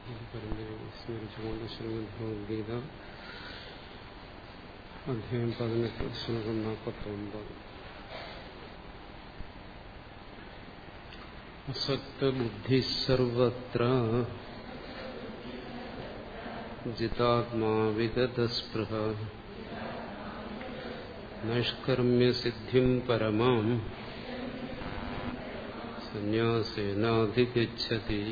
പരമ്പരയെ സ്മരിച്ചുകൊണ്ട് ശ്രീമദ് ഭഗവത്ഗീത അധ്യായം പതിനെട്ട് ശ്ലോകം നാൽപ്പത്തൊമ്പത് അസക്തബുദ്ധി സർവത്ര ജിതാത്മാ വിഗതസ്പൃഹ നൈഷ്കർമ്മ്യസിദ്ധിം പരമാം സന്യാസേനാധിഗച്ഛതി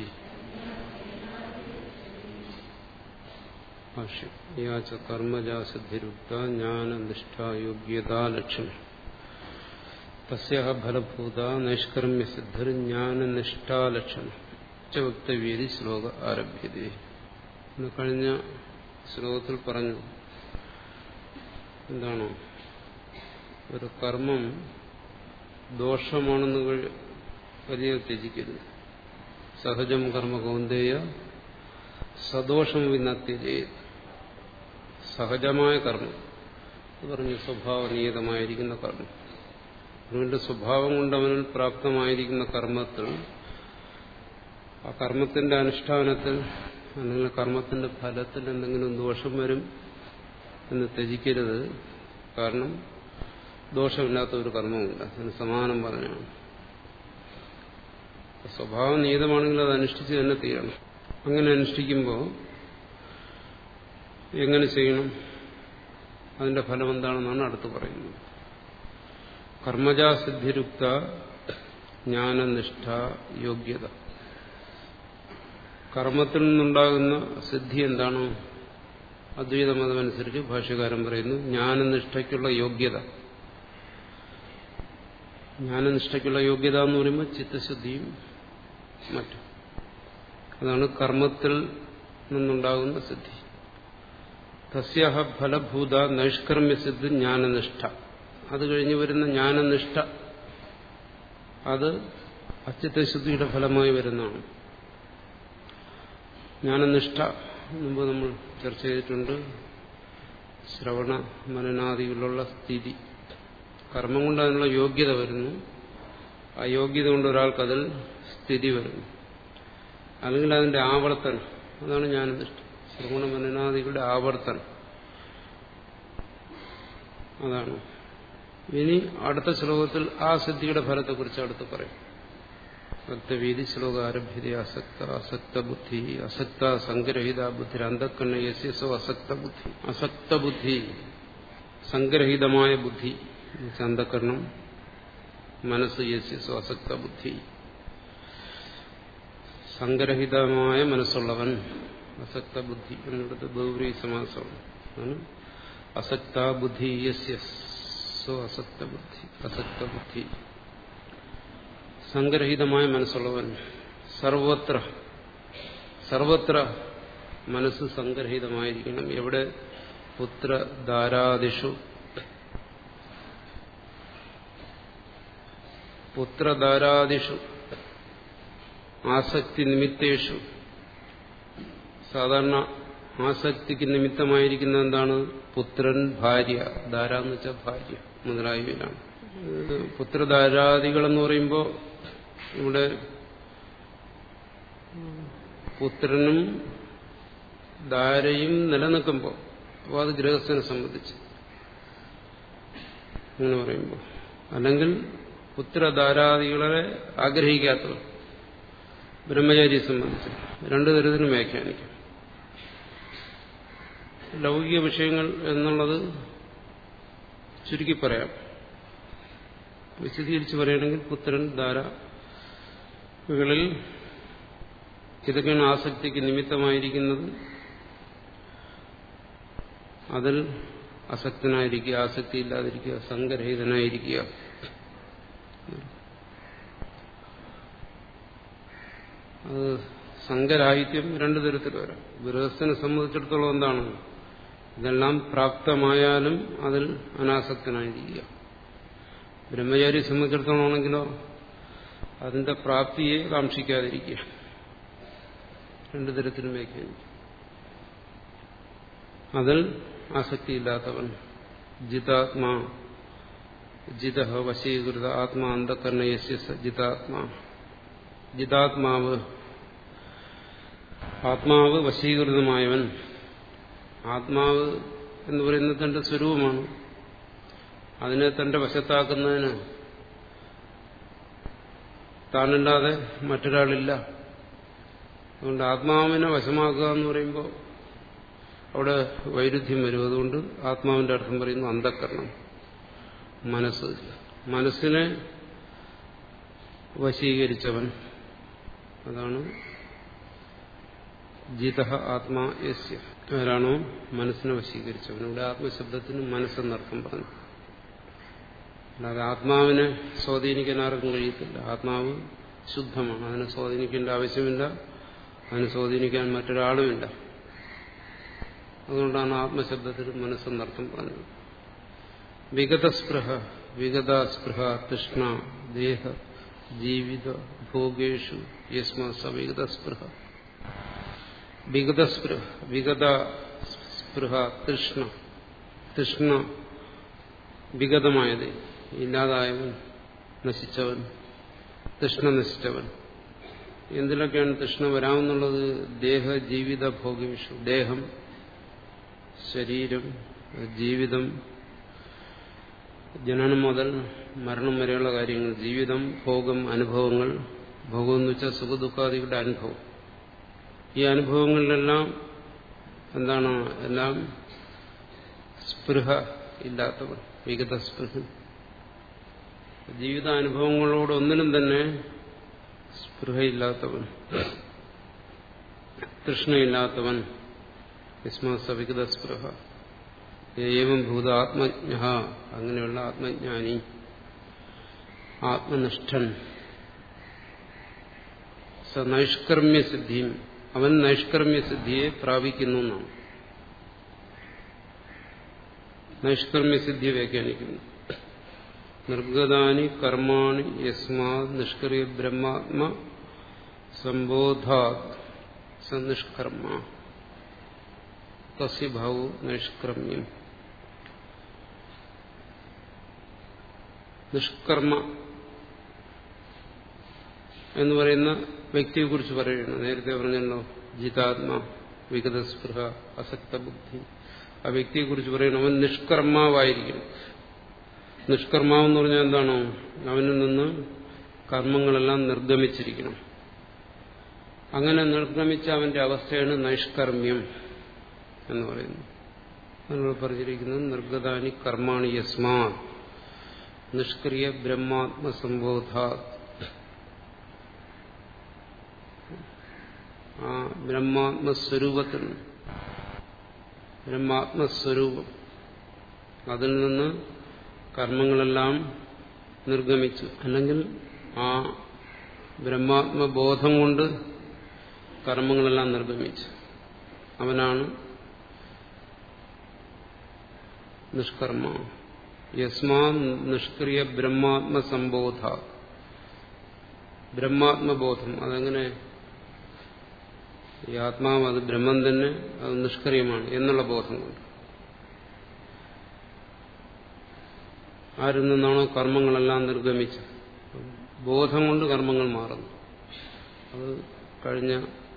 ഭാഷ്യം യാച കർമ്മജാസിദ്ധിരുക്ത ജ്ഞാനനിഷ്ഠായോഗ്യതാലക്ഷണം തസ്യ ഫലഭൂത നൈഷ്കർമ്മ്യസിദ്ധിർ ജ്ഞാനനിഷ്ഠാലക്ഷണം ഉച്ച വക്തവ്യതി ശ്ലോക ആരഭ്യത കഴിഞ്ഞ ശ്ലോകത്തിൽ പറഞ്ഞു എന്താണ് ഒരു കർമ്മം ദോഷമാണെന്ന് വലിയ ത്യജിക്കരുത് സഹജം കർമ്മ കൗന്ദേയ സദോഷം വിന്നത്യജയ സഹജമായ കർമ്മം പറഞ്ഞു സ്വഭാവനീയതമായിരിക്കുന്ന കർമ്മം അതുകൊണ്ട് സ്വഭാവം കൊണ്ട് അവനിൽ പ്രാപ്തമായിരിക്കുന്ന കർമ്മത്തിൽ ആ കർമ്മത്തിന്റെ അനുഷ്ഠാനത്തിൽ അല്ലെങ്കിൽ കർമ്മത്തിന്റെ ഫലത്തിൽ എന്തെങ്കിലും ദോഷം വരും എന്ന് ത്യജിക്കരുത് കാരണം ദോഷമില്ലാത്ത ഒരു കർമ്മമില്ല അതിന് സമാനം പറഞ്ഞാണ് സ്വഭാവം നീതമാണെങ്കിൽ അത് അനുഷ്ഠിച്ച് തന്നെ തീരണം അങ്ങനെ അനുഷ്ഠിക്കുമ്പോൾ എങ്ങനെ ചെയ്യണം അതിന്റെ ഫലം എന്താണെന്നാണ് അടുത്ത് പറയുന്നത് കർമ്മജാസിദ്ധിരുക്ത ജ്ഞാനനിഷ്ഠ യോഗ്യത കർമ്മത്തിൽ നിന്നുണ്ടാകുന്ന സിദ്ധി എന്താണ് അദ്വൈത മതമനുസരിച്ച് ഭാഷ്യകാരൻ പറയുന്നു ജ്ഞാനനിഷ്ഠയ്ക്കുള്ള യോഗ്യത ജ്ഞാനനിഷ്ഠയ്ക്കുള്ള യോഗ്യത എന്ന് പറയുമ്പോൾ ചിത്തശുദ്ധിയും മറ്റും അതാണ് കർമ്മത്തിൽ നിന്നുണ്ടാകുന്ന സിദ്ധി തസ്യാഹ ഫലഭൂത നൈഷ്കർമ്മ്യസിദ്ധി ജ്ഞാനനിഷ്ഠ അത് കഴിഞ്ഞ് വരുന്ന ജ്ഞാനനിഷ്ഠ അത് അച്ചിത്തശുദ്ധിയുടെ ഫലമായി വരുന്നതാണ് ജ്ഞാനനിഷ്ഠ മുമ്പ് നമ്മൾ ചർച്ച ചെയ്തിട്ടുണ്ട് ശ്രവണ മനനാദികളിലുള്ള സ്ഥിതി കർമ്മം കൊണ്ട് അതിനുള്ള യോഗ്യത വരുന്നു ആ യോഗ്യത കൊണ്ട് ഒരാൾക്കതിൽ സ്ഥിതി വരുന്നു അല്ലെങ്കിൽ അതിന്റെ ആവർത്തനം അതാണ് ജ്ഞാനനിഷ്ഠ ശ്രവണ മനനാദികളുടെ ആവർത്തനം അതാണ് ഇനി അടുത്ത ശ്ലോകത്തിൽ ആ സിദ്ധിയുടെ ഫലത്തെക്കുറിച്ച് അടുത്ത് പറയും ഭക്തവീതി ശ്ലോക ആരഭ്യത അസക്ത അസക്ത ബുദ്ധി അസക്ത സംഗ്രഹിത ബുദ്ധി അന്ധക്കണ്ണ യസ്യസോ അസക്ത ബുദ്ധി അസക്ത ബുദ്ധി സംഗ്രഹിതമായ ബുദ്ധി അന്ധക്കരണം മനസ്സ് യസ്യസോ അസക്ത ബുദ്ധി സംഗ്രഹിതമായ മനസ്സുള്ളവൻ അസക്ത ബുദ്ധി എന്നിടത്ത് ബഹുവരി സമാസമാണ് അസക്ത ബുദ്ധി യസ്യോ അസക്ത ബുദ്ധി അസക്ത ബുദ്ധി സംഗ്രഹിതമായ മനസ്സുള്ളവൻ സർവത്ര സർവത്ര മനസ്സ് സംഗ്രഹിതമായിരിക്കണം എവിടെ പുത്രധാരാദിഷു പുത്രധാരാദിഷു ആസക്തി നിമിത്തേഷു സാധാരണ ആസക്തിക്ക് നിമിത്തമായിരിക്കുന്ന എന്താണ് പുത്രൻ ഭാര്യ ധാര എന്ന് വെച്ചാൽ ഭാര്യ മുതലായവയിലാണ് പുത്രധാരാദികൾ എന്ന് പറയുമ്പോൾ ഇവിടെ പുത്രനും ധാരയും നിലനിൽക്കുമ്പോൾ അപ്പോൾ അത് ഗൃഹസ്ഥനെ സംബന്ധിച്ച് അങ്ങനെ പറയുമ്പോൾ അല്ലെങ്കിൽ പുത്രധാരാദികളെ ആഗ്രഹിക്കാത്തവർ ബ്രഹ്മചാരിയെ സംബന്ധിച്ച് രണ്ടു തരത്തിലും വ്യാഖ്യാനിക്കാം ലൗകിക വിഷയങ്ങൾ എന്നുള്ളത് ചുരുക്കി പറയാം വിശദീകരിച്ച് പറയുകയാണെങ്കിൽ പുത്രൻ ധാര ഇവകളിൽ ഇതൊക്കെയാണ് ആസക്തിക്ക് നിമിത്തമായിരിക്കുന്നത് അതിൽ അസക്തനായിരിക്കുക ആസക്തി ഇല്ലാതിരിക്കുക സംഗ്രഹിതനായിരിക്കുക അത് സംഘരാഹിത്യം രണ്ടു തരത്തിൽ വരാം ഗൃഹസ്ഥനെ സംബന്ധിച്ചിടത്തോളം എന്താണ് ഇതെല്ലാം പ്രാപ്തമായാലും അതിൽ അനാസക്തനായിരിക്കുക ബ്രഹ്മചാരിയെ സംബന്ധിച്ചിടത്തോളം ആണെങ്കിലോ അതിന്റെ പ്രാപ്തിയെ കാക്ഷിക്കാതിരിക്കുക രണ്ടു തരത്തിലും വ്യാഖ്യാനിക്കും അതിൽ ആസക്തിയില്ലാത്തവൻ ജിതാത്മാ ജിത വശീകൃത ആത്മാ അന്ധകരണ യസ്യ ജിതാത്മാ ജിതാത്മാവ് ആത്മാവ് വശീകൃതമായവൻ ആത്മാവ് എന്ന് പറയുന്നത് തന്റെ സ്വരൂപമാണ് അതിനെ തന്റെ വശത്താക്കുന്നതിന് താനല്ലാതെ മറ്റൊരാളില്ല അതുകൊണ്ട് ആത്മാവിനെ വശമാക്കുക എന്ന് പറയുമ്പോൾ അവിടെ വൈരുദ്ധ്യം വരും അതുകൊണ്ട് ആത്മാവിന്റെ അർത്ഥം പറയുന്നു അന്ധക്കരണം മനസ്സ് മനസ്സിനെ വശീകരിച്ചവൻ അതാണ് ജിത ആത്മാ യസ്യ ആരാണോ മനസ്സിനെ വശീകരിച്ചവൻ ഇവിടെ ആത്മശബ്ദത്തിന് മനസ്സെന്നർത്ഥം പറഞ്ഞു അല്ലാതെ ആത്മാവിനെ സ്വാധീനിക്കാൻ ആർക്കും കഴിയത്തില്ല ആത്മാവ് ശുദ്ധമാണ് അതിനെ സ്വാധീനിക്കേണ്ട ആവശ്യമില്ല അതിനെ സ്വാധീനിക്കാൻ മറ്റൊരാളുമില്ല അതുകൊണ്ടാണ് ആത്മശബ്ദത്തിന് മനസ്സെന്നർത്ഥം പറഞ്ഞത് വിഗതസ്പൃഹ വിഗതസ്പൃഹ തൃഷ്ണ ദേഹ ജീവിത ഭോഗേഷു യസ്മ സവിഗതസ്പൃഹ വിഗതസ്പൃഹ വിഗത സ്പൃഹ തൃഷ്ണ തൃഷ്ണ വിഗതമായത് ഇല്ലാതായവൻ നശിച്ചവൻ തൃഷ്ണ നശിച്ചവൻ എന്തിലൊക്കെയാണ് തൃഷ്ണ വരാമെന്നുള്ളത് ദേഹ ജീവിത ഭോഗവിഷു ദേഹം ശരീരം ജീവിതം ജനനം മുതൽ മരണം വരെയുള്ള കാര്യങ്ങൾ ജീവിതം ഭോഗം അനുഭവങ്ങൾ ഭോഗം എന്ന് വെച്ചാൽ സുഖദുഃഖാദികളുടെ അനുഭവം ഈ അനുഭവങ്ങളിലെല്ലാം എന്താണ് എല്ലാം സ്പൃഹ ഇല്ലാത്തവർ വിഗത സ്പൃഹ ജീവിതാനുഭവങ്ങളോട് ഒന്നിനും തന്നെ സ്പൃഹയില്ലാത്തവൻ തൃഷ്ണയില്ലാത്തവൻ യസ്മാസവിഗത സ്പൃഹ ഏവം ഭൂത ആത്മജ്ഞ അങ്ങനെയുള്ള ആത്മജ്ഞാനി ആത്മനിഷ്ഠൻ സ നൈഷ്കർമ്മ്യസിദ്ധിയും അവൻ നൈഷ്കർമ്മ്യസിദ്ധിയെ പ്രാപിക്കുന്നു എന്നാണ് നൈഷ്കർമ്മ്യസിദ്ധിയെ വ്യാഖ്യാനിക്കുന്നു നിർഗതാനി കർമാണി യസ്മാ നിഷ്കർയ ബ്രഹ്മാത്മ സംബോധാത് സനിഷ്കർമ്മ തസ്യഭാവു നൈഷ്കർമ്മ്യം നിഷ്കർമ്മ എന്ന് പറയുന്ന വ്യക്തിയെ കുറിച്ച് പറയുന്നു നേരത്തെ പറഞ്ഞല്ലോ ജിതാത്മ വിഗതസ്പൃഹ അസക്ത ബുദ്ധി ആ വ്യക്തിയെ കുറിച്ച് പറയുന്നു അവൻ നിഷ്കർമാവായിരിക്കും നിഷ്കർമാവെന്ന് പറഞ്ഞാൽ എന്താണോ അവനിൽ നിന്ന് കർമ്മങ്ങളെല്ലാം നിർഗമിച്ചിരിക്കണം അങ്ങനെ നിർഗമിച്ച അവന്റെ അവസ്ഥയാണ് നൈഷ്കർമ്മ്യം എന്ന് പറയുന്നു നമ്മൾ പറഞ്ഞിരിക്കുന്നത് നിർഗതാനി കർമാണി യസ്മാ നിഷ്ക്രിയ ബ്രഹ്മാത്മസംബോധ ആ ബ്രഹ്മാത്മസ്വരൂപത്തിൽ ബ്രഹ്മാത്മസ്വരൂപം അതിൽ നിന്ന് കർമ്മങ്ങളെല്ലാം നിർഗമിച്ചു അല്ലെങ്കിൽ ആ ബ്രഹ്മാത്മബോധം കൊണ്ട് കർമ്മങ്ങളെല്ലാം നിർഗമിച്ചു അവനാണ് നിഷ്കർമ്മ യസ്മാ നിഷ്ക്രിയ ബ്രഹ്മാത്മസംബോധ ബ്രഹ്മാത്മബോധം അതെങ്ങനെ ഈ ആത്മാവ് അത് ബ്രഹ്മം തന്നെ അത് നിഷ്ക്രിയമാണ് എന്നുള്ള ബോധം കൊണ്ട് ആരിൽ നിന്നാണോ കർമ്മങ്ങളെല്ലാം നിർഗമിച്ചത് ബോധം കൊണ്ട് കർമ്മങ്ങൾ മാറുന്നു അത് കഴിഞ്ഞ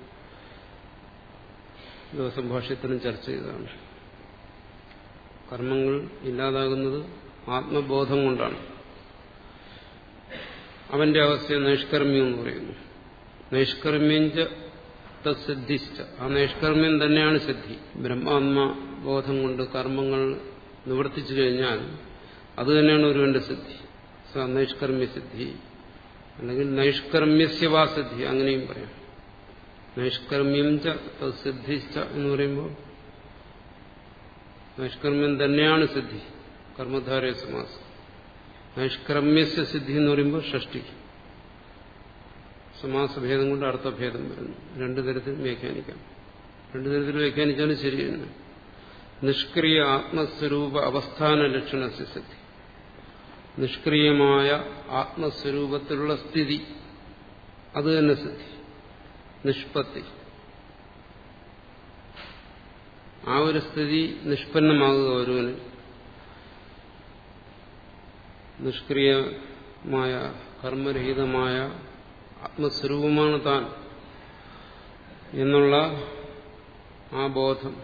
ദിവസം ഭാഷ്യത്തിനും ചർച്ച ചെയ്തതാണ് കർമ്മങ്ങൾ ഇല്ലാതാകുന്നത് ആത്മബോധം കൊണ്ടാണ് അവന്റെ അവസ്ഥയെ നൈഷ്കർമ്മ്യം എന്ന് പറയുന്നു നൈഷ്കർമ്മ്യഞ്ച തസിദ്ധിച്ച ആ നൈഷ്കർമ്മ്യം തന്നെയാണ് സിദ്ധി ബ്രഹ്മാത്മബോധം കൊണ്ട് കർമ്മങ്ങൾ നിവർത്തിച്ചു കഴിഞ്ഞാൽ അത് തന്നെയാണ് ഒരുവന്റെ സിദ്ധി നൈഷ്കർമ്മ്യ സിദ്ധി അല്ലെങ്കിൽ നൈഷ്കർമ്മ്യസ്യവാ സിദ്ധി അങ്ങനെയും പറയാം നൈഷ്കർമ്മ്യം ച തസിദ്ധിച്ച എന്ന് പറയുമ്പോൾ നൈഷ്കർമ്മ്യം തന്നെയാണ് സിദ്ധി കർമ്മധാരയ സമാസം നൈഷ്കർമ്മ്യസ്യ സിദ്ധി എന്ന് പറയുമ്പോൾ ഷഷ്ടി സമാസഭേദം കൊണ്ട് അർത്ഥഭേദം വരുന്നു രണ്ടു തരത്തിൽ വ്യാഖ്യാനിക്കാം രണ്ടു തരത്തിൽ വ്യാഖ്യാനിച്ചാലും ശരി തന്നെ നിഷ്ക്രിയ ആത്മസ്വരൂപ അവസ്ഥാന ലക്ഷണസ്യ സിദ്ധി നിഷ്ക്രിയമായ ആത്മസ്വരൂപത്തിലുള്ള സ്ഥിതി അത് തന്നെ സിദ്ധി നിഷ്പത്തി ആ ഒരു സ്ഥിതി നിഷ്പന്നമാകുക ഒരുവന് നിഷ്ക്രിയമായ കർമ്മരഹിതമായ ആത്മസ്വരൂപമാണ് താൻ എന്നുള്ള ആ ബോധം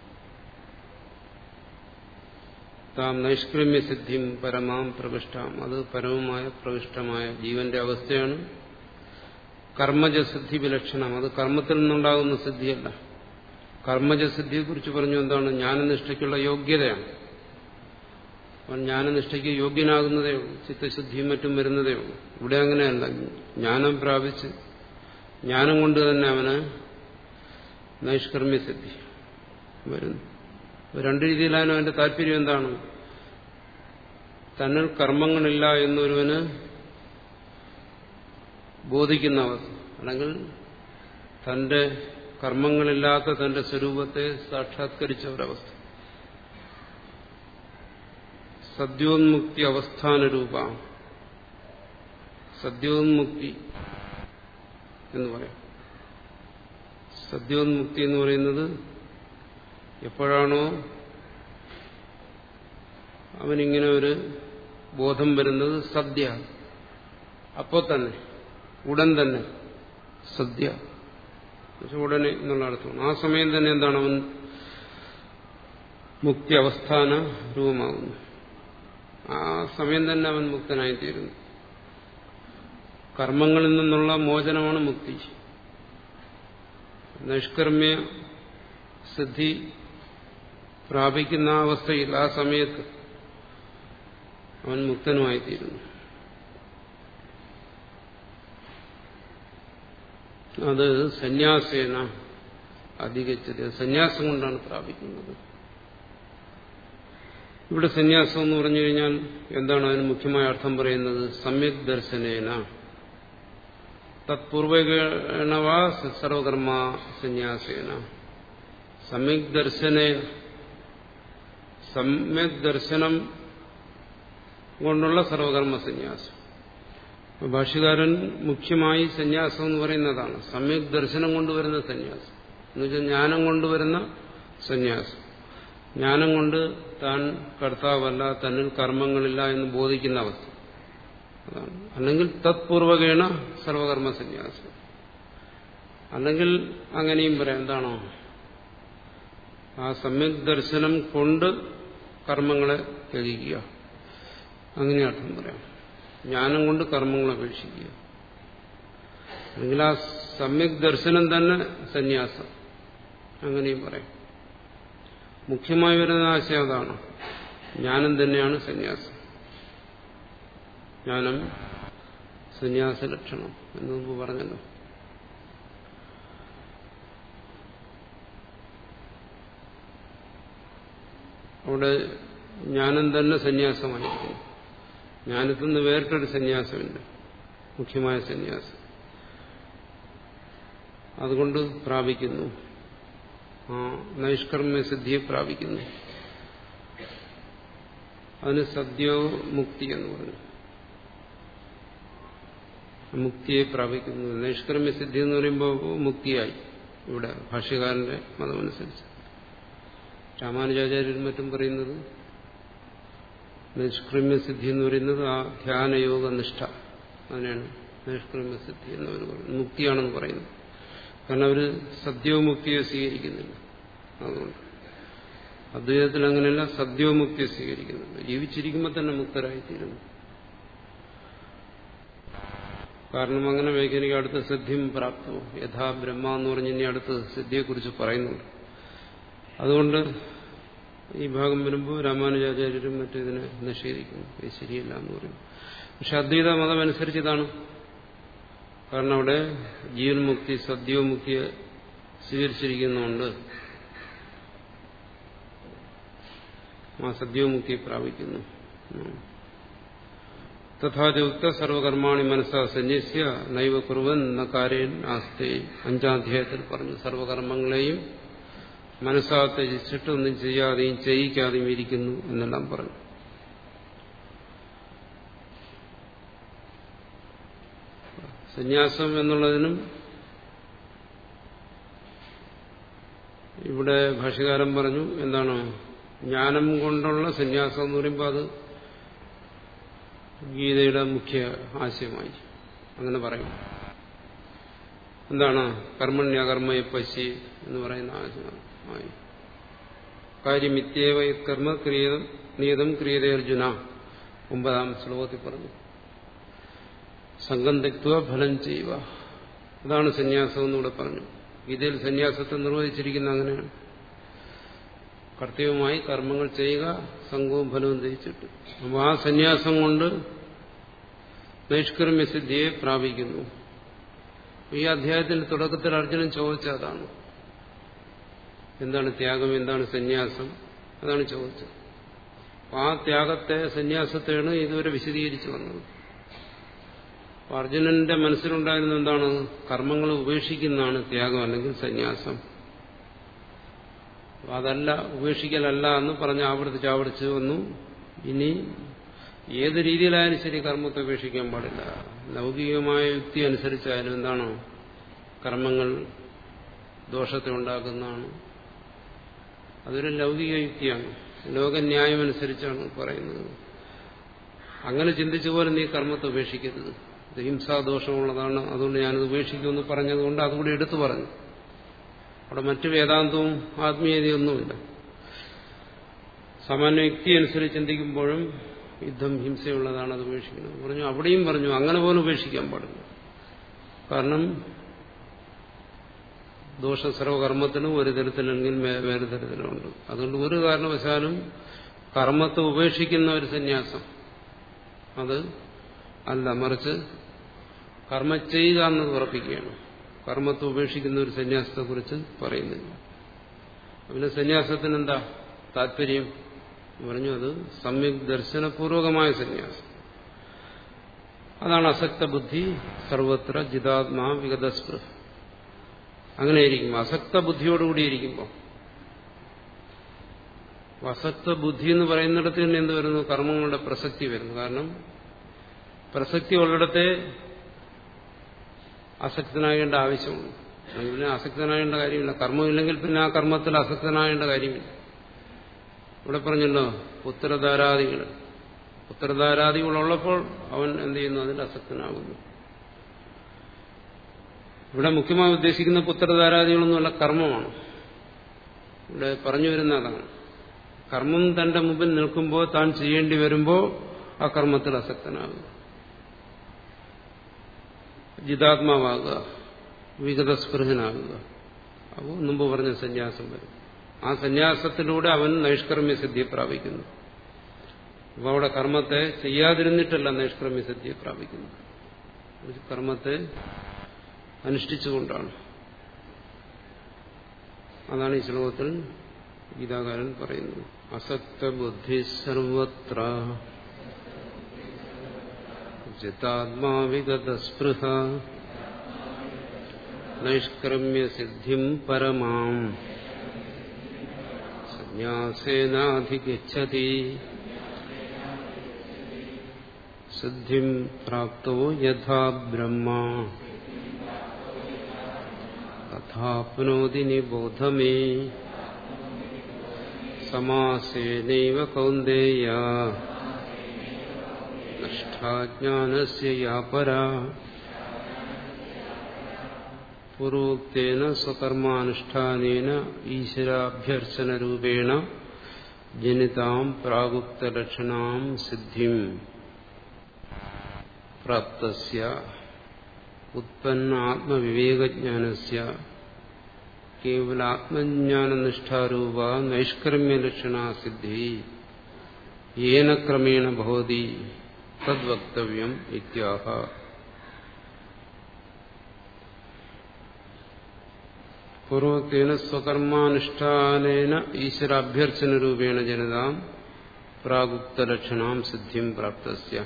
താം നൈഷ്കൃമ്യസിദ്ധിയും പരമാം പ്രവിഷ്ടാം അത് പരമമായ പ്രവിഷ്ടമായ ജീവന്റെ അവസ്ഥയാണ് കർമ്മജസിദ്ധി വിലക്ഷണം അത് കർമ്മത്തിൽ നിന്നുണ്ടാകുന്ന സിദ്ധിയല്ല കർമ്മജസിദ്ധിയെക്കുറിച്ച് പറഞ്ഞു എന്താണ് ജ്ഞാനനിഷ്ഠയ്ക്കുള്ള യോഗ്യതയാണ് അവൻ ജ്ഞാനനിഷ്ഠയ്ക്ക് യോഗ്യനാകുന്നതേ ഉള്ളൂ ചിത്തശുദ്ധിയും മറ്റും വരുന്നതേ ഉള്ളൂ ഇവിടെ അങ്ങനെയല്ല ജ്ഞാനം പ്രാപിച്ച് ജ്ഞാനം കൊണ്ട് തന്നെ അവന് നൈഷ്കർമ്മ്യസിദ്ധി വരുന്നു രണ്ട് രീതിയിലാണ് അവന്റെ താല്പര്യം എന്താണ് തന്നിൽ കർമ്മങ്ങളില്ല എന്നൊരുവന് ബോധിക്കുന്ന അവസ്ഥ അല്ലെങ്കിൽ തന്റെ കർമ്മങ്ങളില്ലാത്ത തന്റെ സ്വരൂപത്തെ സാക്ഷാത്കരിച്ച ഒരവസ്ഥ സദ്യോന്മുക്തി അവസ്ഥാന രൂപ സദ്യോന്മുക്തി എന്ന് പറയാം സദ്യോന്മുക്തി എന്ന് പറയുന്നത് എപ്പോഴാണോ അവനിങ്ങനെ ഒരു ബോധം വരുന്നത് സദ്യ അപ്പോൾ തന്നെ ഉടൻ തന്നെ സദ്യ ഉടനെ എന്നുള്ള അർത്ഥമാണ് ആ സമയം തന്നെ എന്താണ് അവൻ മുക്തി അവസ്ഥാന രൂപമാകുന്നു ആ സമയം തന്നെ അവൻ മുക്തനായിത്തീരുന്നു കർമ്മങ്ങളിൽ നിന്നുള്ള മോചനമാണ് മുക്തി നൈഷ്കർമ്മ്യ സിദ്ധി പ്രാപിക്കുന്ന ആ അവസ്ഥയിൽ ആ സമയത്ത് അവൻ മുക്തനുമായിത്തീരുന്നു അത് സന്യാസേന അധികച്ചത് സന്യാസം കൊണ്ടാണ് പ്രാപിക്കുന്നത് ഇവിടെ സന്യാസം എന്ന് പറഞ്ഞു കഴിഞ്ഞാൽ എന്താണ് അതിന് മുഖ്യമായ അർത്ഥം പറയുന്നത് സമ്യക് ദർശനേന തത്പൂർവകണവാ സർവകർമ്മ സന്യാസേന സമ്യക് ദർശനേന സമ്യക് ദർശനം കൊണ്ടുള്ള സർവകർമ്മ സന്യാസം ഭാഷ്യകാരൻ മുഖ്യമായി സന്യാസം എന്ന് പറയുന്നതാണ് സമ്യക് ദർശനം കൊണ്ടുവരുന്ന സന്യാസം എന്നുവെച്ചാൽ ജ്ഞാനം കൊണ്ടുവരുന്ന സന്യാസം ജ്ഞാനം കൊണ്ട് താൻ കർത്താവല്ല തന്നിൽ കർമ്മങ്ങളില്ല എന്ന് ബോധിക്കുന്ന അവസ്ഥ അതാണ് അല്ലെങ്കിൽ തത്പൂർവകേണ സർവകർമ്മ സന്യാസം അല്ലെങ്കിൽ അങ്ങനെയും പറയാം എന്താണോ ആ സമ്യക് ദർശനം കൊണ്ട് കർമ്മങ്ങളെ ത്യജിക്കുക അങ്ങനെ അർത്ഥം പറയാം ജ്ഞാനം കൊണ്ട് കർമ്മങ്ങൾ അപേക്ഷിക്കുക അല്ലെങ്കിൽ ആ സമ്യക് ദർശനം തന്നെ സന്യാസം അങ്ങനെയും പറയാം മുഖ്യമായി വരുന്ന ആശയം അതാണ് ജ്ഞാനം തന്നെയാണ് സന്യാസം ജ്ഞാനം സന്യാസ ലക്ഷണം എന്ന് മുമ്പ് പറഞ്ഞല്ലോ അവിടെ ജ്ഞാനം തന്നെ സന്യാസമായിരിക്കുന്നു ജ്ഞാനത്തിൽ നിന്ന് വേറിട്ടൊരു സന്യാസമില്ല മുഖ്യമായ സന്യാസം അതുകൊണ്ട് പ്രാപിക്കുന്നു ആ നൈഷ്കർമ്മ്യ സിദ്ധിയെ പ്രാപിക്കുന്നു അതിന് സദ്യോ മുക്തി എന്ന് പറഞ്ഞു മുക്തിയെ പ്രാപിക്കുന്നു നൈഷ്കർമ്മ്യ സിദ്ധി എന്ന് പറയുമ്പോൾ മുക്തിയായി ഇവിടെ ഭാഷ്യകാരന്റെ മതമനുസരിച്ച് രാമാനുജാചാര്യരും മറ്റും പറയുന്നത് നിഷ്കൃമ്യ സിദ്ധി എന്ന് പറയുന്നത് ആ ധ്യാനയോഗ നിഷ്ഠ അതിനാണ് നിഷ്കൃമ്യ സിദ്ധി എന്നവർ പറയുന്നത് മുക്തിയാണെന്ന് പറയുന്നത് കാരണം അവർ സദ്യോമുക്തിയെ സ്വീകരിക്കുന്നില്ല അതുകൊണ്ട് അദ്വൈതത്തിൽ അങ്ങനെയല്ല സദ്യോമുക്തിയെ സ്വീകരിക്കുന്നുണ്ട് ജീവിച്ചിരിക്കുമ്പോൾ തന്നെ മുക്തരായിത്തീരുന്നു കാരണം അങ്ങനെ വൈജ്ഞാനിക അടുത്ത സിദ്ധിയും പ്രാപ്തവും യഥാ ബ്രഹ്മ എന്ന് പറഞ്ഞ് ഇനി അടുത്ത് സിദ്ധിയെക്കുറിച്ച് പറയുന്നുണ്ട് അതുകൊണ്ട് ഈ ഭാഗം വരുമ്പോൾ രാമാനുജാചാര്യരും മറ്റിതിനെ നിഷേധിക്കുന്നു ഇത് ശരിയല്ല എന്ന് പറയുന്നു പക്ഷെ അദ്വൈത മതം അനുസരിച്ച് ഇതാണ് കാരണം അവിടെ ജീവൻ മുക്തി സദ്യോമുക്തിയെ സ്വീകരിച്ചിരിക്കുന്നുണ്ട് ആ സദ്യോമുക്തിയെ പ്രാപിക്കുന്നു തഥാചുക്ത സർവകർമാണി മനസ്സാ സന്യസ്യ നൈവ കുറുവൻ ന കാര്യൻ ആസ്തേ അഞ്ചാം അധ്യായത്തിൽ പറഞ്ഞു സർവകർമ്മങ്ങളെയും മനസ്സാ ത്യജിച്ചിട്ട് ഒന്നും ചെയ്യാതെയും ചെയ്യിക്കാതെയും ഇരിക്കുന്നു എന്നെല്ലാം പറഞ്ഞു സന്യാസം എന്നുള്ളതിനും ഇവിടെ ഭാഷകാരൻ പറഞ്ഞു എന്താണ് ജ്ഞാനം കൊണ്ടുള്ള സന്യാസം എന്ന് പറയുമ്പോൾ അത് ഗീതയുടെ മുഖ്യ ആശയമായി അങ്ങനെ പറയും എന്താണ് കർമ്മണ്യകർമ്മയെ പശി എന്ന് പറയുന്ന ആയി കാര്യമിത്യേവ കർമ്മ ക്രിയതം നിയതം ക്രിയതേ അർജുന ഒമ്പതാം ശ്ലോകത്തിൽ പറഞ്ഞു സംഘം തെക്വ ഫലം ചെയ്യുക അതാണ് സന്യാസം എന്നിവിടെ പറഞ്ഞു ഗീതയിൽ സന്യാസത്തെ നിർവഹിച്ചിരിക്കുന്ന അങ്ങനെയാണ് കർത്തവ്യമായി കർമ്മങ്ങൾ ചെയ്യുക സംഘവും ഫലവും ധരിച്ചിട്ട് അപ്പോൾ ആ സന്യാസം കൊണ്ട് നൈഷ്കർമ്മ്യസിദ്ധിയെ പ്രാപിക്കുന്നു ഈ അധ്യായത്തിന്റെ തുടക്കത്തിൽ അർജുനൻ ചോദിച്ച അതാണ് എന്താണ് ത്യാഗം എന്താണ് സന്യാസം അതാണ് ചോദിച്ചത് ആ ത്യാഗത്തെ സന്യാസത്തെയാണ് ഇതുവരെ വിശദീകരിച്ചു വന്നത് അർജുനന്റെ മനസ്സിലുണ്ടായിരുന്ന എന്താണ് കർമ്മങ്ങൾ ഉപേക്ഷിക്കുന്നതാണ് ത്യാഗം അല്ലെങ്കിൽ സന്യാസം അതല്ല ഉപേക്ഷിക്കലല്ല എന്ന് പറഞ്ഞ് ആവർത്തിച്ച് ആവർത്തിച്ച് വന്നു ഇനി ഏത് രീതിയിലായാലും ശരി കർമ്മത്തെ ഉപേക്ഷിക്കാൻ പാടില്ല ലൗകികമായ യുക്തി അനുസരിച്ചായാലും എന്താണ് കർമ്മങ്ങൾ ദോഷത്തെ ഉണ്ടാക്കുന്നതാണ് അതൊരു ലൗകിക യുക്തിയാണ് ലോകന്യായം അനുസരിച്ചാണ് പറയുന്നത് അങ്ങനെ ചിന്തിച്ചു പോലെ നീ കർമ്മത്തെ ഉപേക്ഷിക്കരുത് ഇത് ഹിംസാദോഷമുള്ളതാണ് അതുകൊണ്ട് ഞാനത് ഉപേക്ഷിക്കുമെന്ന് പറഞ്ഞതുകൊണ്ട് അതുകൂടി എടുത്തു പറഞ്ഞു അവിടെ മറ്റു വേദാന്തവും ആത്മീയതയൊന്നുമില്ല സാമാന്യ യുക്തി അനുസരിച്ച് ചിന്തിക്കുമ്പോഴും യുദ്ധം ഹിംസയുള്ളതാണ് അത് ഉപേക്ഷിക്കണം പറഞ്ഞു അവിടെയും പറഞ്ഞു അങ്ങനെ പോലും ഉപേക്ഷിക്കാൻ പാടില്ല കാരണം ദോഷ സർവകർമ്മത്തിനും ഒരു തരത്തിലെങ്കിൽ വേറെ തരത്തിലുണ്ട് അതുകൊണ്ട് ഒരു കാരണവശാലും കർമ്മത്തെ ഉപേക്ഷിക്കുന്ന ഒരു സന്യാസം അത് അല്ല മറിച്ച് കർമ്മ ചെയ്യുക എന്നത് ഉറപ്പിക്കുകയാണ് കർമ്മത്തെ ഉപേക്ഷിക്കുന്ന ഒരു സന്യാസത്തെക്കുറിച്ച് പറയുന്നില്ല പിന്നെ സന്യാസത്തിന് എന്താ താല്പര്യം പറഞ്ഞു അത് സമ്യക് ദർശനപൂർവകമായ സന്യാസം അതാണ് അസക്ത ബുദ്ധി സർവത്ര ജിതാത്മാ വിഗതസ്പൃഹ അങ്ങനെ ഇരിക്കും അസക്ത ബുദ്ധിയോടുകൂടിയിരിക്കുമ്പോൾ അസക്ത ബുദ്ധി എന്ന് പറയുന്നിടത്ത് തന്നെ എന്ത് വരുന്നു കർമ്മങ്ങളുടെ പ്രസക്തി വരുന്നു കാരണം പ്രസക്തി ഉള്ളിടത്തെ അസക്തനാകേണ്ട ആവശ്യമുണ്ട് അല്ലെങ്കിൽ പിന്നെ അസക്തനാകേണ്ട കാര്യമില്ല കർമ്മമില്ലെങ്കിൽ പിന്നെ ആ കർമ്മത്തിൽ അസക്തനാകേണ്ട കാര്യമില്ല ഇവിടെ പറഞ്ഞല്ലോ പുത്രധാരാദികൾ പുത്രധാരാദികളുള്ളപ്പോൾ അവൻ എന്ത് ചെയ്യുന്നു അതിൽ അസക്തനാകുന്നു ഇവിടെ മുഖ്യമായി ഉദ്ദേശിക്കുന്ന പുത്രധാരാദികളൊന്നുമല്ല കർമ്മമാണ് ഇവിടെ പറഞ്ഞു വരുന്ന അതാണ് കർമ്മം തന്റെ മുമ്പിൽ നിൽക്കുമ്പോൾ താൻ ചെയ്യേണ്ടി വരുമ്പോൾ ആ കർമ്മത്തിൽ അസക്തനാകുക ജിതാത്മാവാകുക വിഗതസ്പൃഹനാകുക അപ്പോൾ മുമ്പ് പറഞ്ഞ സന്യാസം വരും ആ സന്യാസത്തിലൂടെ അവൻ നൈഷ്കർമ്മ്യ സിദ്ധിയെ പ്രാപിക്കുന്നു അപ്പോൾ അവിടെ കർമ്മത്തെ ചെയ്യാതിരുന്നിട്ടല്ല നൈഷ്കർമ്മ്യ സിദ്ധിയെ പ്രാപിക്കുന്നത് കർമ്മത്തെ അനുഷ്ഠിച്ചുകൊണ്ടാണ് അതാണ് ഈ ശ്ലോകത്തിൽ ഗീതാകാരൻ പറയുന്നത് അസക്ത ബുദ്ധി സർവത്ര ജിതാത്മാവിഗതസ്പൃഹ നൈഷ്കർമ്മ്യ സിദ്ധിം പരമാം സന്യാസേനാധിഗച്ഛതി സിദ്ധിം പ്രാപ്തോ യഥാ ബ്രഹ്മ തഥാപ്നോതി നിബോധമേ സമാസേനൈവ കൗന്ദേയ നഷ്ടാജ്ഞാനസ്യ യാപരാ പൂർവോക്തേന സ്വകർമാനുഷ്ഠാനേന ഈശ്വരാഭ്യർച്ചനരൂപേണ ജനിതാം പ്രാഗുപ്തലക്ഷണാം സിദ്ധിം പ്രാപ്തസ്യ ഉത്പന്നാത്മവിവേകജ്ഞാനസ്യ കേവലാത്മജ്ഞാനനിഷ്ഠാരൂപ നൈഷ്കർമ്മ്യലക്ഷണ സിദ്ധി ഏന ക്രമേണ ഭവതി തദ്വക്തവ്യം ഇത്യാഹ പൂർവത്തേന സ്വകർമാനുഷ്ഠാനേന ഈശ്വരാഭ്യർച്ചനരൂപേണ ജനതാം പ്രാഗുപ്തലക്ഷണാം സിദ്ധിം പ്രാപ്തസ്യ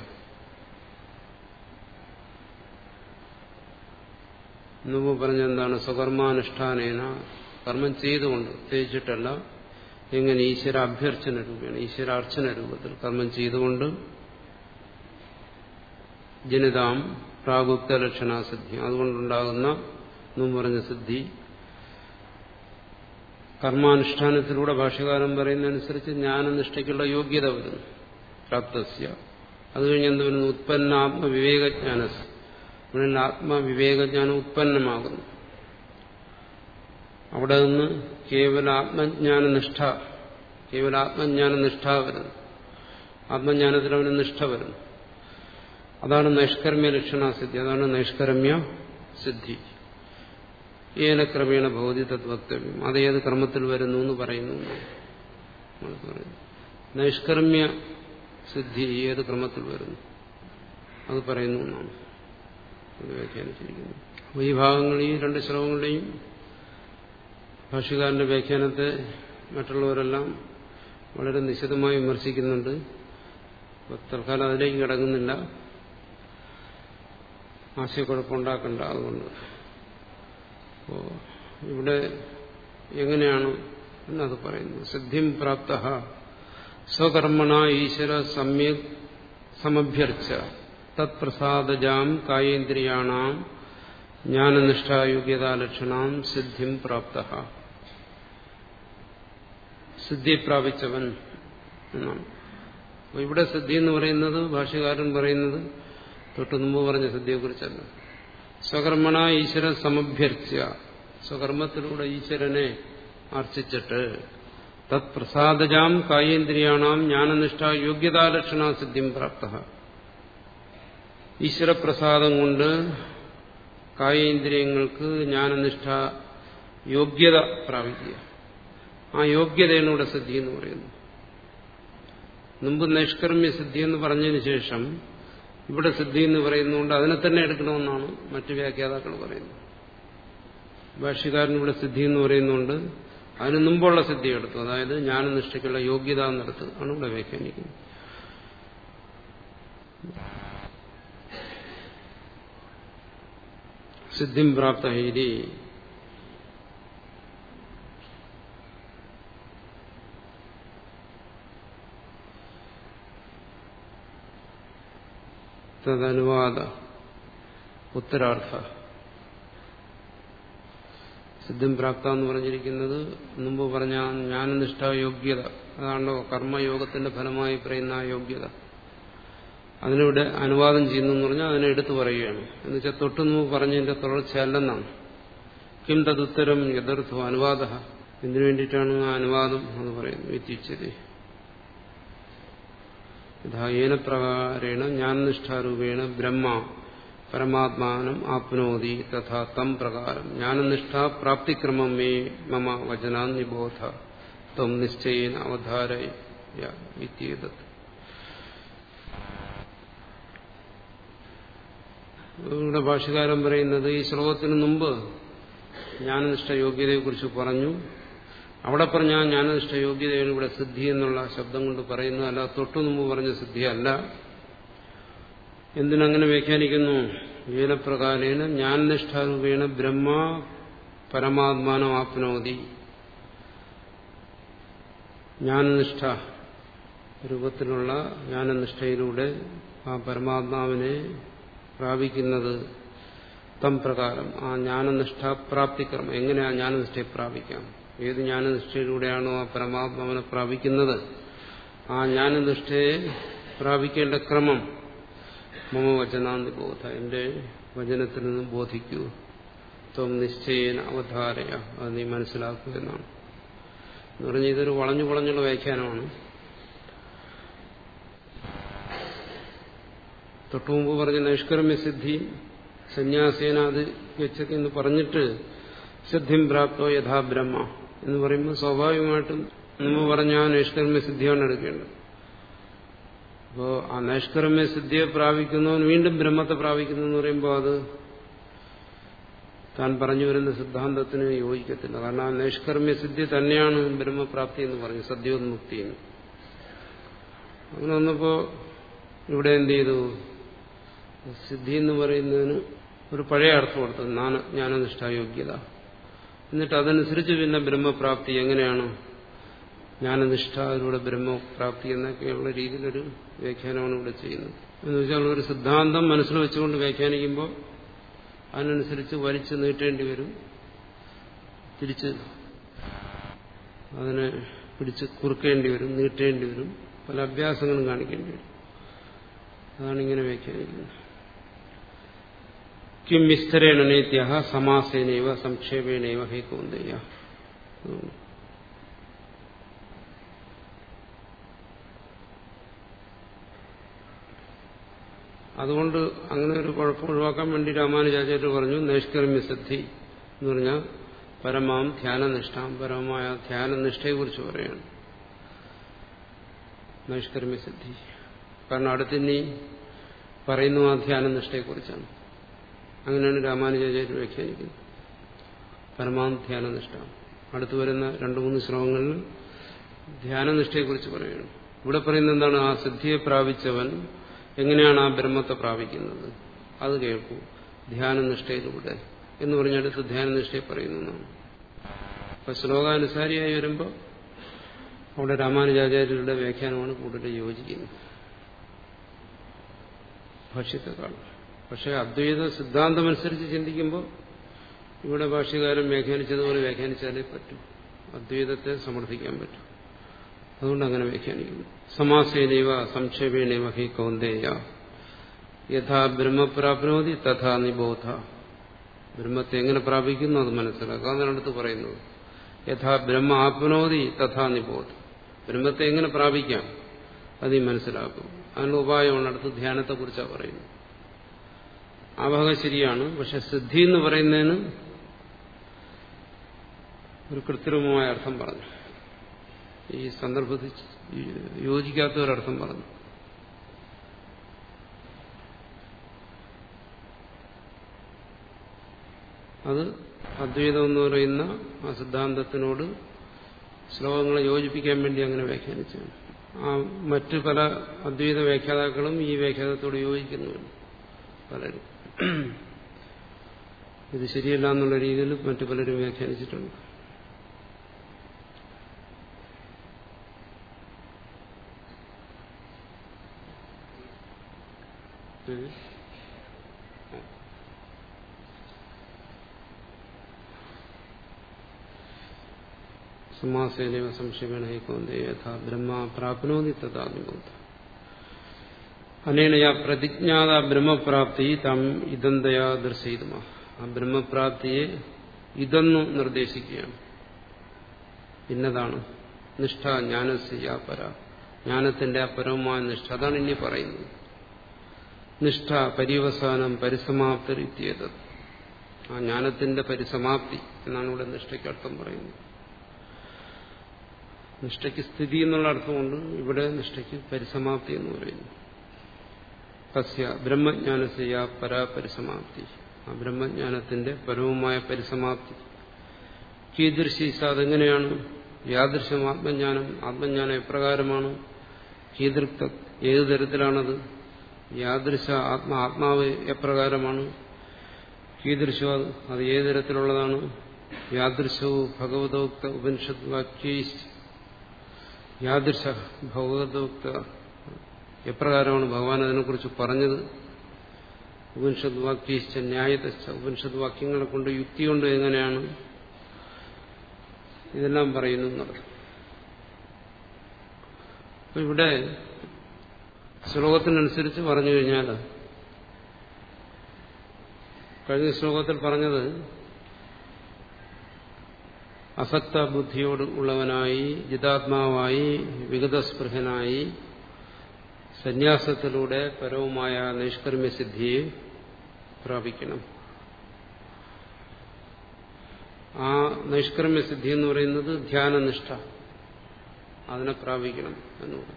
മുമ്പ് പറഞ്ഞെന്താണ് സ്വകർമാനുഷ്ഠാനേന കർമ്മം ചെയ്തുകൊണ്ട് തേച്ചിട്ടല്ല എങ്ങനെ ഈശ്വര അഭ്യർച്ചന രൂപേണ ഈശ്വരാർച്ചന രൂപത്തിൽ കർമ്മം ചെയ്തുകൊണ്ട് ജനിതാം പ്രാഗുപ്ത ലക്ഷണാസിദ്ധി അതുകൊണ്ടുണ്ടാകുന്ന മുമ്പ് പറഞ്ഞ സിദ്ധി കർമാനുഷ്ഠാനത്തിലൂടെ ഭാഷകാരൻ പറയുന്നതനുസരിച്ച് ജ്ഞാനനിഷ്ഠയ്ക്കുള്ള യോഗ്യത വരുന്നു പ്രാപ്തസ്യ അത് കഴിഞ്ഞ് എന്ത് വരുന്നു ഉത്പന്നാത്മവിവേകജ്ഞാനസ് ഉള്ളിൽ ആത്മവിവേകജ്ഞാനം ഉത്പന്നമാകുന്നു അവിടെ നിന്ന് കേവല ആത്മജ്ഞാന നിഷ്ഠ കേവല ആത്മജ്ഞാന നിഷ്ഠ വരുന്നു ആത്മജ്ഞാനത്തിൽ അവന് നിഷ്ഠ വരുന്നു അതാണ് നൈഷ്കർമ്മ്യ ലക്ഷണാസിദ്ധി അതാണ് നൈഷ്കർമ്മ്യ സിദ്ധി ഏന ക്രമേണ ഭൗതി തദ്വക്തവ്യം അത് ഏത് ക്രമത്തിൽ വരുന്നു എന്ന് പറയുന്നു നൈഷ്കർമ്മ്യ സിദ്ധി ഏത് ക്രമത്തിൽ വരുന്നു അത് പറയുന്നു എന്നാണ് അത് വ്യാഖ്യാനിച്ചിരിക്കുന്നത് അപ്പോൾ ഈ ഭാഗങ്ങൾ ഈ രണ്ട് ശ്ലോകങ്ങളുടെയും ഭാഷ്യകാരന്റെ വ്യാഖ്യാനത്തെ മറ്റുള്ളവരെല്ലാം വളരെ നിശിതമായി വിമർശിക്കുന്നുണ്ട് തൽക്കാലം അതിലേക്ക് കിടങ്ങുന്നില്ല ആശയക്കുഴപ്പമുണ്ടാക്കണ്ട അതുകൊണ്ട് അപ്പോ ഇവിടെ എങ്ങനെയാണ് എന്നത് പറയുന്നു സിദ്ധിം പ്രാപ്ത സ്വകർമ്മണ ഈശ്വര സമ്യക് സമഭ്യർച്ച തത്പ്രസാദജാം കായേന്ദ്രിയാണാം ജ്ഞാനനിഷ്ഠായോഗ്യതാലക്ഷണാം സിദ്ധിം പ്രാപ്ത സിദ്ധി പ്രാപിച്ചവൻ എന്നാണ് അപ്പോൾ ഇവിടെ സിദ്ധി എന്ന് പറയുന്നത് ഭാഷ്യകാരൻ പറയുന്നത് തൊട്ടു മുമ്പ് പറഞ്ഞ സിദ്ധിയെക്കുറിച്ചല്ല സ്വകർമ്മണ ഈശ്വര സമഭ്യർച്ച സ്വകർമ്മത്തിലൂടെ ഈശ്വരനെ അർച്ചിച്ചിട്ട് തത്പ്രസാദജാം കായേന്ദ്രിയാണാം ജ്ഞാനനിഷ്ഠ യോഗ്യതാലക്ഷണ സിദ്ധിം പ്രാപ്ത ഈശ്വരപ്രസാദം കൊണ്ട് കായേന്ദ്രിയങ്ങൾക്ക് ജ്ഞാനനിഷ്ഠ യോഗ്യത പ്രാപിക്കുക ആ യോഗ്യതയാണ് ഇവിടെ സിദ്ധി എന്ന് പറയുന്നു മുമ്പ് നൈഷ്കർമ്മ്യ സിദ്ധി എന്ന് പറഞ്ഞതിന് ശേഷം ഇവിടെ സിദ്ധി എന്ന് പറയുന്നതുകൊണ്ട് അതിനെ തന്നെ എടുക്കണമെന്നാണ് മറ്റു വ്യാഖ്യാതാക്കൾ പറയുന്നത് ഭാഷ്യകാരൻ ഇവിടെ സിദ്ധി എന്ന് പറയുന്നുണ്ട് അതിന് മുമ്പുള്ള സിദ്ധി എടുത്തു അതായത് ജ്ഞാനനിഷ്ഠയ്ക്കുള്ള യോഗ്യത എന്നെടുത്ത് ആണ് ഇവിടെ വ്യാഖ്യാനിക്കുന്നത് സിദ്ധിം പ്രാപ്ത ഹൈരി തദനുവാദ ഉത്തരാർത്ഥ സിദ്ധിം പ്രാപ്ത എന്ന് പറഞ്ഞിരിക്കുന്നത് മുമ്പ് പറഞ്ഞ ജ്ഞാനനിഷ്ഠ യോഗ്യത അതാണല്ലോ കർമ്മയോഗത്തിന്റെ ഫലമായി പറയുന്ന ആ യോഗ്യത അതിനിവിടെ അനുവാദം ചെയ്യുന്നു എന്ന് പറഞ്ഞാൽ അതിനെ എടുത്തു പറയുകയാണ് എന്ന് വെച്ചാൽ തൊട്ടു മുമ്പ് പറഞ്ഞതിന്റെ തുടർച്ചയല്ലെന്നാണ് കിം തതുത്തരം യഥാർത്ഥം അനുവാദ എന്തിനു വേണ്ടിയിട്ടാണ് ആ അനുവാദം എന്ന് പറയുന്നത് വ്യത്യച്ചത് യഥാ പ്രകാരേണ ജ്ഞാനനിഷ്ഠാരൂപേണ ബ്രഹ്മ പരമാത്മാനം ആപ്നോതി തഥാ തം പ്രകാരം ജ്ഞാനനിഷ്ഠ പ്രാപ്തിക്രമം മേ മമ വചനാ നിബോധ ത്വം നിശ്ചയേന അവധാരയ വിത്യേതത് ഇവിടെ ഭാഷകാരൻ പറയുന്നത് ഈ ശ്ലോകത്തിന് മുമ്പ് ജ്ഞാനനിഷ്ഠ യോഗ്യതയെക്കുറിച്ച് പറഞ്ഞു അവിടെ പറഞ്ഞ ജ്ഞാനനിഷ്ഠ യോഗ്യതയാണ് ഇവിടെ സിദ്ധി എന്നുള്ള ശബ്ദം കൊണ്ട് പറയുന്നത് അല്ല തൊട്ടു മുമ്പ് പറഞ്ഞ സിദ്ധിയല്ല എന്തിനങ്ങനെ വ്യാഖ്യാനിക്കുന്നു ഏനപ്രകാരേണ ജ്ഞാനനിഷ്ഠാരൂപേണ ബ്രഹ്മ പരമാത്മാനം ആപ്നോതി ജ്ഞാനനിഷ്ഠ രൂപത്തിലുള്ള ജ്ഞാനനിഷ്ഠയിലൂടെ ആ പരമാത്മാവിനെ പ്രാപിക്കുന്നത് തം പ്രകാരം ആ ജ്ഞാനനിഷ്ഠ പ്രാപ്തിക്രമം എങ്ങനെ ആ ജ്ഞാനനിഷ്ഠയെ പ്രാപിക്കാം ഏത് ജ്ഞാനനിഷ്ഠയിലൂടെയാണോ ആ പരമാത്മാവിനെ പ്രാപിക്കുന്നത് ആ ജ്ഞാനനിഷ്ഠയെ പ്രാപിക്കേണ്ട ക്രമം മമ വചനാന്തി ബോധ എന്റെ വചനത്തിൽ നിന്നും ബോധിക്കൂ ത്വം നിശ്ചയേന അവധാരയ അത് നീ മനസ്സിലാക്കൂ എന്നാണ് എന്ന് പറഞ്ഞാൽ ഇതൊരു വളഞ്ഞു വളഞ്ഞുള്ള വ്യാഖ്യാനമാണ് തൊട്ടുമുമ്പ് പറഞ്ഞ നൈഷ്കർമ്മ്യ സിദ്ധി സന്യാസേനാത് ഗച്ഛത്തി എന്ന് പറഞ്ഞിട്ട് സിദ്ധിം പ്രാപ്തോ യഥാ ബ്രഹ്മ എന്ന് പറയുമ്പോൾ സ്വാഭാവികമായിട്ടും മുമ്പ് പറഞ്ഞ ആ നൈഷ്കർമ്മ്യ സിദ്ധിയാണ് എടുക്കേണ്ടത് അപ്പോൾ ആ നൈഷ്കർമ്മ്യ സിദ്ധിയെ പ്രാപിക്കുന്നവൻ വീണ്ടും ബ്രഹ്മത്തെ പ്രാപിക്കുന്നു എന്ന് പറയുമ്പോൾ അത് താൻ പറഞ്ഞു വരുന്ന സിദ്ധാന്തത്തിന് യോജിക്കത്തില്ല കാരണം ആ നൈഷ്കർമ്മ്യ സിദ്ധി തന്നെയാണ് ബ്രഹ്മപ്രാപ്തി എന്ന് പറഞ്ഞു സദ്യോന്മുക്തി എന്ന് അങ്ങനെ വന്നപ്പോ ഇവിടെ എന്ത് ചെയ്തു സിദ്ധി എന്ന് പറയുന്നതിന് ഒരു പഴയ അർത്ഥം കൊടുത്തു ജ്ഞാനനിഷ്ഠായോഗ്യത എന്നിട്ട് അതനുസരിച്ച് പിന്നെ ബ്രഹ്മപ്രാപ്തി എങ്ങനെയാണ് ജ്ഞാനനിഷ്ഠ അതിലൂടെ ബ്രഹ്മപ്രാപ്തി എന്നൊക്കെയുള്ള രീതിയിലൊരു വ്യാഖ്യാനമാണ് ഇവിടെ ചെയ്യുന്നത് എന്ന് വെച്ചാൽ ഒരു സിദ്ധാന്തം മനസ്സിൽ വെച്ചുകൊണ്ട് വ്യാഖ്യാനിക്കുമ്പോൾ അതിനനുസരിച്ച് വലിച്ചു നീട്ടേണ്ടി വരും തിരിച്ച് അതിനെ പിടിച്ച് കുറുക്കേണ്ടി വരും നീട്ടേണ്ടി വരും പല അഭ്യാസങ്ങളും കാണിക്കേണ്ടി വരും അതാണ് ഇങ്ങനെ വ്യാഖ്യാനിക്കുന്നത് കിം വിസ്തരേണ നേത്യ സമാസേനൈവ സംക്ഷേപേണൈവ ഹേ കൗന്ദയ്യ അതുകൊണ്ട് അങ്ങനെ ഒരു കുഴപ്പം ഒഴിവാക്കാൻ വേണ്ടി രാമാനുജാചാര്യ പറഞ്ഞു നൈഷ്കർമ്മ്യ സിദ്ധി എന്ന് പറഞ്ഞാൽ പരമാം ധ്യാനനിഷ്ഠാം പരമമായ ധ്യാനനിഷ്ഠയെക്കുറിച്ച് പറയാണ് നൈഷ്കർമ്മ്യ സിദ്ധി കാരണം അടുത്തിനി പറയുന്നു ആ ധ്യാനനിഷ്ഠയെക്കുറിച്ചാണ് അങ്ങനെയാണ് രാമാനുജാചാര്യ വ്യാഖ്യാനിക്കുന്നത് പരമാം ധ്യാനനിഷ്ഠ അടുത്തു വരുന്ന രണ്ടു മൂന്ന് ശ്ലോകങ്ങളിൽ ധ്യാനനിഷ്ഠയെക്കുറിച്ച് പറയുന്നു ഇവിടെ പറയുന്നത് എന്താണ് ആ സിദ്ധിയെ പ്രാപിച്ചവൻ എങ്ങനെയാണ് ആ ബ്രഹ്മത്തെ പ്രാപിക്കുന്നത് അത് കേൾക്കൂ ധ്യാനനിഷ്ഠയിലൂടെ എന്ന് പറഞ്ഞടുത്ത് ധ്യാനനിഷ്ഠയെ പറയുന്നതാണ് അപ്പൊ ശ്ലോകാനുസാരിയായി വരുമ്പോൾ അവിടെ രാമാനുജാചാര്യരുടെ വ്യാഖ്യാനമാണ് കൂടുതൽ യോജിക്കുന്നത് ഭാഷ്യത്തെക്കാൾ പക്ഷെ അദ്വൈത സിദ്ധാന്തമനുസരിച്ച് ചിന്തിക്കുമ്പോൾ ഇവിടെ ഭാഷ്യകാരൻ വ്യാഖ്യാനിച്ചതുപോലെ വ്യാഖ്യാനിച്ചാലേ പറ്റൂ അദ്വൈതത്തെ സമർത്ഥിക്കാൻ പറ്റും അതുകൊണ്ട് അങ്ങനെ വ്യാഖ്യാനിക്കുന്നു സമാസേനൈവ സംക്ഷേപേണൈവ ഹി കൗന്ദേയ യഥാ ബ്രഹ്മപ്രാപ്നോതി തഥാ നിബോധ ബ്രഹ്മത്തെ എങ്ങനെ പ്രാപിക്കുന്നു അത് മനസ്സിലാക്കുക അതാണ് അടുത്ത് പറയുന്നത് യഥാ ബ്രഹ്മ ആപ്നോതി തഥാ നിബോധ ബ്രഹ്മത്തെ എങ്ങനെ പ്രാപിക്കാം അത് ഈ മനസ്സിലാക്കും അതിനുള്ള ഉപായമാണ് അടുത്ത് ധ്യാനത്തെക്കുറിച്ചാണ് പറയുന്നത് ആ ഭാഗം ശരിയാണ് പക്ഷെ സിദ്ധി എന്ന് പറയുന്നതിന് ഒരു കൃത്രിമമായ അർത്ഥം പറഞ്ഞു ഈ സന്ദർഭത്തിൽ യോജിക്കാത്ത ഒരർത്ഥം പറഞ്ഞു അത് അദ്വൈതം എന്ന് പറയുന്ന ആ സിദ്ധാന്തത്തിനോട് ശ്ലോകങ്ങളെ യോജിപ്പിക്കാൻ വേണ്ടി അങ്ങനെ വ്യാഖ്യാനിച്ചാണ് ആ മറ്റു പല അദ്വൈത വ്യാഖ്യാതാക്കളും ഈ വ്യാഖ്യാനത്തോട് യോജിക്കുന്നുണ്ട് പലരും ഇത് ശരിയല്ല എന്നുള്ള രീതിയിൽ മറ്റു പലരും വ്യാഖ്യാനിച്ചിട്ടുണ്ട് സമാസേനൈവ സംശയമാണ് ഹൈക്കോന്തേ യഥാ ബ്രഹ്മ പ്രാപ്നോതി തഥാ നിബോധ അനേനയാ പ്രതിജ്ഞാത ബ്രഹ്മപ്രാപ്തി തം ഇതന്തയാ ദർശയിതുമ ആ ബ്രഹ്മപ്രാപ്തിയെ ഇതെന്നു നിർദ്ദേശിക്കുകയാണ് ഇന്നതാണ് നിഷ്ഠ ജ്ഞാനസ്യ പര ജ്ഞാനത്തിന്റെ അപരമായ നിഷ്ഠ അതാണ് ഇനി പറയുന്നത് നിഷ്ഠ പര്യവസാനം പരിസമാപ്തിരിത്തിയത് ആ ജ്ഞാനത്തിന്റെ പരിസമാപ്തി എന്നാണ് ഇവിടെ നിഷ്ഠയ്ക്ക് അർത്ഥം പറയുന്നത് നിഷ്ഠയ്ക്ക് സ്ഥിതി എന്നുള്ള അർത്ഥമുണ്ട് ഇവിടെ നിഷ്ഠയ്ക്ക് പരിസമാപ്തി എന്ന് പറയുന്നു തസ്യ ബ്രഹ്മജ്ഞാനസ്യ പരാപരിസമാപ്തി ആ ബ്രഹ്മജ്ഞാനത്തിന്റെ പരവുമായ പരിസമാപ്തി കീദൃശീസ അതെങ്ങനെയാണ് യാദൃശം ആത്മജ്ഞാനം ആത്മജ്ഞാനം എപ്രകാരമാണ് കീദൃക്ത ഏതു തരത്തിലാണത് യാദൃശ ആത്മ ആത്മാവ് എപ്രകാരമാണ് കീദൃശോ അത് ഏതു തരത്തിലുള്ളതാണ് യാദൃശവും ഭഗവതോക്ത ഉപനിഷത് വാക്യ യാദൃശ ഭഗവതോക്ത എപ്രകാരമാണ് ഭഗവാൻ അതിനെക്കുറിച്ച് പറഞ്ഞത് ഉപനിഷത് വാക്യശ്ച ന്യായതശ്ച ഉപനിഷത് വാക്യങ്ങളെ കൊണ്ട് യുക്തി കൊണ്ട് എങ്ങനെയാണ് ഇതെല്ലാം പറയുന്നു എന്നർത്ഥം അപ്പൊ ഇവിടെ ശ്ലോകത്തിനനുസരിച്ച് പറഞ്ഞു കഴിഞ്ഞാൽ കഴിഞ്ഞ ശ്ലോകത്തിൽ പറഞ്ഞത് അസക്ത ബുദ്ധിയോട് ഉള്ളവനായി ജിതാത്മാവായി വിഗതസ്പൃഹനായി സന്യാസത്തിലൂടെ പരവുമായ നൈഷ്കർമ്മ്യസിദ്ധിയെ പ്രാപിക്കണം ആ നൈഷ്കർമ്മ്യസിദ്ധി എന്ന് പറയുന്നത് ധ്യാനനിഷ്ഠ അതിനെ പ്രാപിക്കണം എന്ന് പറയും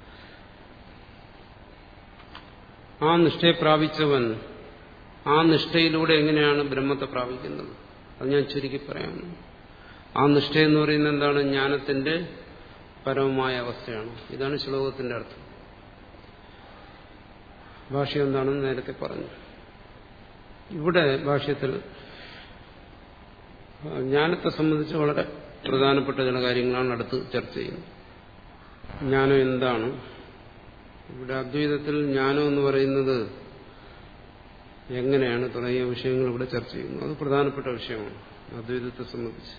ആ നിഷ്ഠയെ പ്രാപിച്ചവൻ ആ നിഷ്ഠയിലൂടെ എങ്ങനെയാണ് ബ്രഹ്മത്തെ പ്രാപിക്കുന്നത് അത് ഞാൻ ചുരുക്കി പറയാം ആ നിഷ്ഠ എന്ന് പറയുന്നത് എന്താണ് ജ്ഞാനത്തിന്റെ പരമമായ അവസ്ഥയാണ് ഇതാണ് ശ്ലോകത്തിന്റെ അർത്ഥം ഭാഷ്യം എന്താണെന്ന് നേരത്തെ പറഞ്ഞു ഇവിടെ ഭാഷ്യത്തിൽ ജ്ഞാനത്തെ സംബന്ധിച്ച് വളരെ പ്രധാനപ്പെട്ട ചില കാര്യങ്ങളാണ് അടുത്ത് ചർച്ച ചെയ്യുന്നത് ജ്ഞാനം എന്താണ് ഇവിടെ അദ്വൈതത്തിൽ ജ്ഞാനം എന്ന് പറയുന്നത് എങ്ങനെയാണ് തുടങ്ങിയ വിഷയങ്ങൾ ഇവിടെ ചർച്ച ചെയ്യുന്നു അത് പ്രധാനപ്പെട്ട വിഷയമാണ് അദ്വൈതത്തെ സംബന്ധിച്ച്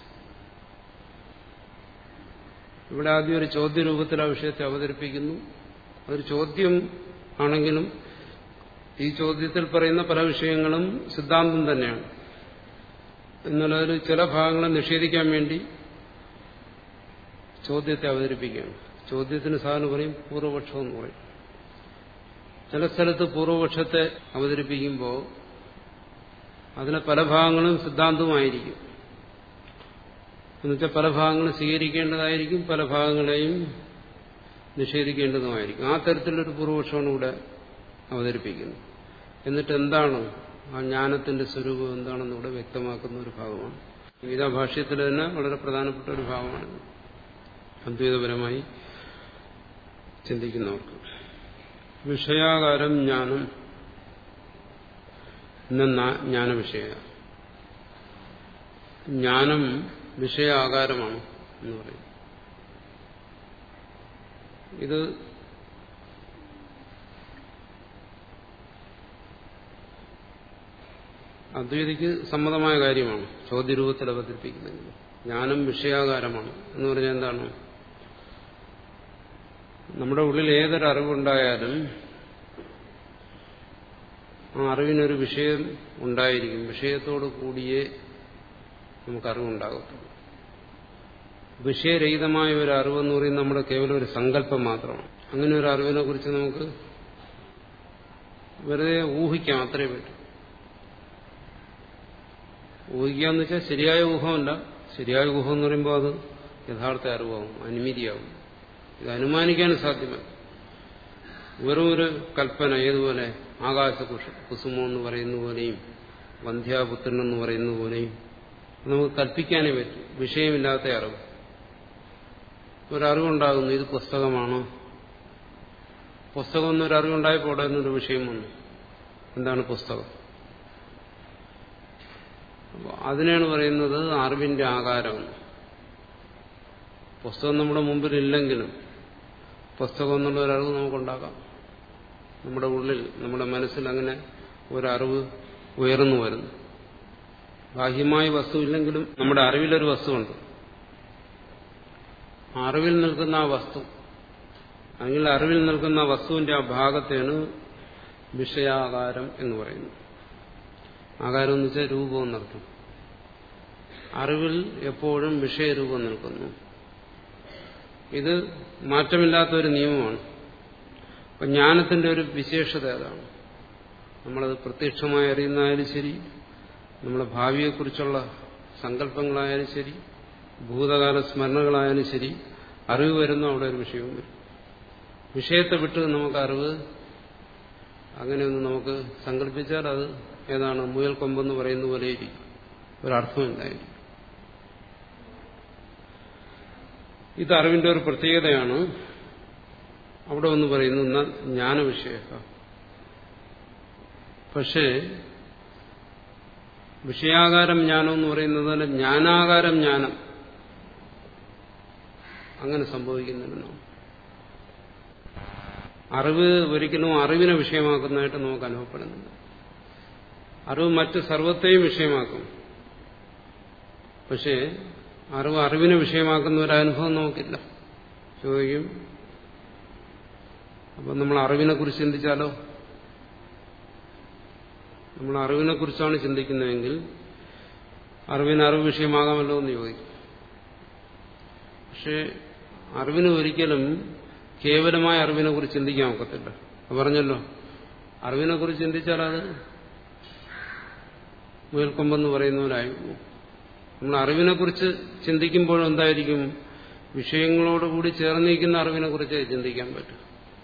ഇവിടെ ആദ്യം ഒരു ചോദ്യ രൂപത്തിൽ ആ വിഷയത്തെ അവതരിപ്പിക്കുന്നു അതൊരു ചോദ്യം ആണെങ്കിലും ഈ ചോദ്യത്തിൽ പറയുന്ന പല വിഷയങ്ങളും സിദ്ധാന്തം തന്നെയാണ് എന്നുള്ളതിൽ ചില ഭാഗങ്ങളെ നിഷേധിക്കാൻ വേണ്ടി ചോദ്യത്തെ അവതരിപ്പിക്കുകയാണ് ചോദ്യത്തിന് സാധാരണ പറയും പൂർവപക്ഷം എന്ന് പറയും ചില സ്ഥലത്ത് പൂർവപക്ഷത്തെ അവതരിപ്പിക്കുമ്പോൾ അതിലെ പല ഭാഗങ്ങളും സിദ്ധാന്തമായിരിക്കും എന്നുവെച്ചാൽ പല ഭാഗങ്ങളും സ്വീകരിക്കേണ്ടതായിരിക്കും പല ഭാഗങ്ങളെയും നിഷേധിക്കേണ്ടതുമായിരിക്കും ആ തരത്തിലൊരു പൂർവപക്ഷമാണ് ഇവിടെ അവതരിപ്പിക്കുന്നത് എന്നിട്ട് എന്താണ് ആ ജ്ഞാനത്തിന്റെ സ്വരൂപം എന്താണെന്ന് ഇവിടെ വ്യക്തമാക്കുന്ന ഒരു ഭാഗമാണ് ഗീതാഭാഷ്യത്തിൽ തന്നെ വളരെ പ്രധാനപ്പെട്ട ഒരു ഭാഗമാണ് അദ്വൈതപരമായി ചിന്തിക്കുന്നവർക്ക് വിഷയാകാരം ജ്ഞാനം എന്ന ജ്ഞാനവിഷയ ജ്ഞാനം വിഷയാകാരമാണ് എന്ന് പറയും ഇത് അദ്വൈതിക്ക് സമ്മതമായ കാര്യമാണ് ചോദ്യരൂപത്തിൽ അവതരിപ്പിക്കുന്നത് ജ്ഞാനം വിഷയാകാരമാണ് എന്ന് പറഞ്ഞാൽ എന്താണ് നമ്മുടെ ഉള്ളിൽ ഏതൊരു അറിവുണ്ടായാലും ആ അറിവിനൊരു വിഷയം ഉണ്ടായിരിക്കും വിഷയത്തോട് കൂടിയേ നമുക്ക് അറിവുണ്ടാകത്തുള്ളൂ വിഷയരഹിതമായ ഒരു അറിവെന്ന് പറയുന്നത് നമ്മുടെ കേവലം ഒരു സങ്കല്പം മാത്രമാണ് അങ്ങനെ ഒരു അറിവിനെ കുറിച്ച് നമുക്ക് വെറുതെ ഊഹിക്കാം അത്രേ പറ്റും ഊഹിക്കാന്ന് വെച്ചാൽ ശരിയായ ഊഹമല്ല ശരിയായ ഊഹം എന്ന് പറയുമ്പോൾ അത് യഥാർത്ഥ അറിവാകും അനുമതിയാകും ഇത് അനുമാനിക്കാനും സാധ്യമല്ല വെറും ഒരു കൽപ്പന ഏതുപോലെ ആകാശ കുസുമം എന്ന് പറയുന്ന പോലെയും വന്ധ്യാപുത്രൻ എന്ന് പറയുന്ന പോലെയും നമുക്ക് കൽപ്പിക്കാനേ പറ്റും വിഷയമില്ലാത്ത അറിവ് ഒരറിവുണ്ടാകുന്നു ഇത് പുസ്തകമാണ് പുസ്തകം എന്നൊരു അറിവുണ്ടായപ്പോൾ അവിടെ നിന്നൊരു വിഷയം വന്നു എന്താണ് പുസ്തകം അതിനാണ് പറയുന്നത് അറിവിന്റെ ആകാരമെന്ന് പുസ്തകം നമ്മുടെ മുമ്പിൽ ഇല്ലെങ്കിലും പുസ്തകം എന്നുള്ള ഒരറിവ് നമുക്കുണ്ടാക്കാം നമ്മുടെ ഉള്ളിൽ നമ്മുടെ മനസ്സിൽ അങ്ങനെ ഒരറിവ് ഉയർന്നു വരുന്നു ബാഹ്യമായ വസ്തു ഇല്ലെങ്കിലും നമ്മുടെ അറിവിലൊരു വസ്തുവുണ്ട് അറിവിൽ നിൽക്കുന്ന ആ വസ്തു അല്ലെങ്കിൽ അറിവിൽ നിൽക്കുന്ന ആ വസ്തുവിന്റെ ആ ഭാഗത്തെയാണ് വിഷയാകാരം എന്ന് പറയുന്നത് ആകാരം എന്ന് വെച്ചാൽ രൂപം എന്നർത്ഥം അറിവിൽ എപ്പോഴും വിഷയരൂപം നിൽക്കുന്നു ഇത് മാറ്റമില്ലാത്ത ഒരു നിയമമാണ് അപ്പം ജ്ഞാനത്തിന്റെ ഒരു വിശേഷത അതാണ് നമ്മളത് പ്രത്യക്ഷമായി അറിയുന്നതായാലും ശരി നമ്മുടെ ഭാവിയെക്കുറിച്ചുള്ള സങ്കല്പങ്ങളായാലും ശരി ഭൂതകാല സ്മരണകളായാലും ശരി അറിവ് വരുന്ന അവിടെ ഒരു വിഷയവും വരും വിഷയത്തെ വിട്ട് നമുക്ക് അറിവ് അങ്ങനെയൊന്ന് നമുക്ക് സങ്കല്പിച്ചാൽ അത് ഏതാണ് മുയൽ കൊമ്പെന്ന് പറയുന്ന പോലെ ഇരിക്കും ഒരർത്ഥമില്ലായിരിക്കും ഇത് അറിവിന്റെ ഒരു പ്രത്യേകതയാണ് അവിടെ ഒന്ന് പറയുന്നു ജ്ഞാനവിഷയ പക്ഷേ വിഷയാകാരം ജ്ഞാനം എന്ന് പറയുന്നത് പോലെ ജ്ഞാനാകാരം ജ്ഞാനം അങ്ങനെ സംഭവിക്കുന്നില്ല അറിവ് ഒരിക്കലും അറിവിനെ വിഷയമാക്കുന്നതായിട്ട് നമുക്ക് അനുഭവപ്പെടുന്നില്ല അറിവ് മറ്റ് സർവത്തെയും വിഷയമാക്കും പക്ഷേ അറിവ് അറിവിനെ വിഷയമാക്കുന്ന ഒരു അനുഭവം നമുക്കില്ല ചോദിക്കും അപ്പം നമ്മൾ അറിവിനെ കുറിച്ച് ചിന്തിച്ചാലോ നമ്മൾ അറിവിനെ കുറിച്ചാണ് ചിന്തിക്കുന്നതെങ്കിൽ അറിവിന് അറിവ് വിഷയമാകാമല്ലോ എന്ന് ചോദിക്കും പക്ഷേ അറിവിന് ഒരിക്കലും കേവലമായ അറിവിനെ കുറിച്ച് ചിന്തിക്കാൻ ഒക്കത്തില്ല പറഞ്ഞല്ലോ അറിവിനെ കുറിച്ച് ചിന്തിച്ചാൽ അത് മുയൽക്കൊമ്പെന്ന് പറയുന്നവരായിരുന്നു നമ്മൾ അറിവിനെ കുറിച്ച് ചിന്തിക്കുമ്പോൾ എന്തായിരിക്കും വിഷയങ്ങളോടുകൂടി ചേർന്നിരിക്കുന്ന അറിവിനെ കുറിച്ച് ചിന്തിക്കാൻ പറ്റും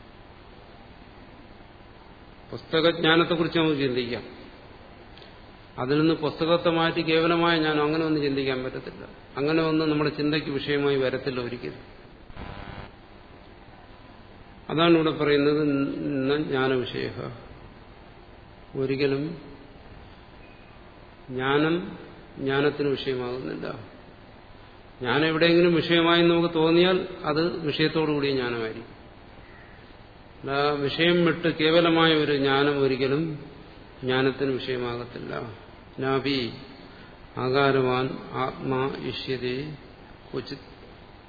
പുസ്തകജ്ഞാനത്തെക്കുറിച്ച് നമുക്ക് ചിന്തിക്കാം അതിൽ നിന്ന് പുസ്തകത്തെ മാറ്റി കേവലമായ ജ്ഞാനം അങ്ങനെ ഒന്നും ചിന്തിക്കാൻ പറ്റത്തില്ല അങ്ങനെ ഒന്നും നമ്മുടെ ചിന്തയ്ക്ക് വിഷയമായി വരത്തില്ല ഒരിക്കലും അതാണ് ഇവിടെ പറയുന്നത് ജ്ഞാനവിഷയ ഒരിക്കലും ജ്ഞാനം ജ്ഞാനത്തിന് വിഷയമാകുന്നില്ല ജ്ഞാനം എവിടെയെങ്കിലും വിഷയമായി നമുക്ക് തോന്നിയാൽ അത് വിഷയത്തോടുകൂടിയ ജ്ഞാനമായിരിക്കും വിഷയം വിട്ട് കേവലമായ ഒരു ജ്ഞാനം ഒരിക്കലും ജ്ഞാനത്തിന് വിഷയമാകത്തില്ല നാഭി ആകാരവാൻ ആത്മാ ഇഷ്യതേ ക്വചിത്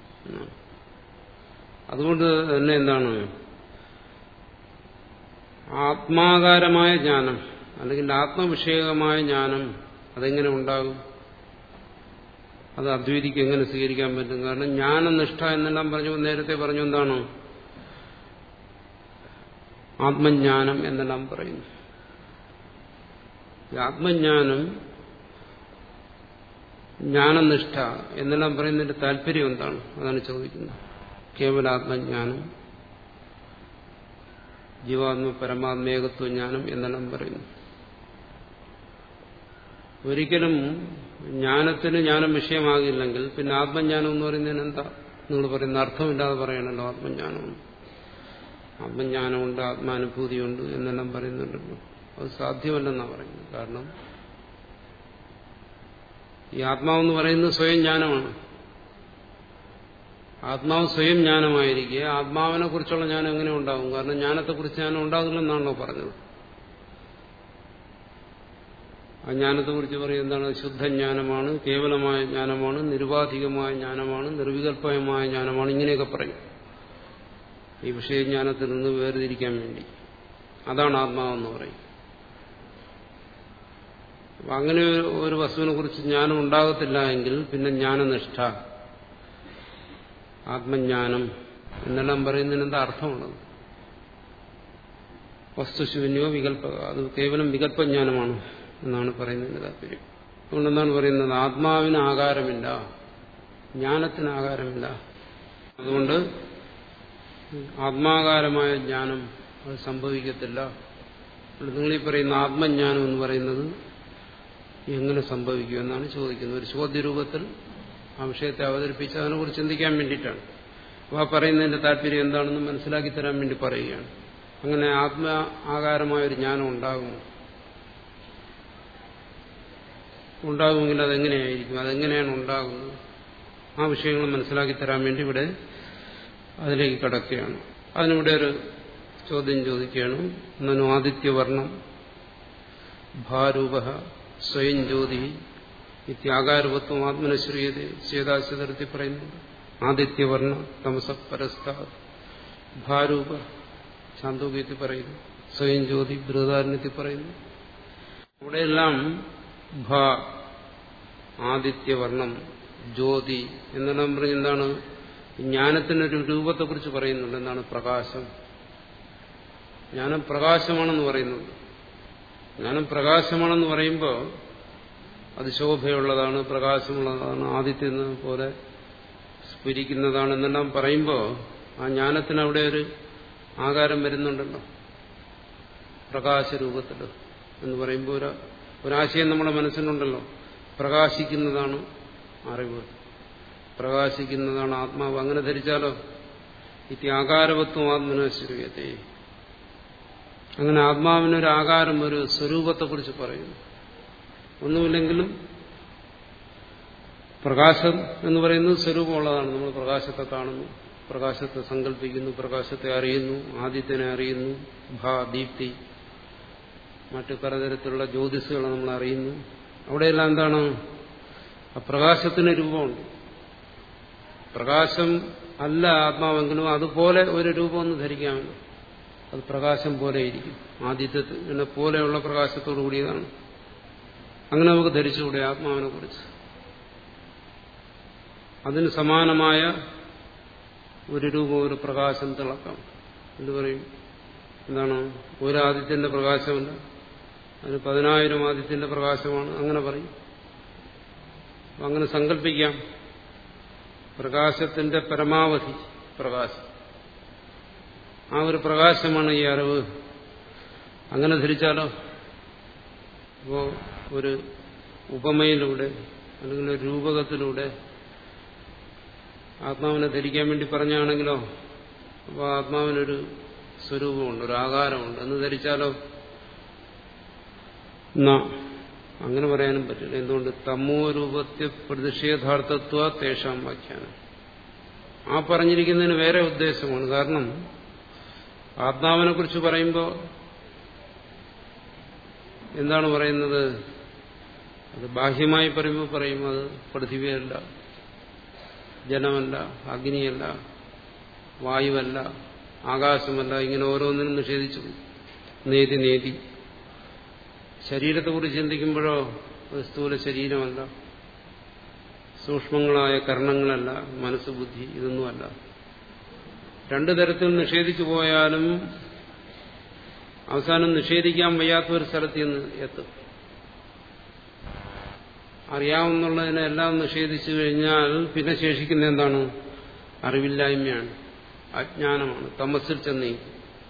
അതുകൊണ്ട് തന്നെ എന്താണ് ആത്മാകാരമായ ജ്ഞാനം അല്ലെങ്കിൽ ആത്മവിഷയകമായ ജ്ഞാനം അതെങ്ങനെ ഉണ്ടാകും അത് അദ്വൈതിക്ക് എങ്ങനെ സ്വീകരിക്കാൻ പറ്റും കാരണം ജ്ഞാനനിഷ്ഠ എന്നെല്ലാം പറഞ്ഞു നേരത്തെ പറഞ്ഞു എന്താണ് ആത്മജ്ഞാനം എന്നെല്ലാം പറയുന്നു ഈ ആത്മജ്ഞാനം ജ്ഞാനനിഷ്ഠ എന്നെല്ലാം പറയുന്നതിന്റെ താല്പര്യം എന്താണ് അതാണ് ചോദിക്കുന്നത് കേവലാത്മജ്ഞാനം ജീവാത്മ പരമാത്മേകത്വ ജ്ഞാനം എന്നെല്ലാം പറയുന്നു ഒരിക്കലും ജ്ഞാനത്തിന് ജ്ഞാനം വിഷയമാകില്ലെങ്കിൽ പിന്നെ ആത്മജ്ഞാനം എന്ന് പറയുന്നതിന് എന്താ നിങ്ങൾ പറയുന്ന അർത്ഥമില്ലാതെ പറയണല്ലോ ആത്മജ്ഞാനം ആത്മജ്ഞാനമുണ്ട് ആത്മാനുഭൂതിയുണ്ട് എന്നെല്ലാം പറയുന്നുണ്ടല്ലോ അത് സാധ്യമല്ലെന്നാണ് പറയുന്നത് കാരണം ഈ ആത്മാവെന്ന് പറയുന്നത് സ്വയം ജ്ഞാനമാണ് ആത്മാവ് സ്വയം ജ്ഞാനമായിരിക്കെ ആത്മാവിനെ കുറിച്ചുള്ള ജ്ഞാനം എങ്ങനെ ഉണ്ടാകും കാരണം ജ്ഞാനത്തെക്കുറിച്ച് ജ്ഞാനം ഉണ്ടാകില്ലെന്നാണല്ലോ പറഞ്ഞത് ആ ജ്ഞാനത്തെക്കുറിച്ച് പറയും എന്താണ് ശുദ്ധജ്ഞാനമാണ് കേവലമായ ജ്ഞാനമാണ് നിരുപാധികമായ ജ്ഞാനമാണ് നിർവികല്പമായ ജ്ഞാനമാണ് ഇങ്ങനെയൊക്കെ പറയും ഈ വിഷയജ്ഞാനത്തിൽ നിന്ന് വേർതിരിക്കാൻ വേണ്ടി അതാണ് ആത്മാവെന്ന് പറയും അപ്പൊ അങ്ങനെ ഒരു വസ്തുവിനെ കുറിച്ച് ജ്ഞാനം ഉണ്ടാകത്തില്ല എങ്കിൽ പിന്നെ ജ്ഞാനനിഷ്ഠ ആത്മജ്ഞാനം എന്നെല്ലാം പറയുന്നതിന് എന്താ അർത്ഥമുള്ളത് വസ്തുശൂന്യോ വികല്പ അത് കേവലം വികല്പജ്ഞാനമാണ് എന്നാണ് പറയുന്നതിന്റെ താല്പര്യം അതുകൊണ്ട് എന്താണ് പറയുന്നത് ആത്മാവിന് ആകാരമില്ല ജ്ഞാനത്തിന് ആകാരമില്ല അതുകൊണ്ട് ആത്മാകാരമായ ജ്ഞാനം അത് സംഭവിക്കത്തില്ല നിങ്ങളീ പറയുന്ന ആത്മജ്ഞാനം എന്ന് പറയുന്നത് എങ്ങനെ സംഭവിക്കും എന്നാണ് ചോദിക്കുന്നത് ഒരു ചോദ്യരൂപത്തിൽ ആ വിഷയത്തെ അവതരിപ്പിച്ച് അതിനെക്കുറിച്ച് ചിന്തിക്കാൻ വേണ്ടിയിട്ടാണ് അപ്പോൾ ആ പറയുന്നതിന്റെ താല്പര്യം എന്താണെന്ന് മനസ്സിലാക്കി തരാൻ വേണ്ടി പറയുകയാണ് അങ്ങനെ ആത്മ ആകാരമായ ഒരു ജ്ഞാനം ഉണ്ടാകുമോ ഉണ്ടാകുമെങ്കിൽ അതെങ്ങനെയായിരിക്കും അതെങ്ങനെയാണ് ഉണ്ടാകുന്നത് ആ വിഷയങ്ങൾ മനസ്സിലാക്കി തരാൻ വേണ്ടി ഇവിടെ അതിലേക്ക് കടക്കുകയാണ് അതിനിവിടെ ഒരു ചോദ്യം ചോദിക്കുകയാണ് നനു ആദിത്യവർണം ഭാരൂപ സ്വയം ജ്യോതി ഇത്യാകാരൂപത്വം ആത്മനശ്രീയത ചേതാശതരത്തിൽ പറയുന്നുണ്ട് ആദിത്യവർണ്ണ തമസ പരസ്ഥ ഭാരൂപ ചാന്തോക്യത്തിൽ പറയുന്നു സ്വയം ജ്യോതി ബൃഹദാരണ്യത്തിൽ പറയുന്നു ഇവിടെയെല്ലാം ഭ ആദിത്യവർണം ജ്യോതി എന്നെല്ലാം പറഞ്ഞ് എന്താണ് ജ്ഞാനത്തിനൊരു രൂപത്തെക്കുറിച്ച് പറയുന്നുണ്ട് എന്താണ് പ്രകാശം ജ്ഞാനം പ്രകാശമാണെന്ന് പറയുന്നുണ്ട് ജ്ഞാനം പ്രകാശമാണെന്ന് പറയുമ്പോൾ അത് ശോഭയുള്ളതാണ് പ്രകാശമുള്ളതാണ് ആദിത്യനെ പോലെ സ്ഫുരിക്കുന്നതാണ് എന്നെല്ലാം പറയുമ്പോൾ ആ ജ്ഞാനത്തിന് അവിടെ ഒരു ആകാരം വരുന്നുണ്ടല്ലോ പ്രകാശരൂപത്തിൽ എന്ന് പറയുമ്പോൾ ഒരു ഒരാശയം നമ്മുടെ മനസ്സിലുണ്ടല്ലോ പ്രകാശിക്കുന്നതാണ് അറിവ് പ്രകാശിക്കുന്നതാണ് ആത്മാവ് അങ്ങനെ ധരിച്ചാലോ ഇത്യാകാരവത്വം ആത്മനശ്വര്യത്തെ അങ്ങനെ ആത്മാവിനൊരു ആകാരം ഒരു സ്വരൂപത്തെക്കുറിച്ച് പറയുന്നു ഒന്നുമില്ലെങ്കിലും പ്രകാശം എന്ന് പറയുന്നത് സ്വരൂപമുള്ളതാണ് നമ്മൾ പ്രകാശത്തെ കാണുന്നു പ്രകാശത്തെ സങ്കല്പിക്കുന്നു പ്രകാശത്തെ അറിയുന്നു ആദിത്യനെ അറിയുന്നു ഭാ ദീപ്തി മറ്റു പലതരത്തിലുള്ള ജ്യോതിസുകളെ നമ്മൾ അറിയുന്നു അവിടെയെല്ലാം എന്താണ് ആ പ്രകാശത്തിന് രൂപമുണ്ട് പ്രകാശം അല്ല ആത്മാവെങ്കിലും അതുപോലെ ഒരു രൂപമൊന്ന് ധരിക്കാമല്ലോ അത് പ്രകാശം പോലെ ഇരിക്കും ആദിത്യത്തിനെ പോലെയുള്ള പ്രകാശത്തോടു കൂടിയതാണ് അങ്ങനെ നമുക്ക് ധരിച്ചുകൂടെ ആത്മാവിനെ കുറിച്ച് അതിന് സമാനമായ ഒരു രൂപം ഒരു പ്രകാശം തിളക്കം എന്ത് പറയും എന്താണ് ഒരു ആദിത്യന്റെ പ്രകാശമല്ല അതിന് പതിനായിരം ആദിത്യന്റെ പ്രകാശമാണ് അങ്ങനെ പറയും അങ്ങനെ സങ്കല്പിക്കാം പ്രകാശത്തിന്റെ പരമാവധി പ്രകാശം ആ ഒരു പ്രകാശമാണ് ഈ അറിവ് അങ്ങനെ ധരിച്ചാലോ അപ്പോ ഒരു ഉപമയിലൂടെ അല്ലെങ്കിൽ ഒരു രൂപകത്തിലൂടെ ആത്മാവിനെ ധരിക്കാൻ വേണ്ടി പറഞ്ഞാണെങ്കിലോ അപ്പോൾ ആത്മാവിനൊരു സ്വരൂപമുണ്ട് ഒരു ആകാരമുണ്ട് എന്ന് ധരിച്ചാലോ എന്നാ അങ്ങനെ പറയാനും പറ്റില്ല എന്തുകൊണ്ട് തമോ രൂപത്തെ പ്രതിഷേധാർത്ഥത്വ തേഷാം വ്യാഖ്യാനം ആ പറഞ്ഞിരിക്കുന്നതിന് വേറെ ഉദ്ദേശമാണ് കാരണം ആത്മാവിനെ കുറിച്ച് പറയുമ്പോൾ എന്താണ് പറയുന്നത് അത് ബാഹ്യമായി പറയുമ്പോൾ പറയും അത് പൃഥിവിയല്ല ജലമല്ല അഗ്നിയല്ല വായുവല്ല ആകാശമല്ല ഇങ്ങനെ ഓരോന്നിനും നിഷേധിച്ചു നേതി നേതി ശരീരത്തെക്കുറിച്ച് ചിന്തിക്കുമ്പോഴോ അത് സ്ഥൂല ശരീരമല്ല സൂക്ഷ്മങ്ങളായ കർണങ്ങളല്ല മനസ്സ് ബുദ്ധി ഇതൊന്നുമല്ല രണ്ടു തരത്തിൽ നിഷേധിച്ചു പോയാലും അവസാനം നിഷേധിക്കാൻ വയ്യാത്ത ഒരു സ്ഥലത്ത് നിന്ന് എത്തും അറിയാവുന്നുള്ളതിനെ എല്ലാം നിഷേധിച്ചു കഴിഞ്ഞാൽ പിന്നെ ശേഷിക്കുന്ന എന്താണ് അറിവില്ലായ്മയാണ് അജ്ഞാനമാണ് തമസിൽ ചെന്നേക്കും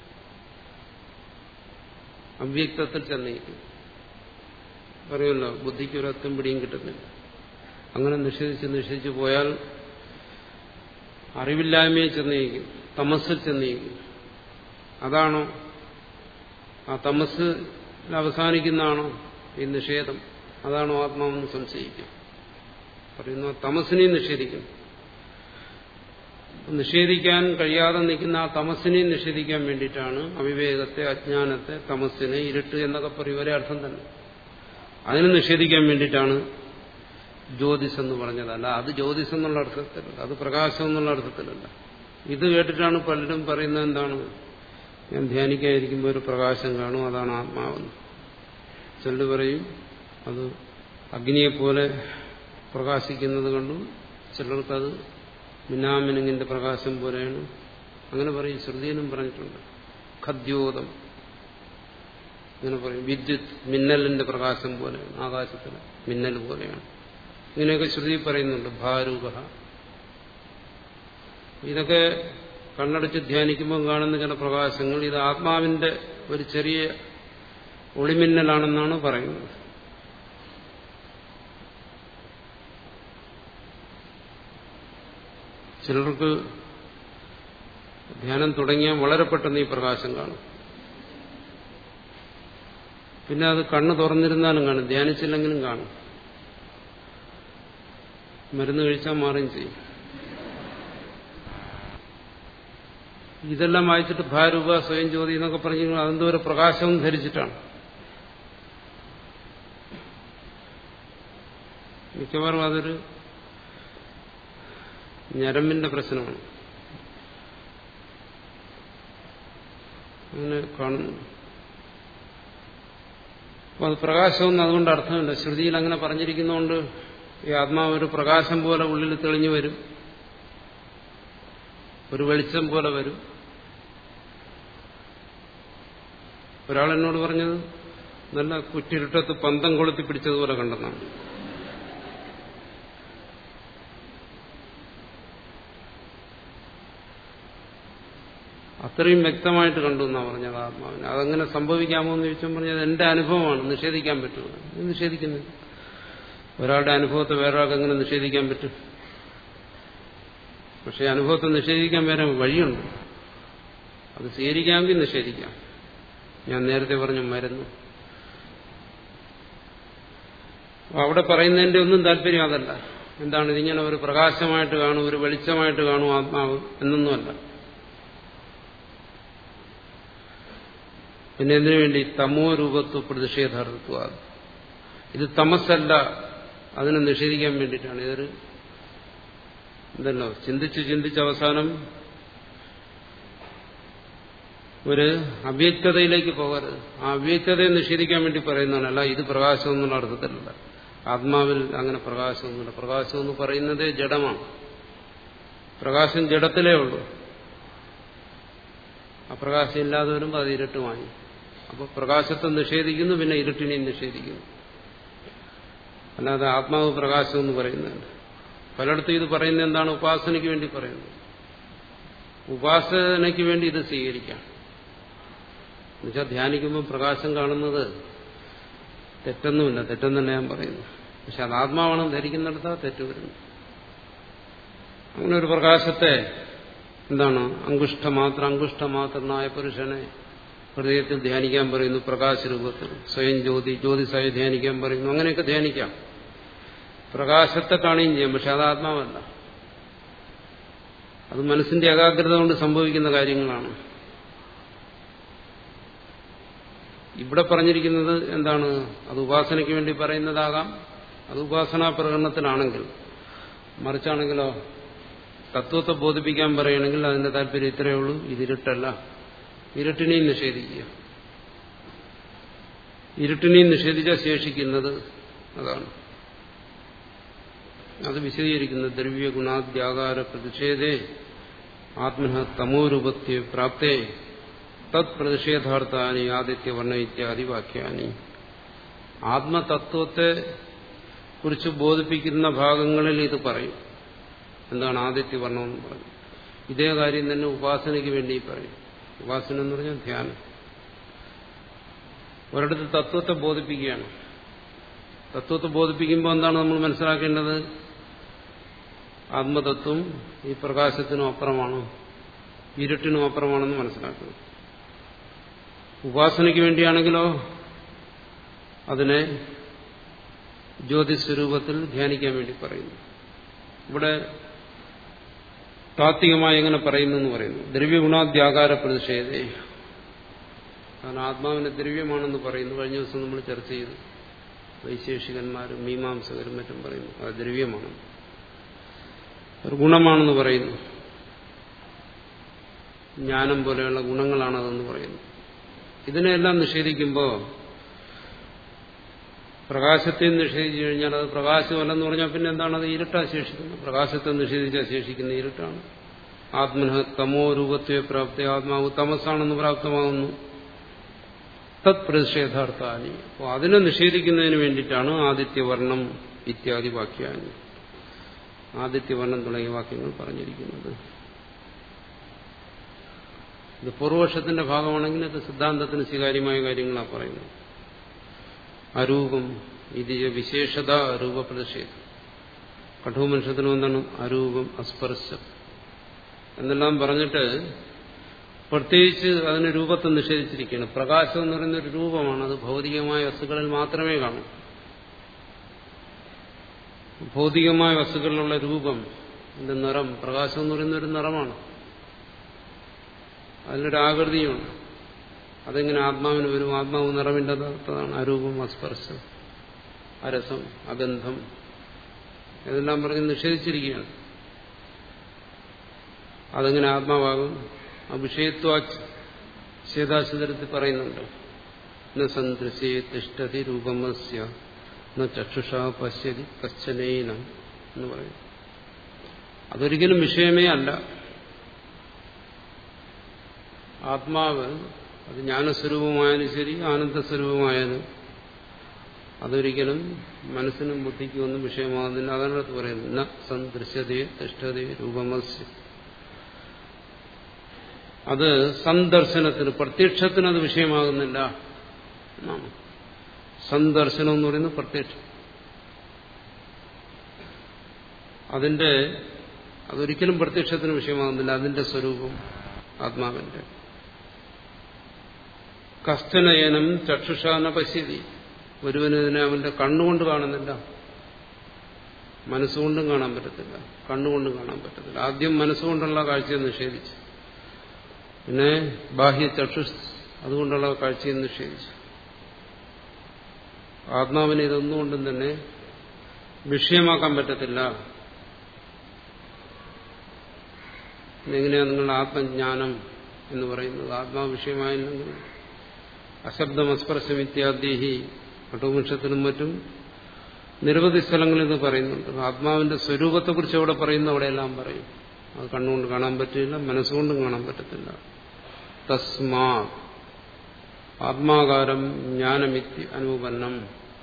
അവ്യക്തത്തിൽ ചെന്നേക്കും പറയുമല്ലോ ബുദ്ധിക്ക് ഒരത്തും പിടിയും കിട്ടുന്നില്ല അങ്ങനെ നിഷേധിച്ച് നിഷേധിച്ചു പോയാൽ അറിവില്ലായ്മയെ ചെന്നേക്കും തമസിൽ ചെന്നേക്കും അതാണോ ആ തമസ് അവസാനിക്കുന്നതാണോ ഈ നിഷേധം അതാണോ ആത്മാവെന്ന് സംശയിക്കും പറയുന്നു ആ തമസിനെയും നിഷേധിക്കും നിഷേധിക്കാൻ കഴിയാതെ നിൽക്കുന്ന ആ തമസിനെയും നിഷേധിക്കാൻ വേണ്ടിയിട്ടാണ് അവിവേകത്തെ അജ്ഞാനത്തെ തമസിനെ ഇരുട്ട് എന്നൊക്കെ പറയും ഒരേ അർത്ഥം തന്നെ അതിനെ നിഷേധിക്കാൻ വേണ്ടിയിട്ടാണ് ജ്യോതിസ് എന്ന് പറഞ്ഞതല്ല അത് ജ്യോതിസ് എന്നുള്ള അർത്ഥത്തിലല്ല അത് പ്രകാശം എന്നുള്ള അർത്ഥത്തിലല്ല ഇത് കേട്ടിട്ടാണ് പലരും പറയുന്നത് എന്താണ് ഞാൻ ധ്യാനിക്കാതിരിക്കുമ്പോൾ ഒരു പ്രകാശം കാണും അതാണ് ആത്മാവെന്ന് ചിലർ പറയും അത് അഗ്നിയെപ്പോലെ പ്രകാശിക്കുന്നത് കണ്ടു ചിലർക്കത് മിന്നാമിനുങ്ങിന്റെ പ്രകാശം പോലെയാണ് അങ്ങനെ പറയും ശ്രുതിയിലും പറഞ്ഞിട്ടുണ്ട് ഖദ്യോതം ഇങ്ങനെ പറയും വിദ്യുത് മിന്നലിന്റെ പ്രകാശം പോലെയാണ് ആകാശത്തിലെ മിന്നൽ പോലെയാണ് ഇങ്ങനെയൊക്കെ ശ്രുതി പറയുന്നുണ്ട് ഭാരൂപ ഇതൊക്കെ കണ്ണടച്ച് ധ്യാനിക്കുമ്പോൾ കാണുന്ന ചില പ്രകാശങ്ങൾ ഇത് ആത്മാവിന്റെ ഒരു ചെറിയ ഒളിമിന്നലാണെന്നാണ് പറയുന്നത് ചിലർക്ക് ധ്യാനം തുടങ്ങിയാൽ വളരെ പെട്ടെന്ന് ഈ പ്രകാശം കാണും പിന്നെ അത് കണ്ണ് തുറന്നിരുന്നാലും കാണും ധ്യാനിച്ചില്ലെങ്കിലും കാണും മരുന്ന് കഴിച്ചാൽ മാറുകയും ചെയ്യും ഇതെല്ലാം വായിച്ചിട്ട് ഭാരൂപ സ്വയം ജ്യോതി എന്നൊക്കെ പറഞ്ഞു അതെന്തോ ഒരു പ്രകാശവും ധരിച്ചിട്ടാണ് മിക്കവാറും അതൊരു ഞരമ്പിന്റെ പ്രശ്നമാണ് അങ്ങനെ കാണുന്നു അപ്പൊ അത് പ്രകാശമൊന്നും അതുകൊണ്ട് അർത്ഥമില്ല ശ്രുതിയിൽ അങ്ങനെ പറഞ്ഞിരിക്കുന്നതുകൊണ്ട് ഈ ആത്മാവ് ഒരു പ്രകാശം പോലെ ഉള്ളിൽ തെളിഞ്ഞു വരും ഒരു വെളിച്ചം പോലെ വരും ഒരാൾ എന്നോട് പറഞ്ഞത് നല്ല കുറ്റിരുട്ടത്ത് പന്തം കൊളുത്തി പിടിച്ചതുപോലെ കണ്ടെന്നാണ് അത്രയും വ്യക്തമായിട്ട് കണ്ടു എന്നാ പറഞ്ഞത് ആത്മാവിന് അതങ്ങനെ സംഭവിക്കാമോ എന്ന് ചോദിച്ചാൽ പറഞ്ഞത് എന്റെ അനുഭവമാണ് നിഷേധിക്കാൻ പറ്റുമോ ഇത് നിഷേധിക്കുന്നില്ല ഒരാളുടെ അനുഭവത്തെ വേറൊരാൾക്ക് എങ്ങനെ നിഷേധിക്കാൻ പറ്റും പക്ഷെ അനുഭവത്തെ നിഷേധിക്കാൻ വേറെ വഴിയുണ്ട് അത് സ്വീകരിക്കാമെങ്കിൽ നിഷേധിക്കാം ഞാൻ നേരത്തെ പറഞ്ഞു മരുന്ന് അവിടെ പറയുന്നതിന്റെ ഒന്നും താല്പര്യം അതല്ല എന്താണ് ഇതിങ്ങനെ ഒരു പ്രകാശമായിട്ട് കാണും ഒരു വെളിച്ചമായിട്ട് കാണും ആത്മാവ് എന്നൊന്നുമല്ല പിന്നെ എന്തിനു വേണ്ടി തമോ രൂപത്വ പ്രതിഷേധാർത്ഥത്വ ഇത് തമസല്ല അതിനെ നിഷേധിക്കാൻ വേണ്ടിയിട്ടാണ് ഇതൊരു എന്തല്ലോ ചിന്തിച്ച് ചിന്തിച്ച് അവസാനം ഒരു അവ്യക്തതയിലേക്ക് പോകരുത് ആ അവ്യക്തതയെ നിഷേധിക്കാൻ വേണ്ടി പറയുന്നതാണ് അല്ല ഇത് പ്രകാശം എന്നുള്ള അർത്ഥത്തിലല്ല ആത്മാവിൽ അങ്ങനെ പ്രകാശമൊന്നുമില്ല പ്രകാശം എന്ന് പറയുന്നത് ജഡമാണ് പ്രകാശം ജഡത്തിലേ ഉള്ളൂ ആ പ്രകാശം ഇല്ലാതെ വരുമ്പോൾ അത് ഇരുട്ടുമായി അപ്പോൾ പ്രകാശത്തെ നിഷേധിക്കുന്നു പിന്നെ ഇരുട്ടിനെയും നിഷേധിക്കുന്നു അല്ലാതെ ആത്മാവ് പ്രകാശം എന്ന് പറയുന്നുണ്ട് പലയിടത്തും ഇത് പറയുന്നത് എന്താണ് ഉപാസനയ്ക്ക് വേണ്ടി പറയുന്നത് ഉപാസനയ്ക്ക് വേണ്ടി ഇത് സ്വീകരിക്കാം എന്നുവെച്ചാൽ ധ്യാനിക്കുമ്പോൾ പ്രകാശം കാണുന്നത് തെറ്റൊന്നുമില്ല തെറ്റെന്ന് തന്നെ ഞാൻ പറയുന്നു പക്ഷെ അത് ആത്മാവാണെന്ന് ധരിക്കുന്നിടത്താ തെറ്റ് വരുന്നു അങ്ങനെ ഒരു പ്രകാശത്തെ എന്താണ് അങ്കുഷ്ടമാത്ര അങ്കുഷ്ടമാത്രനായ പുരുഷനെ ഹൃദയത്തിൽ ധ്യാനിക്കാൻ പറയുന്നു പ്രകാശരൂപത്തിൽ സ്വയം ജ്യോതി ജ്യോതിസായി ധ്യാനിക്കാൻ പറയുന്നു അങ്ങനെയൊക്കെ ധ്യാനിക്കാം പ്രകാശത്തെ കാണുകയും ചെയ്യാം പക്ഷെ അത് ആത്മാവല്ല അത് മനസ്സിന്റെ ഏകാഗ്രത കൊണ്ട് സംഭവിക്കുന്ന കാര്യങ്ങളാണ് ഇവിടെ പറഞ്ഞിരിക്കുന്നത് എന്താണ് അത് ഉപാസനയ്ക്ക് വേണ്ടി പറയുന്നതാകാം അത് ഉപാസനാ പ്രകടനത്തിലാണെങ്കിൽ മറിച്ചാണെങ്കിലോ തത്വത്തെ ബോധിപ്പിക്കാൻ പറയുകയാണെങ്കിൽ അതിന്റെ താല്പര്യം ഇത്രയേ ഉള്ളൂ ഇതിരുട്ടല്ല ഇരുട്ടിനെയും നിഷേധിക്കുക ഇരുട്ടിനെയും നിഷേധിച്ചാൽ ശേഷിക്കുന്നത് അതാണ് അത് വിശദീകരിക്കുന്നത് ദ്രവ്യ ഗുണാദ്യാകാര പ്രതിഷേധേ ആത്മന തമോരൂപത്തെ പ്രാപ്തേ തത് പ്രതിഷേധാർത്ഥാനി ആദിത്യവർണ്ണ ഇത്യാദി വാക്യാനി ആത്മതത്വത്തെ കുറിച്ച് ബോധിപ്പിക്കുന്ന ഭാഗങ്ങളിൽ ഇത് പറയും എന്താണ് ആദിത്യവർണ്ണം എന്ന് പറയും ഇതേ കാര്യം തന്നെ ഉപാസനയ്ക്ക് വേണ്ടി പറയും ഉപാസന എന്ന് പറഞ്ഞാൽ ധ്യാനം ഒരിടത്ത് തത്വത്തെ ബോധിപ്പിക്കുകയാണ് തത്വത്തെ ബോധിപ്പിക്കുമ്പോൾ എന്താണ് നമ്മൾ മനസ്സിലാക്കേണ്ടത് ആത്മതത്വം ഈ പ്രകാശത്തിനും അപ്പുറമാണ് ഇരുട്ടിനും അപ്പുറമാണെന്ന് മനസ്സിലാക്കണം ഉപാസനയ്ക്ക് വേണ്ടിയാണെങ്കിലോ അതിനെ ജ്യോതിസ്വരൂപത്തിൽ ധ്യാനിക്കാൻ വേണ്ടി പറയുന്നു ഇവിടെ താത്വികമായി എങ്ങനെ പറയുന്നു എന്ന് പറയുന്നു ദ്രവ്യഗുണാദ്യാകാര പ്രതിഷേധേ കാരണം ആത്മാവിന്റെ ദ്രവ്യമാണെന്ന് പറയുന്നു കഴിഞ്ഞ ദിവസം നമ്മൾ ചർച്ച ചെയ്തു വൈശേഷികന്മാരും മീമാംസകരും മറ്റും പറയുന്നു അത് ദ്രവ്യമാണ് ഒരു ഗുണമാണെന്ന് പറയുന്നു ജ്ഞാനം പോലെയുള്ള ഗുണങ്ങളാണതെന്ന് പറയുന്നു ഇതിനെല്ലാം നിഷേധിക്കുമ്പോൾ പ്രകാശത്തെ നിഷേധിച്ചു കഴിഞ്ഞാൽ അത് പ്രകാശമല്ലെന്ന് പറഞ്ഞാൽ പിന്നെ എന്താണ് അത് ഇരുട്ടാ ശേഷിക്കുന്നത് പ്രകാശത്തെ നിഷേധിച്ചാൽ ശേഷിക്കുന്ന ഇരുട്ടാണ് ആത്മന തമോ രൂപത്തെ പ്രാപ്തി ആത്മാവ് തമസാണെന്ന് പ്രാപ്തമാകുന്നു തത് പ്രതിഷേധാർത്ഥാനി അപ്പോൾ അതിനെ നിഷേധിക്കുന്നതിന് വേണ്ടിയിട്ടാണ് ആദിത്യവർണം ഇത്യാദി വാക്യാനി ആദിത്യവർണം തുടങ്ങിയ വാക്യങ്ങൾ പറഞ്ഞിരിക്കുന്നത് ഇത് പൂർവപക്ഷത്തിന്റെ ഭാഗമാണെങ്കിൽ ഇത് സിദ്ധാന്തത്തിന് സ്വീകാര്യമായ കാര്യങ്ങളാണ് പറയുന്നത് അരൂപം ഇത് വിശേഷത രൂപപ്രതിഷേധം കഠോമനുഷ്യത്തിനും എന്താണ് അരൂപം അസ്പർശം എന്നെല്ലാം പറഞ്ഞിട്ട് പ്രത്യേകിച്ച് അതിന് രൂപത്തെ നിഷേധിച്ചിരിക്കുകയാണ് പ്രകാശം എന്ന് പറയുന്ന ഒരു രൂപമാണ് അത് ഭൗതികമായ വസ്തുക്കളിൽ മാത്രമേ കാണൂ ഭൗതികമായ വസ്തുക്കളിലുള്ള രൂപം അതിന്റെ നിറം പ്രകാശം എന്ന് പറയുന്ന ഒരു നിറമാണ് അതിനൊരു ആകൃതിയുണ്ട് അതെങ്ങനെ ആത്മാവിന് വരും ആത്മാവ് നിറമില്ലാത്തതാണ് അരൂപം അസ്പർശം അരസം അഗന്ധം ഇതെല്ലാം പറഞ്ഞ് നിഷേധിച്ചിരിക്കുകയാണ് അതെങ്ങനെ ആത്മാവാകും ആ വിഷയത്വാച്ച് ശ്വേതാശുതരത്തിൽ പറയുന്നുണ്ട് ന സന്ദൃശേ തിഷ്ടതി രൂപമസ്യ ന ചക്ഷുഷ പശ്യതി കശ്ചനേനം എന്ന് പറയും അതൊരിക്കലും വിഷയമേ അല്ല ആത്മാവ് അത് ജ്ഞാനസ്വരൂപമായാലും ശരി ആനന്ദസ്വരൂപമായാലും അതൊരിക്കലും മനസ്സിനും ബുദ്ധിക്കും ഒന്നും വിഷയമാകുന്നില്ല അതാണ് അത് പറയുന്നത് ന സന്ദൃശ്യതയെ തിഷ്ഠതയെ രൂപമസ്യ അത് സന്ദർശനത്തിന് പ്രത്യക്ഷത്തിന് അത് വിഷയമാകുന്നില്ല എന്നാണ് സന്ദർശനം എന്ന് പറയുന്നത് പ്രത്യക്ഷം അതിന്റെ അതൊരിക്കലും പ്രത്യക്ഷത്തിന് വിഷയമാകുന്നില്ല അതിന്റെ സ്വരൂപം ആത്മാവിന്റെ കഷ്ടനയനം ചക്ഷുഷാന പശ്യതി ഒരുവനതിനെ അവന്റെ കണ്ണുകൊണ്ട് കാണുന്നില്ല മനസ്സുകൊണ്ടും കാണാൻ പറ്റത്തില്ല കണ്ണുകൊണ്ടും കാണാൻ പറ്റത്തില്ല ആദ്യം മനസ്സുകൊണ്ടുള്ള കാഴ്ചയെ നിഷേധിച്ചു പിന്നെ ബാഹ്യ ചക്ഷു അതുകൊണ്ടുള്ള കാഴ്ചയെ നിഷേധിച്ചു ആത്മാവിനെ ഇതൊന്നുകൊണ്ടും തന്നെ വിഷയമാക്കാൻ പറ്റത്തില്ല എങ്ങനെയാണ് നിങ്ങളുടെ ആത്മജ്ഞാനം എന്ന് പറയുന്നത് ആത്മാവ് വിഷയമായില്ലെങ്കിൽ അശബ്ദമസ്പർശം ഇത്യാദി കഠോപനിഷത്തിനും മറ്റും നിരവധി സ്ഥലങ്ങളിൽ ഇത് പറയുന്നുണ്ട് ആത്മാവിന്റെ സ്വരൂപത്തെക്കുറിച്ച് അവിടെ പറയുന്നു അവിടെയെല്ലാം പറയും അത് കണ്ണുകൊണ്ട് കാണാൻ പറ്റില്ല മനസ്സുകൊണ്ടും കാണാൻ പറ്റത്തില്ല തസ്മാ ആത്മാകാരം ജ്ഞാനമിത്തി അനുപന്നം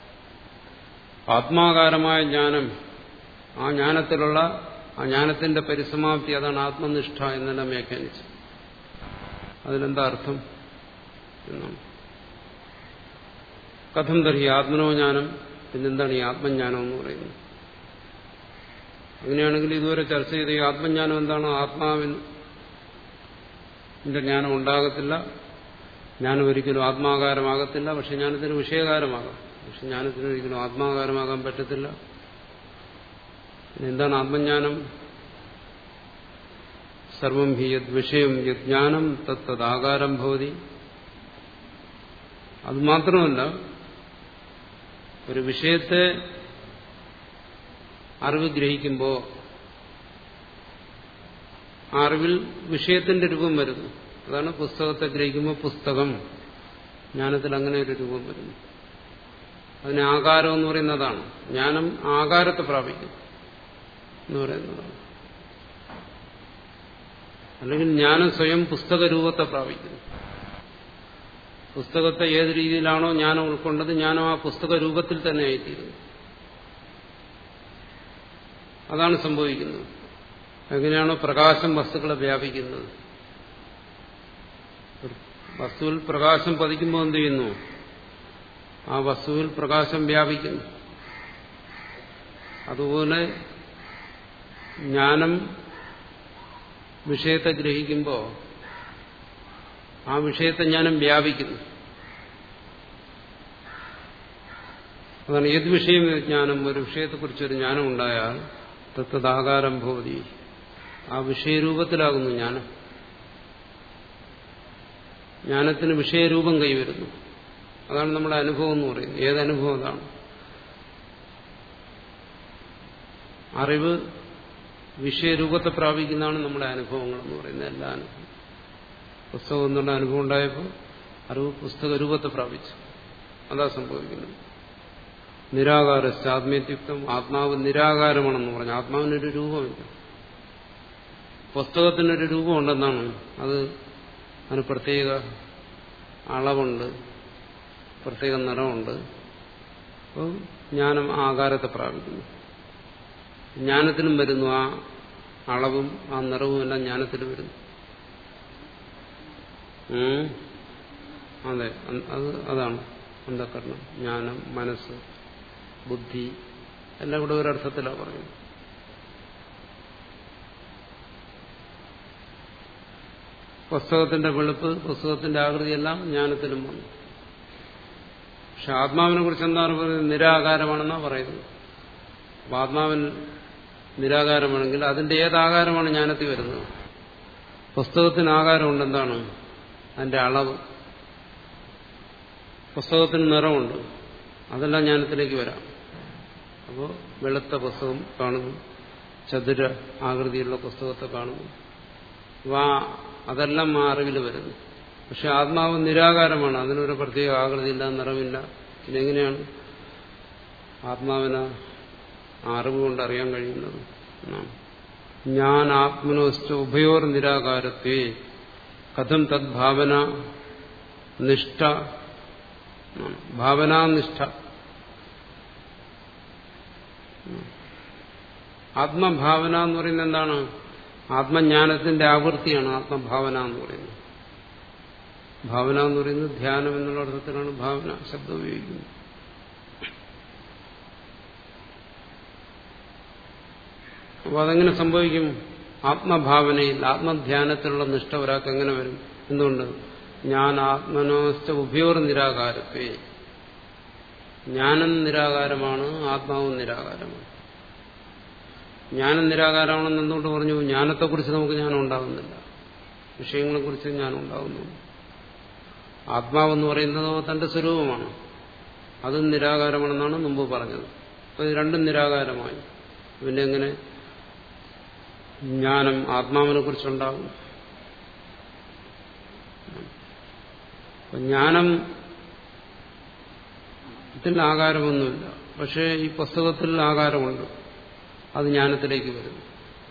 ആത്മാകാരമായ ജ്ഞാനം ആ ജ്ഞാനത്തിലുള്ള ആ ജ്ഞാനത്തിന്റെ പരിസമാപ്തി അതാണ് ആത്മനിഷ്ഠ എന്നെല്ലാം വ്യാഖ്യാനിച്ചു അതിനെന്താ അർത്ഥം എന്നാണ് കഥം തർഹി ആത്മനോ ജ്ഞാനം പിന്നെന്താണ് ഈ ആത്മജ്ഞാനം എന്ന് പറയുന്നത് അങ്ങനെയാണെങ്കിൽ ഇതുവരെ ചർച്ച ചെയ്ത ഈ ആത്മജ്ഞാനം എന്താണ് ആത്മാവിന്റെ ജ്ഞാനം ഉണ്ടാകത്തില്ല ജ്ഞാനം ഒരിക്കലും ആത്മാകാരമാകത്തില്ല പക്ഷെ ജ്ഞാനത്തിന് വിഷയകാരമാകാം പക്ഷെ ജ്ഞാനത്തിന് ഒരിക്കലും ആത്മാകാരമാകാൻ പറ്റത്തില്ല എന്താണ് ആത്മജ്ഞാനം സർവം ഹി യത് വിഷയം യജ്ഞാനം തത്തതാകാരം ഭവതി അത് മാത്രമല്ല ഒരു വിഷയത്തെ അറിവ് ഗ്രഹിക്കുമ്പോൾ ആ അറിവിൽ വിഷയത്തിന്റെ രൂപം വരുന്നു അതാണ് പുസ്തകത്തെ ഗ്രഹിക്കുമ്പോൾ പുസ്തകം ജ്ഞാനത്തിൽ അങ്ങനെ ഒരു രൂപം വരുന്നു അതിന് ആകാരം എന്ന് പറയുന്നതാണ് ജ്ഞാനം ആകാരത്തെ പ്രാപിക്കും എന്ന് പറയുന്നതാണ് അല്ലെങ്കിൽ ജ്ഞാനം സ്വയം പുസ്തക രൂപത്തെ പ്രാപിക്കുന്നു പുസ്തകത്തെ ഏത് രീതിയിലാണോ ജ്ഞാനം ഉൾക്കൊണ്ടത് ജ്ഞാനം ആ പുസ്തക രൂപത്തിൽ തന്നെ ആയിത്തീരുന്നു അതാണ് സംഭവിക്കുന്നത് എങ്ങനെയാണോ പ്രകാശം വസ്തുക്കളെ വ്യാപിക്കുന്നത് വസ്തുവിൽ പ്രകാശം പതിക്കുമ്പോൾ എന്ത് ചെയ്യുന്നു ആ വസ്തുവിൽ പ്രകാശം വ്യാപിക്കുന്നു അതുപോലെ ജ്ഞാനം വിഷയത്തെ ഗ്രഹിക്കുമ്പോൾ ആ വിഷയത്തെ ജ്ഞാനം വ്യാപിക്കുന്നു അതാണ് ഏത് വിഷയം ജ്ഞാനം ഒരു വിഷയത്തെക്കുറിച്ചൊരു ജ്ഞാനം ഉണ്ടായാൽ തത്തതാകാരം ഭവതി ആ വിഷയരൂപത്തിലാകുന്നു ജ്ഞാനം ജ്ഞാനത്തിന് വിഷയരൂപം കൈവരുന്നു അതാണ് നമ്മുടെ അനുഭവം എന്ന് പറയുന്നത് ഏതനുഭവം അതാണ് അറിവ് വിഷയരൂപത്തെ പ്രാപിക്കുന്നതാണ് നമ്മുടെ അനുഭവങ്ങൾ എന്ന് പറയുന്നത് എല്ലാ അനുഭവം പുസ്തകം എന്നുള്ള അനുഭവം ഉണ്ടായപ്പോൾ അറിവ് പുസ്തക രൂപത്തെ പ്രാപിച്ചു അതാ സംഭവിക്കുന്നത് നിരാകാര ആത്മീയത്യുക്തം ആത്മാവ് നിരാകാരമാണെന്ന് പറഞ്ഞു ആത്മാവിനൊരു രൂപമില്ല പുസ്തകത്തിനൊരു രൂപമുണ്ടെന്നാണ് അത് അതിന് പ്രത്യേക അളവുണ്ട് പ്രത്യേക നിറമുണ്ട് അപ്പോൾ ജ്ഞാനം ആകാരത്തെ പ്രാപിക്കുന്നു ജ്ഞാനത്തിനും വരുന്നു ആ അളവും ആ നിറവും എല്ലാം ജ്ഞാനത്തിൽ വരുന്നു അതെ അത് അതാണ് അന്ധകരണം ജ്ഞാനം മനസ്സ് ബുദ്ധി എല്ലാം കൂടെ ഒരർത്ഥത്തിലാണ് പറയുന്നത് പുസ്തകത്തിന്റെ വെളുപ്പ് പുസ്തകത്തിന്റെ ആകൃതിയെല്ലാം ജ്ഞാനത്തിലും വന്നു പക്ഷെ ആത്മാവിനെ കുറിച്ച് എന്താണ് പറയുന്നത് നിരാകാരമാണെന്നാണ് പറയുന്നത് അപ്പൊ ആത്മാവൻ നിരാകാരമാണെങ്കിൽ അതിന്റെ ഏതാകാരമാണ് ജ്ഞാനത്തിൽ വരുന്നത് പുസ്തകത്തിന് ആകാരമുണ്ട് എന്താണ് അതിന്റെ അളവ് പുസ്തകത്തിന് നിറമുണ്ട് അതെല്ലാം ജ്ഞാനത്തിലേക്ക് വരാം അപ്പോൾ വെളുത്ത പുസ്തകം കാണുന്നു ചതുര ആകൃതിയുള്ള പുസ്തകത്തെ കാണുന്നു വാ അതെല്ലാം ആ അറിവിൽ വരുന്നു പക്ഷെ ആത്മാവ് നിരാകാരമാണ് അതിനൊരു പ്രത്യേക ആകൃതിയില്ല നിറമില്ല പിന്നെങ്ങനെയാണ് ആത്മാവിന് അറിവ് കൊണ്ട് അറിയാൻ കഴിയുന്നത് ഞാൻ ആത്മനോസ്ഥ ഉഭയോർ നിരാകാരത്തെ കഥം തദ് ഭാവന നിഷ്ഠ ഭാവനാനിഷ്ഠ ആത്മഭാവന എന്ന് പറയുന്നത് എന്താണ് ആത്മജ്ഞാനത്തിന്റെ ആവൃത്തിയാണ് ആത്മഭാവന എന്ന് പറയുന്നത് ഭാവന എന്ന് പറയുന്നത് ധ്യാനം എന്നുള്ള അർത്ഥത്തിലാണ് ഭാവന ശബ്ദം ഉപയോഗിക്കുന്നത് അപ്പോൾ അതെങ്ങനെ സംഭവിക്കും ആത്മഭാവനയിൽ ആത്മധ്യാനത്തിലുള്ള നിഷ്ഠ ഒരാൾക്ക് എങ്ങനെ വരും എന്തുകൊണ്ട് ഞാൻ ആത്മനോസ്ഥ ഉഭയോർ നിരാകാരത്തെ ജ്ഞാനം നിരാകാരമാണ് ആത്മാവും നിരാകാരമാണ് ജ്ഞാനം നിരാകാരമാണെന്ന് എന്തുകൊണ്ട് പറഞ്ഞു ജ്ഞാനത്തെക്കുറിച്ച് നമുക്ക് ജ്ഞാനം ഉണ്ടാകുന്നില്ല വിഷയങ്ങളെക്കുറിച്ച് ജ്ഞാനം ഉണ്ടാകുന്നു ആത്മാവെന്ന് പറയുന്നത് തന്റെ സ്വരൂപമാണ് അതും നിരാകാരമാണെന്നാണ് മുമ്പ് പറഞ്ഞത് അപ്പോൾ ഇത് രണ്ടും നിരാകാരമായി പിന്നെ എങ്ങനെ ജ്ഞാനം ആത്മാവിനെ കുറിച്ചുണ്ടാകും ജ്ഞാനം ത്തിൽ ആകാരമൊന്നുമില്ല പക്ഷേ ഈ പുസ്തകത്തിൽ ആകാരമുണ്ട് അത് ജ്ഞാനത്തിലേക്ക് വരുന്നു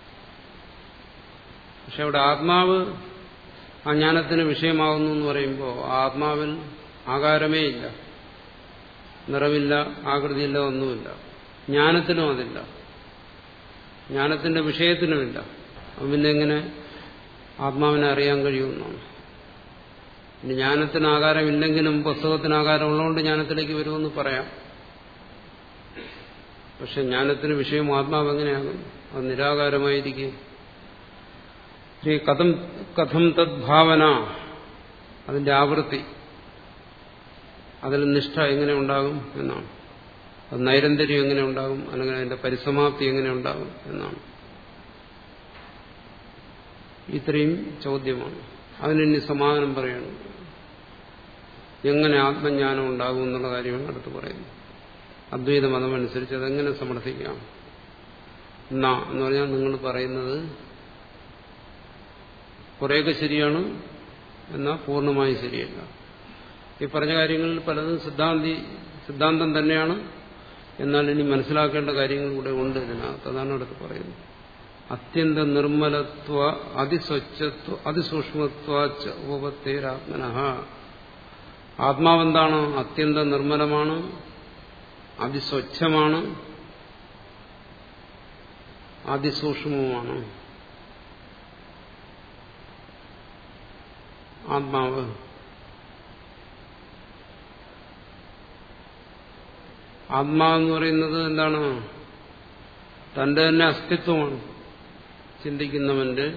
പക്ഷെ അവിടെ ആത്മാവ് ആ ജ്ഞാനത്തിന് വിഷയമാകുന്നു എന്ന് പറയുമ്പോൾ ആത്മാവിൽ ആകാരമേ ഇല്ല നിറമില്ല ആകൃതിയില്ല ഒന്നുമില്ല ജ്ഞാനത്തിനും അതില്ല ജ്ഞാനത്തിന്റെ വിഷയത്തിനുമില്ല അപ്പം പിന്നെ എങ്ങനെ ആത്മാവിനെ അറിയാൻ കഴിയുമെന്നാണ് ഇനി ജ്ഞാനത്തിന് ആകാരമില്ലെങ്കിലും പുസ്തകത്തിന് ആകാരമുള്ളതുകൊണ്ട് ജ്ഞാനത്തിലേക്ക് വരുമെന്ന് പറയാം പക്ഷെ ജ്ഞാനത്തിന് വിഷയം ആത്മാവ് എങ്ങനെയാകും അത് നിരാകാരമായിരിക്കും കഥം കഥം തദ്ഭാവന അതിന്റെ ആവൃത്തി അതിൽ നിഷ്ഠ എങ്ങനെ ഉണ്ടാകും എന്നാണ് അത് നൈരന്തര്യം എങ്ങനെ ഉണ്ടാകും അല്ലെങ്കിൽ അതിന്റെ പരിസമാപ്തി എങ്ങനെ ഉണ്ടാകും എന്നാണ് ഇത്രയും ചോദ്യമാണ് അതിനി സമാധാനം പറയണം എങ്ങനെ ആത്മജ്ഞാനം ഉണ്ടാകും എന്നുള്ള കാര്യമാണ് അടുത്ത് പറയുന്നത് അദ്വൈത മതമനുസരിച്ച് അതെങ്ങനെ സമർത്ഥിക്കാം എന്നാ എന്ന് പറഞ്ഞാൽ നിങ്ങൾ പറയുന്നത് കുറേയൊക്കെ ശരിയാണ് എന്നാൽ പൂർണ്ണമായും ശരിയല്ല ഈ പറഞ്ഞ കാര്യങ്ങളിൽ പലതും സിദ്ധാന്തി സിദ്ധാന്തം തന്നെയാണ് എന്നാൽ ഇനി മനസ്സിലാക്കേണ്ട കാര്യങ്ങൾ കൂടെ ഉണ്ട് ഇതിനകത്ത് അതാണ് അടുത്ത് പറയുന്നത് അത്യന്ത നിർമ്മലത്വ അതിസ്വച്ഛത്വ അതിസൂക്ഷ്മത്വ ഉപത്തേരാത്മന ആത്മാവെന്താണ് അത്യന്ത നിർമ്മലമാണ് അതിസ്വച്ഛമാണ് അതിസൂക്ഷ്മവുമാണ് ആത്മാവ് ആത്മാവെന്ന് പറയുന്നത് എന്താണ് തന്റെ തന്നെ അസ്തിത്വമാണ് ചിന്തിക്കുന്നവന്റെ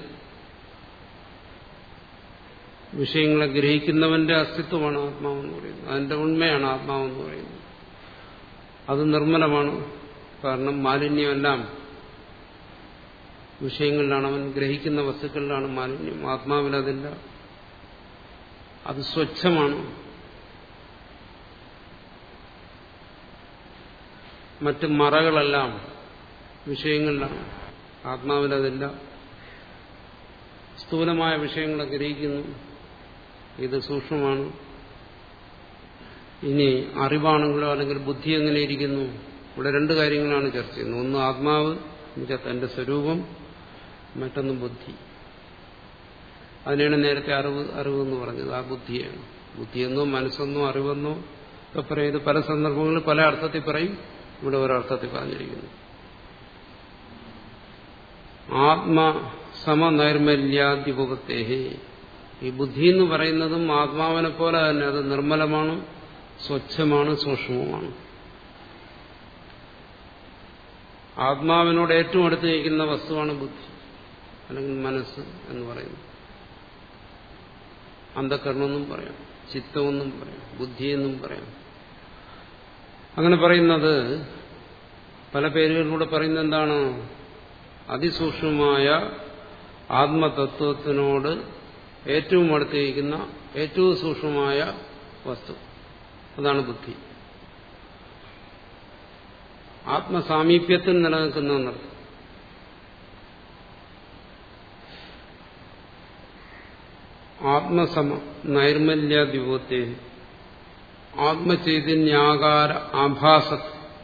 വിഷയങ്ങളെ ഗ്രഹിക്കുന്നവന്റെ അസ്തിത്വമാണ് ആത്മാവെന്ന് പറയുന്നത് അതിന്റെ ഉണ്മയാണ് ആത്മാവെന്ന് പറയുന്നത് അത് നിർമ്മലമാണ് കാരണം മാലിന്യമെല്ലാം വിഷയങ്ങളിലാണ് അവൻ ഗ്രഹിക്കുന്ന വസ്തുക്കളിലാണ് മാലിന്യം ആത്മാവിൽ അതില്ല അത് സ്വച്ഛമാണ് മറ്റ് മറകളെല്ലാം വിഷയങ്ങളിലാണ് ആത്മാവിലതില്ല സ്ഥൂലമായ വിഷയങ്ങളെ ഗ്രഹിക്കുന്നു ഇത് സൂക്ഷ്മമാണ് ഇനി അറിവാണെങ്കിലോ അല്ലെങ്കിൽ ബുദ്ധി എങ്ങനെ ഇരിക്കുന്നു ഇവിടെ രണ്ട് കാര്യങ്ങളാണ് ചർച്ച ചെയ്യുന്നത് ഒന്ന് ആത്മാവ് എന്നുവെച്ചാൽ തന്റെ സ്വരൂപം മറ്റൊന്ന് ബുദ്ധി അതിനാണ് നേരത്തെ അറിവ് അറിവ് എന്ന് പറഞ്ഞത് ആ ബുദ്ധിയാണ് ബുദ്ധിയെന്നോ മനസ്സെന്നോ അറിവെന്നോ ഒക്കെ പറയുന്നത് പല സന്ദർഭങ്ങളിൽ പല അർത്ഥത്തിൽ പറയും ഇവിടെ ഒരർത്ഥത്തിൽ പറഞ്ഞിരിക്കുന്നു ആത്മ സമനൈർമല്യാധിപത്തേഹി ഈ ബുദ്ധി എന്ന് പറയുന്നതും ആത്മാവിനെ പോലെ തന്നെ അത് നിർമ്മലമാണ് സ്വച്ഛമാണ് സൂക്ഷ്മവുമാണ് ആത്മാവിനോട് ഏറ്റവും അടുത്ത് നിൽക്കുന്ന വസ്തുവാണ് ബുദ്ധി അല്ലെങ്കിൽ മനസ്സ് എന്ന് പറയുന്നത് അന്ധകരണമെന്നും പറയാം ചിത്തമെന്നും പറയാം ബുദ്ധിയെന്നും പറയാം അങ്ങനെ പറയുന്നത് പല പേരുകളിലൂടെ പറയുന്നത് എന്താണ് അതിസൂക്ഷ്മമായ ആത്മതത്വത്തിനോട് ഏറ്റവും അടുത്തിരിക്കുന്ന ഏറ്റവും സൂക്ഷ്മമായ വസ്തു അതാണ് ബുദ്ധി ആത്മസാമീപ്യത്തിൽ നിലനിൽക്കുന്ന എന്നർത്ഥം ആത്മസമ നൈർമല്യാധിപത്തെ ആത്മചൈതന്യാകാര ആഭാസ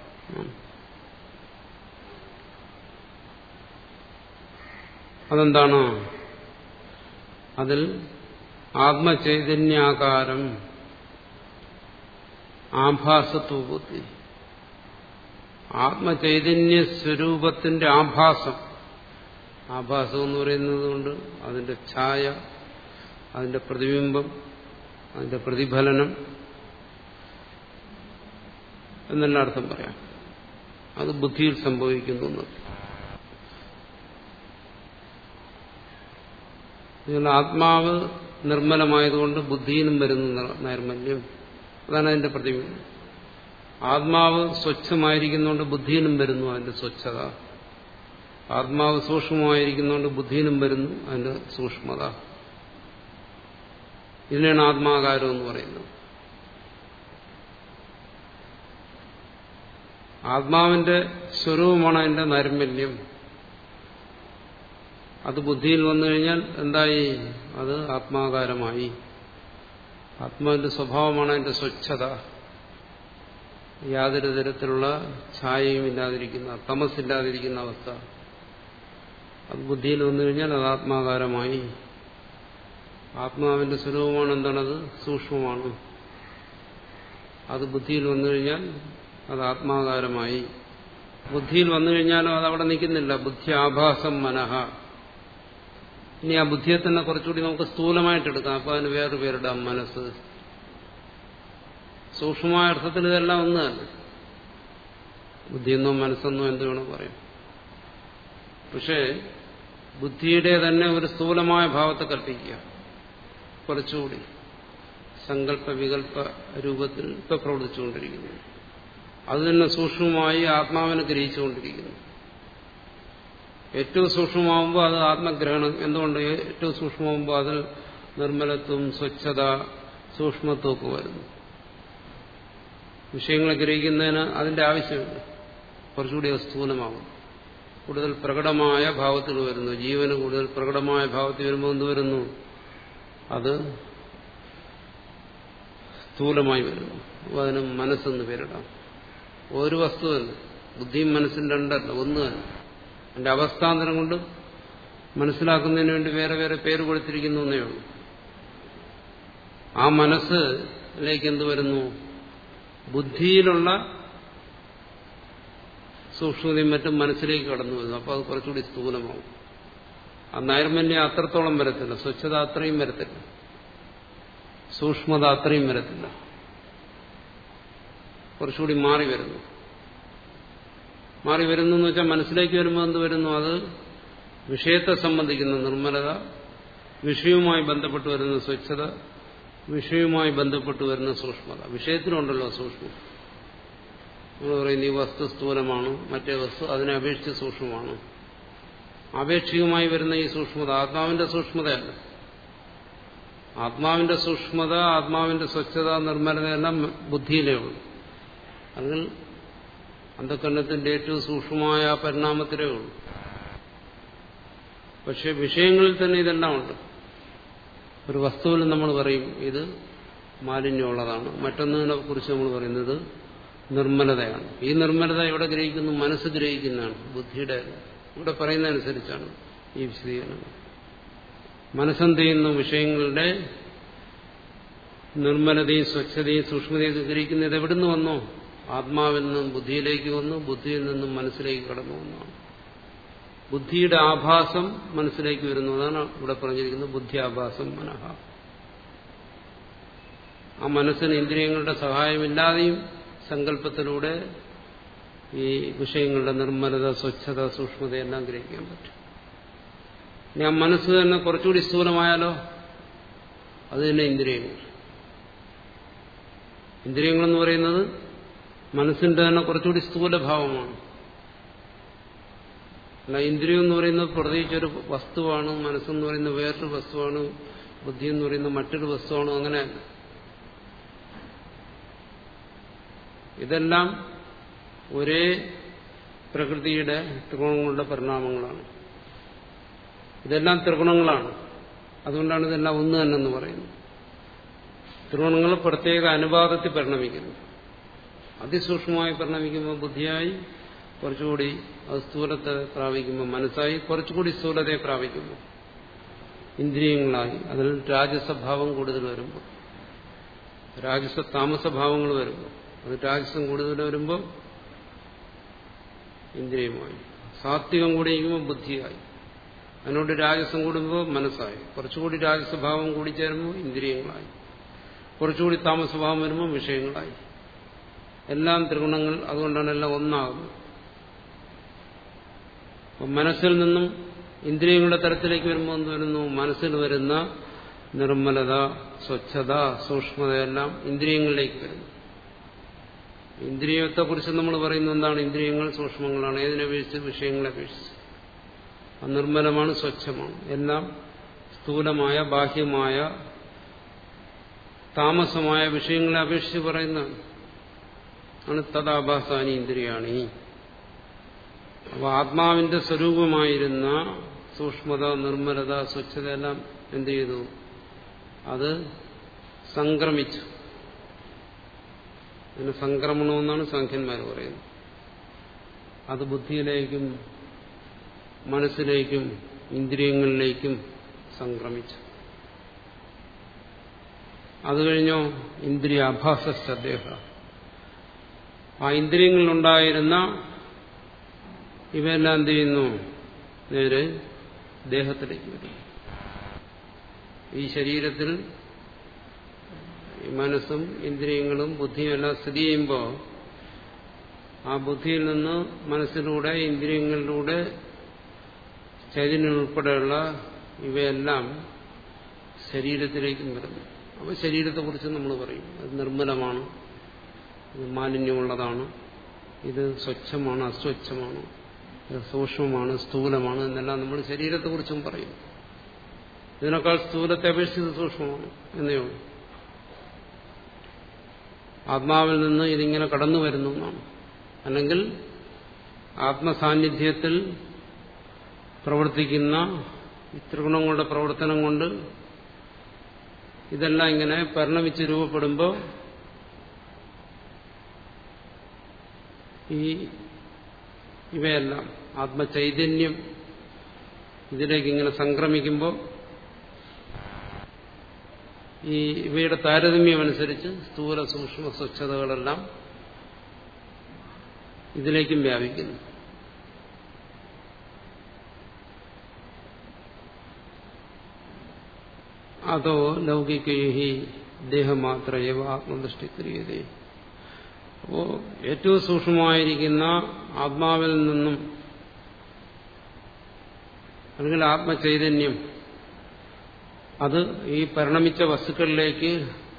അതെന്താണ് അതിൽ ആത്മചൈതന്യാകാരം ആഭാസത്വബുദ്ധി ആത്മചൈതന്യ സ്വരൂപത്തിന്റെ ആഭാസം ആഭാസം എന്ന് പറയുന്നത് കൊണ്ട് അതിന്റെ ഛായ അതിന്റെ പ്രതിബിംബം അതിന്റെ പ്രതിഫലനം എന്നെല്ലാം അർത്ഥം പറയാം അത് ബുദ്ധിയിൽ സംഭവിക്കുന്നു എന്നാൽ ആത്മാവ് നിർമ്മലമായതുകൊണ്ട് ബുദ്ധിയിലും വരുന്നു നൈർമല്യം അതാണ് അതിന്റെ പ്രതിബിംബം ആത്മാവ് സ്വച്ഛമായിരിക്കുന്നതുകൊണ്ട് ബുദ്ധിയിലും വരുന്നു അതിന്റെ സ്വച്ഛത ആത്മാവ് സൂക്ഷ്മമായിരിക്കുന്നതുകൊണ്ട് ബുദ്ധിയിലും വരുന്നു അതിന്റെ സൂക്ഷ്മത ഇതിനാണ് ആത്മാകാരം എന്ന് പറയുന്നത് ആത്മാവിന്റെ സ്വരൂപമാണ് അതിന്റെ നൈർമല്യം അത് ബുദ്ധിയിൽ വന്നു കഴിഞ്ഞാൽ എന്തായി അത് ആത്മാകാരമായി ആത്മാവിന്റെ സ്വഭാവമാണ് അതിന്റെ സ്വച്ഛത യാതൊരു തരത്തിലുള്ള ഛായയും ഇല്ലാതിരിക്കുന്ന തമസില്ലാതിരിക്കുന്ന അവസ്ഥ അത് ബുദ്ധിയിൽ വന്നു കഴിഞ്ഞാൽ അത് ആത്മാകാരമായി ആത്മാവിന്റെ സ്വരൂപമാണ് എന്താണത് സൂക്ഷ്മമാണ് അത് ബുദ്ധിയിൽ വന്നു കഴിഞ്ഞാൽ അത് ആത്മാകാരമായി ബുദ്ധിയിൽ വന്നു കഴിഞ്ഞാലും അത് അവിടെ നിൽക്കുന്നില്ല ബുദ്ധി ആഭാസം മനഃ ഇനി ആ ബുദ്ധിയെ തന്നെ കുറച്ചുകൂടി നമുക്ക് സ്ഥൂലമായിട്ട് എടുക്കാം അപ്പൊ അതിന് വേറെ പേരിടാം മനസ്സ് സൂക്ഷ്മമായ അർത്ഥത്തിൽ ഇതെല്ലാം ഒന്ന് തന്നെ ബുദ്ധിയെന്നോ മനസ്സെന്നോ എന്ത് വേണോ പറയാം പക്ഷേ ബുദ്ധിയുടെ തന്നെ ഒരു സ്ഥൂലമായ ഭാവത്തെ കൽപ്പിക്കുക കുറച്ചുകൂടി സങ്കല്പ വികല്പ രൂപത്തിൽ ഇപ്പൊ പ്രവർത്തിച്ചുകൊണ്ടിരിക്കുന്നു അത് തന്നെ സൂക്ഷ്മമായി ആത്മാവിനെ ഗ്രഹിച്ചുകൊണ്ടിരിക്കുന്നു ഏറ്റവും സൂക്ഷ്മമാകുമ്പോൾ അത് ആത്മഗ്രഹണം എന്തുകൊണ്ട് ഏറ്റവും സൂക്ഷ്മമാകുമ്പോൾ അതിൽ നിർമ്മലത്വം സ്വച്ഛത സൂക്ഷ്മത്വമൊക്കെ വരുന്നു വിഷയങ്ങളെ ഗ്രഹിക്കുന്നതിന് അതിന്റെ ആവശ്യമില്ല കുറച്ചുകൂടി സ്ഥൂലമാകും കൂടുതൽ പ്രകടമായ ഭാവത്തിൽ വരുന്നു ജീവന് കൂടുതൽ പ്രകടമായ ഭാവത്തിൽ വരുമ്പോൾ എന്ത് വരുന്നു അത് സ്ഥൂലമായി വരുന്നു അപ്പോൾ അതിന് മനസ്സെന്ന് പേരിടാം ഒരു വസ്തു തന്നെ ബുദ്ധിയും മനസ്സും രണ്ടല്ല ഒന്ന് തന്നെ അതിന്റെ അവസ്ഥാന്തരം കൊണ്ട് മനസ്സിലാക്കുന്നതിന് വേണ്ടി വേറെ വേറെ പേര് കൊടുത്തിരിക്കുന്നു എന്നേ ഉള്ളൂ ആ മനസ്സിലേക്ക് എന്ത് വരുന്നു ബുദ്ധിയിലുള്ള സൂക്ഷ്മതയും മറ്റും മനസ്സിലേക്ക് കടന്നു വരുന്നു അപ്പോൾ അത് കുറച്ചുകൂടി സ്ഥൂലമാവും ആ നൈർമല്യം അത്രത്തോളം വരത്തില്ല സ്വച്ഛത അത്രയും വരത്തില്ല സൂക്ഷ്മത അത്രയും വരത്തില്ല കുറച്ചുകൂടി മാറി വരുന്നു മാറി വരുന്നു എന്ന് വെച്ചാൽ മനസ്സിലേക്ക് വരുമ്പോൾ എന്ത് വരുന്നു അത് വിഷയത്തെ സംബന്ധിക്കുന്ന നിർമ്മലത വിഷയവുമായി ബന്ധപ്പെട്ട് വരുന്ന സ്വച്ഛത വിഷയവുമായി ബന്ധപ്പെട്ട് വരുന്ന സൂക്ഷ്മത വിഷയത്തിലുണ്ടല്ലോ സൂക്ഷ്മം നമ്മൾ പറയുന്നത് ഈ വസ്തു സ്ഥൂലമാണ് മറ്റേ വസ്തു അതിനെ അപേക്ഷിച്ച് സൂക്ഷ്മമാണ് ആപേക്ഷികമായി വരുന്ന ഈ സൂക്ഷ്മത ആത്മാവിന്റെ സൂക്ഷ്മതയല്ല ആത്മാവിന്റെ സൂക്ഷ്മത ആത്മാവിന്റെ സ്വച്ഛത നിർമ്മലതയെല്ലാം ബുദ്ധിയിലേ ഉള്ളൂ അല്ലെങ്കിൽ അന്ധകരണത്തിന്റെ ഏറ്റവും സൂക്ഷ്മമായ പരിണാമത്തിലേ ഉള്ളൂ പക്ഷെ വിഷയങ്ങളിൽ തന്നെ ഇതെല്ലാം ഉണ്ട് ഒരു വസ്തുവിൽ നമ്മൾ പറയും ഇത് മാലിന്യമുള്ളതാണ് മറ്റൊന്നിനെ കുറിച്ച് നമ്മൾ പറയുന്നത് നിർമ്മലതയാണ് ഈ നിർമ്മലത എവിടെ ഗ്രഹിക്കുന്നു മനസ്സ് ഗ്രഹിക്കുന്നതാണ് ബുദ്ധിയുടെ ഇവിടെ പറയുന്നതനുസരിച്ചാണ് ഈ വിശദീകരണം മനസ്സെന്ത് ചെയ്യുന്നു വിഷയങ്ങളുടെ നിർമ്മലതയും സ്വച്ഛതയും സൂക്ഷ്മതയും ഗ്രഹിക്കുന്നത് എവിടുന്ന് വന്നോ ആത്മാവിൽ നിന്നും ബുദ്ധിയിലേക്ക് വന്നു ബുദ്ധിയിൽ നിന്നും മനസ്സിലേക്ക് കടന്നു വന്നതാണ് ബുദ്ധിയുടെ ആഭാസം മനസ്സിലേക്ക് വരുന്നു അതാണ് ഇവിടെ പറഞ്ഞിരിക്കുന്നത് ബുദ്ധി ആഭാസം മനഃ ആ മനസ്സിന് ഇന്ദ്രിയങ്ങളുടെ സഹായമില്ലാതെയും സങ്കല്പത്തിലൂടെ ഈ വിഷയങ്ങളുടെ നിർമ്മലത സ്വച്ഛത സൂക്ഷ്മതയെല്ലാം ഗ്രഹിക്കാൻ പറ്റും ഇനി ആ മനസ്സ് തന്നെ കുറച്ചുകൂടി സ്ഥൂലമായാലോ അത് തന്നെ ഇന്ദ്രിയങ്ങൾ ഇന്ദ്രിയങ്ങളെന്ന് പറയുന്നത് മനസ്സിന്റെ തന്നെ കുറച്ചുകൂടി സ്ഥൂലഭാവമാണ് അല്ല ഇന്ദ്രിയം എന്ന് പറയുന്നത് പ്രത്യേകിച്ചൊരു വസ്തുവാണ് മനസ്സെന്ന് പറയുന്നത് വേറൊരു വസ്തുവാണ് ബുദ്ധി എന്ന് പറയുന്നത് മറ്റൊരു വസ്തുവാണ് അങ്ങനെ ഇതെല്ലാം ഒരേ പ്രകൃതിയുടെ ത്രിഗുണങ്ങളുടെ പരിണാമങ്ങളാണ് ഇതെല്ലാം ത്രിഗുണങ്ങളാണ് അതുകൊണ്ടാണ് ഇതെല്ലാം ഒന്ന് തന്നെന്ന് പറയുന്നത് ത്രിഗുണങ്ങൾ പ്രത്യേക അനുപാതത്തിൽ പരിണമിക്കുന്നു അതിസൂക്ഷ്മമായി പരിണമിക്കുമ്പോൾ ബുദ്ധിയായി കുറച്ചുകൂടി അത് സ്ഥൂലത്തെ പ്രാപിക്കുമ്പോൾ മനസ്സായി കുറച്ചുകൂടി സ്ഥൂലതയെ പ്രാപിക്കുമ്പോൾ ഇന്ദ്രിയങ്ങളായി അതിൽ രാജസഭാവം കൂടുതൽ വരുമ്പോൾ രാജസ താമസഭാവങ്ങൾ വരുമ്പോൾ അത് രാജസം കൂടുതൽ വരുമ്പോൾ ഇന്ദ്രിയമായി സാത്വികം കൂടിയിരിക്കുമ്പോൾ ബുദ്ധിയായി അതിനോട് രാജസം കൂടുമ്പോൾ മനസ്സായി കുറച്ചുകൂടി രാജസ്വഭാവം കൂടി ചേരുമ്പോൾ ഇന്ദ്രിയങ്ങളായി കുറച്ചുകൂടി താമസഭാവം വരുമ്പോൾ വിഷയങ്ങളായി എല്ലാം ത്രിഗുണങ്ങൾ അതുകൊണ്ടാണ് എല്ലാം ഒന്നാകുന്നത് അപ്പം മനസ്സിൽ നിന്നും ഇന്ദ്രിയങ്ങളുടെ തരത്തിലേക്ക് വരുമ്പോൾ എന്ത് വരുന്നു മനസ്സിൽ വരുന്ന നിർമ്മലത സ്വച്ഛത സൂക്ഷ്മതയെല്ലാം ഇന്ദ്രിയങ്ങളിലേക്ക് വരുന്നു ഇന്ദ്രിയത്തെക്കുറിച്ച് നമ്മൾ പറയുന്നത് എന്താണ് ഇന്ദ്രിയങ്ങൾ സൂക്ഷ്മങ്ങളാണ് ഏതിനപേക്ഷിച്ച് വിഷയങ്ങളെ അപേക്ഷിച്ച് നിർമ്മലമാണ് സ്വച്ഛമാണ് എല്ലാം സ്ഥൂലമായ ബാഹ്യമായ താമസമായ വിഷയങ്ങളെ അപേക്ഷിച്ച് പറയുന്നതാണ് ആണ് തഥാഭാസാനി ഇന്ദ്രിയാണി അപ്പോൾ ആത്മാവിന്റെ സ്വരൂപമായിരുന്ന സൂക്ഷ്മത നിർമ്മലത സ്വച്ഛത എല്ലാം എന്ത് ചെയ്തു അത് സംക്രമിച്ചു അതിന് സംക്രമണമെന്നാണ് സംഖ്യന്മാർ പറയുന്നത് അത് ബുദ്ധിയിലേക്കും മനസ്സിലേക്കും ഇന്ദ്രിയങ്ങളിലേക്കും സംക്രമിച്ചു അത് കഴിഞ്ഞോ ഇന്ദ്രിയ അഭാസശ്രദ്ധേഹ ആ ഇന്ദ്രിയങ്ങളിലുണ്ടായിരുന്ന ഇവയെല്ലാം എന്ത് ചെയ്യുന്നു നേരെ ദേഹത്തിലേക്ക് വരുന്നു ഈ ശരീരത്തിൽ ഈ മനസ്സും ഇന്ദ്രിയങ്ങളും ബുദ്ധിയും എല്ലാം സ്ഥിതി ചെയ്യുമ്പോൾ ആ ബുദ്ധിയിൽ നിന്ന് മനസ്സിലൂടെ ഇന്ദ്രിയങ്ങളിലൂടെ ചൈതന്യം ഉൾപ്പെടെയുള്ള ഇവയെല്ലാം ശരീരത്തിലേക്കും വരുന്നു അപ്പോൾ ശരീരത്തെക്കുറിച്ച് നമ്മൾ പറയും അത് നിർമ്മലമാണ് ഇത് മാലിന്യമുള്ളതാണ് ഇത് സ്വച്ഛമാണ് അസ്വച്ഛമാണ് ഇത് സൂക്ഷ്മമാണ് സ്ഥൂലമാണ് എന്നെല്ലാം നമ്മൾ ശരീരത്തെക്കുറിച്ചും പറയും ഇതിനേക്കാൾ സ്ഥൂലത്തെ അപേക്ഷിച്ച് സൂക്ഷ്മമാണ് എന്നേ ഉള്ളൂ ആത്മാവിൽ നിന്ന് ഇതിങ്ങനെ കടന്നു വരുന്നു എന്നാണ് അല്ലെങ്കിൽ ആത്മസാന്നിധ്യത്തിൽ പ്രവർത്തിക്കുന്ന ത്രിഗുണങ്ങളുടെ പ്രവർത്തനം കൊണ്ട് ഇതെല്ലാം ഇങ്ങനെ പരിണമിച്ച് രൂപപ്പെടുമ്പോൾ ഈ ഇവയെല്ലാം ആത്മചൈതന്യം ഇതിലേക്ക് ഇങ്ങനെ സംക്രമിക്കുമ്പോൾ ഈ ഇവയുടെ താരതമ്യം അനുസരിച്ച് സ്ഥൂല സൂക്ഷ്മ സ്വച്ഛതകളെല്ലാം ഇതിലേക്കും വ്യാപിക്കുന്നു അതോ ലൗകികൈഹി ദേഹമാത്രയവ ആത്മദൃഷ്ടി ക്രിയതേ അപ്പോ ഏറ്റവും സൂക്ഷ്മമായിരിക്കുന്ന ആത്മാവിൽ നിന്നും അല്ലെങ്കിൽ ആത്മചൈതന്യം അത് ഈ പരിണമിച്ച വസ്തുക്കളിലേക്ക്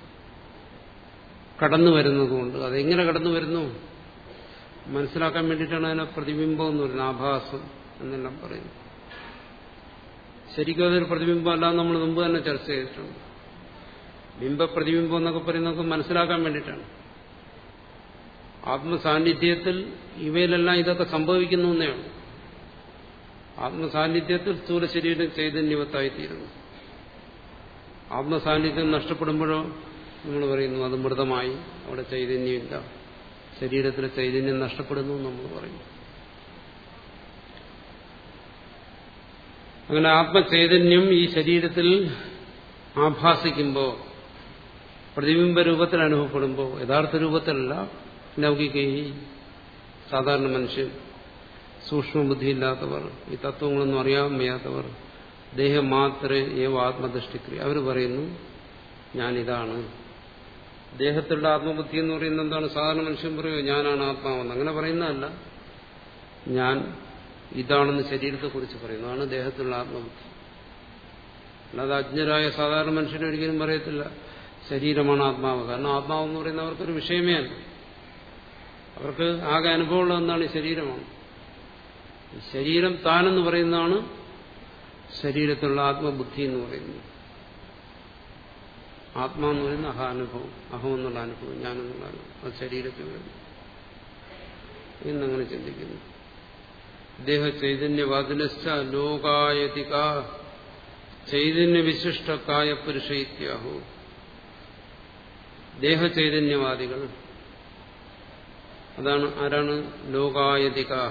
കടന്നു വരുന്നതുകൊണ്ട് അതെങ്ങനെ കടന്നു വരുന്നു മനസ്സിലാക്കാൻ വേണ്ടിയിട്ടാണ് അതിനെ പ്രതിബിംബം എന്ന് പറയുന്നത് ആഭാസം എന്നെല്ലാം പറയുന്നു ശരിക്കും അതൊരു പ്രതിബിംബമല്ല നമ്മൾ മുമ്പ് തന്നെ ചർച്ച ചെയ്തിട്ടുണ്ട് ബിംബപ്രതിബിംബം എന്നൊക്കെ പറയുന്നത് മനസ്സിലാക്കാൻ വേണ്ടിയിട്ടാണ് ആത്മസാന്നിധ്യത്തിൽ ഇവയിലെല്ലാം ഇതൊക്കെ സംഭവിക്കുന്നു എന്നേ ഉള്ളൂ ആത്മസാന്നിധ്യത്തിൽ സ്ഥൂല ശരീരം ചൈതന്യവത്തായിത്തീരുന്നു ആത്മസാന്നിധ്യം നഷ്ടപ്പെടുമ്പോഴോ നമ്മൾ പറയുന്നു അത് മൃതമായി അവിടെ ചൈതന്യമില്ല ശരീരത്തിലെ ചൈതന്യം നഷ്ടപ്പെടുന്നു നമ്മൾ പറയുന്നു അങ്ങനെ ആത്മചൈതന്യം ഈ ശരീരത്തിൽ ആഭാസിക്കുമ്പോൾ പ്രതിബിംബ രൂപത്തിൽ അനുഭവപ്പെടുമ്പോൾ യഥാർത്ഥ രൂപത്തിലല്ല ലൗകിക ഈ സാധാരണ മനുഷ്യൻ സൂക്ഷ്മബുദ്ധിയില്ലാത്തവർ ഈ തത്വങ്ങളൊന്നും അറിയാൻ വയ്യാത്തവർ ദേഹം മാത്രമേ ഏവ ആത്മദൃഷ്ടിക്രിയ അവർ പറയുന്നു ഞാനിതാണ് ദേഹത്തിലുള്ള ആത്മബുദ്ധി എന്ന് പറയുന്നത് എന്താണ് സാധാരണ മനുഷ്യൻ പറയുമോ ഞാനാണ് ആത്മാവെന്ന് അങ്ങനെ പറയുന്നതല്ല ഞാൻ ഇതാണെന്ന് ശരീരത്തെക്കുറിച്ച് പറയുന്നു അതാണ് ദേഹത്തിലുള്ള ആത്മബുദ്ധി അല്ലാതെ അജ്ഞരായ സാധാരണ മനുഷ്യൻ ഒരിക്കലും പറയത്തില്ല ശരീരമാണ് ആത്മാവ് കാരണം ആത്മാവ് എന്ന് പറയുന്നത് അവർക്കൊരു വിഷയമേ അല്ല അവർക്ക് ആകെ അനുഭവമുള്ള ഒന്നാണ് ഈ ശരീരമാണ് ശരീരം താനെന്ന് പറയുന്നതാണ് ശരീരത്തിലുള്ള ആത്മബുദ്ധി എന്ന് പറയുന്നത് ആത്മാ എന്ന് പറയുന്ന അഹാനുഭവം അഹം എന്നുള്ള അനുഭവം ഞാനെന്നുള്ള അനുഭവം അത് ശരീരത്തിൽ വരുന്നു എന്നങ്ങനെ ചിന്തിക്കുന്നു ദേഹ ചൈതന്യവാദിനശ്ച ലോകായതിക ചൈതന്യവിശിഷ്ടകായ പുരുഷൈത്യാഹു ദേഹചൈതന്യവാദികൾ അതാണ് ആരാണ് ലോകായതികാഹ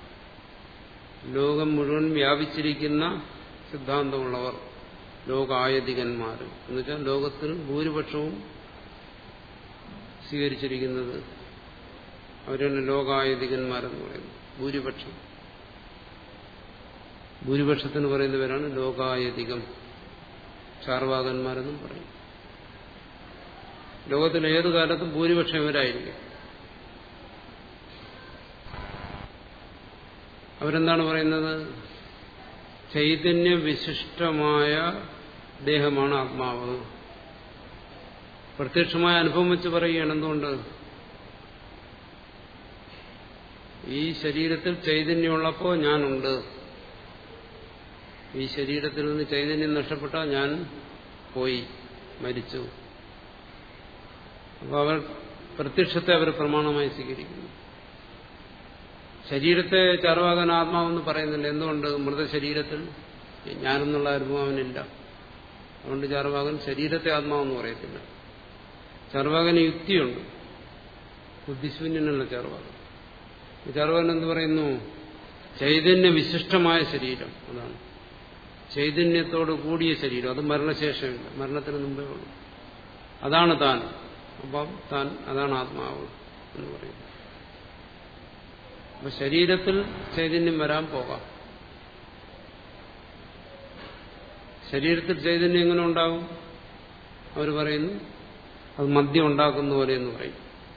ലോകം മുഴുവൻ വ്യാപിച്ചിരിക്കുന്ന സിദ്ധാന്തമുള്ളവർ ലോകായതികന്മാർ എന്നുവെച്ചാൽ ലോകത്തിൽ ഭൂരിപക്ഷവും സ്വീകരിച്ചിരിക്കുന്നത് അവരാണ് ലോകായതികന്മാരെന്ന് പറയുന്നത് ഭൂരിപക്ഷം ഭൂരിപക്ഷത്തിന് പറയുന്നവരാണ് ലോകായതികം ചാർവാകന്മാരെന്നും പറയും ലോകത്തിൽ ഏതു കാലത്തും ഭൂരിപക്ഷം ഇവരായിരിക്കും അവരെന്താണ് പറയുന്നത് ചൈതന്യവിശിഷ്ടമായ ദേഹമാണ് ആത്മാവ് പ്രത്യക്ഷമായ അനുഭവം വെച്ച് പറയുകയാണ് എന്തുകൊണ്ട് ഈ ശരീരത്തിൽ ചൈതന്യമുള്ളപ്പോൾ ഞാനുണ്ട് ഈ ശരീരത്തിൽ നിന്ന് ചൈതന്യം നഷ്ടപ്പെട്ടാൽ ഞാൻ പോയി മരിച്ചു അപ്പോൾ അവർ പ്രത്യക്ഷത്തെ അവർ പ്രമാണമായി സ്വീകരിക്കുന്നു ശരീരത്തെ ചാർവാകൻ ആത്മാവെന്ന് പറയുന്നില്ല എന്തുകൊണ്ട് മൃതശരീരത്തിൽ ഞാനെന്നുള്ള അനുഭവം അവനില്ല അതുകൊണ്ട് ചാർവാകൻ ശരീരത്തെ ആത്മാവെന്ന് പറയത്തില്ല ചാർവാകന് യുക്തിയുണ്ട് ബുദ്ധിശൂന്യനല്ല ചാർവാകൻ ചാർവാകൻ എന്ന് പറയുന്നു ചൈതന്യ വിശിഷ്ടമായ ശരീരം അതാണ് ചൈതന്യത്തോട് കൂടിയ ശരീരം അത് മരണശേഷമില്ല മരണത്തിന് മുമ്പേ ഉള്ളൂ അതാണ് താൻ അപ്പം താൻ അതാണ് ആത്മാവ് എന്ന് പറയുന്നത് അപ്പൊ ശരീരത്തിൽ ചൈതന്യം വരാൻ പോകാം ശരീരത്തിൽ ചൈതന്യം എങ്ങനെ ഉണ്ടാകും അവർ പറയുന്നു അത് മദ്യം ഉണ്ടാക്കുന്ന പോലെ എന്ന് പറയും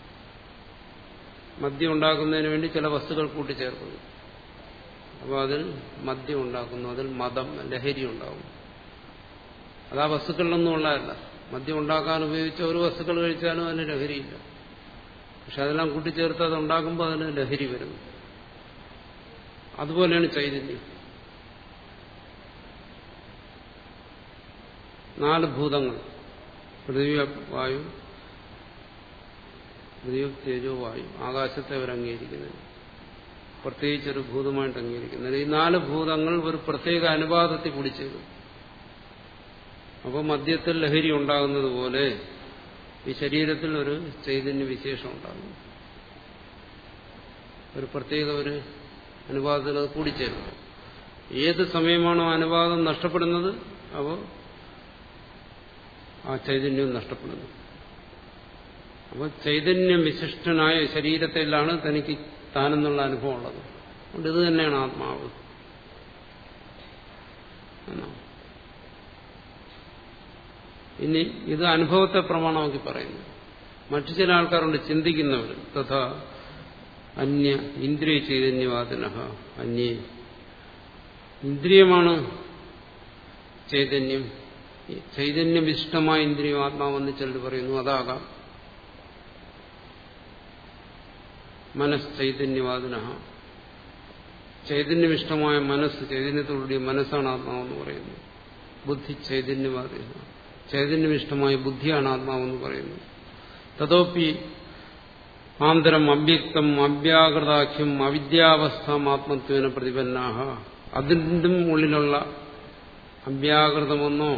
മദ്യം ഉണ്ടാക്കുന്നതിന് വേണ്ടി ചില വസ്തുക്കൾ കൂട്ടിച്ചേർക്കുന്നു അപ്പോൾ അതിൽ മദ്യം ഉണ്ടാക്കുന്നു അതിൽ മതം ലഹരി ഉണ്ടാകും അത് ആ വസ്തുക്കളിലൊന്നും ഉള്ളതല്ല മദ്യം ഉണ്ടാക്കാൻ ഉപയോഗിച്ച ഒരു വസ്തുക്കൾ കഴിച്ചാലും അതിന് ലഹരിയില്ല പക്ഷെ അതെല്ലാം കൂട്ടിച്ചേർത്ത് അത് ഉണ്ടാക്കുമ്പോൾ അതിന് ലഹരി വരുന്നു അതുപോലെയാണ് ചൈതന്യം നാല് ഭൂതങ്ങൾ പൃഥ്വി വായു പൃഥ്വി തേജോ വായു ആകാശത്തെ അവർ അംഗീകരിക്കുന്നില്ല പ്രത്യേകിച്ചൊരു ഭൂതമായിട്ട് അംഗീകരിക്കുന്നത് ഈ നാല് ഭൂതങ്ങൾ ഒരു പ്രത്യേക അനുപാതത്തിൽ കുടിച്ചേരും അപ്പോൾ മദ്യത്തിൽ ലഹരി ഉണ്ടാകുന്നത് പോലെ ഈ ശരീരത്തിൽ ഒരു ചൈതന്യ വിശേഷം ഉണ്ടാകുന്നു ഒരു പ്രത്യേക ഒരു അനുവാദത്തിൽ അത് കൂടിച്ചേരും ഏത് സമയമാണോ അനുവാദം നഷ്ടപ്പെടുന്നത് അപ്പോൾ ആ ചൈതന്യവും നഷ്ടപ്പെടുന്നു അപ്പോൾ ചൈതന്യം വിശിഷ്ടനായ ശരീരത്തിലാണ് തനിക്ക് താനെന്നുള്ള അനുഭവം ഉള്ളത് അതുകൊണ്ട് ഇത് തന്നെയാണ് ആത്മാവ് എന്നാണ് ഇനി ഇത് അനുഭവത്തെ പ്രമാണമാക്കി പറയുന്നു മറ്റു ചില ആൾക്കാരുണ്ട് ചിന്തിക്കുന്നവർ തഥാ അന്യ ഇന്ദ്രിയ ചൈതന്യവാദിന അന്യ ഇന്ദ്രിയമാണ് ചൈതന്യം ചൈതന്യവിശിഷ്ടമായ ഇന്ദ്രിയം ആത്മാവെന്ന് ചിലർ പറയുന്നു അതാകാം മനസ് ചൈതന്യവാദിന ചൈതന്യവിഷ്ടമായ മനസ്സ് ചൈതന്യത്തോടുകൂടിയ മനസ്സാണ് ആത്മാവെന്ന് പറയുന്നത് ബുദ്ധി ചൈതന്യവാദിന ചൈതന്യവിഷ്ടമായ ബുദ്ധിയാണ് ആത്മാവെന്ന് പറയുന്നു തതോപ്പി ആന്തരം അവ്യക്തം അവ്യാകൃതാഖ്യം അവിദ്യാവസ്ഥ ആത്മത്വന പ്രതിപന്നാഹ അതിൻ്റെ ഉള്ളിലുള്ള അവ്യാകൃതമെന്നോ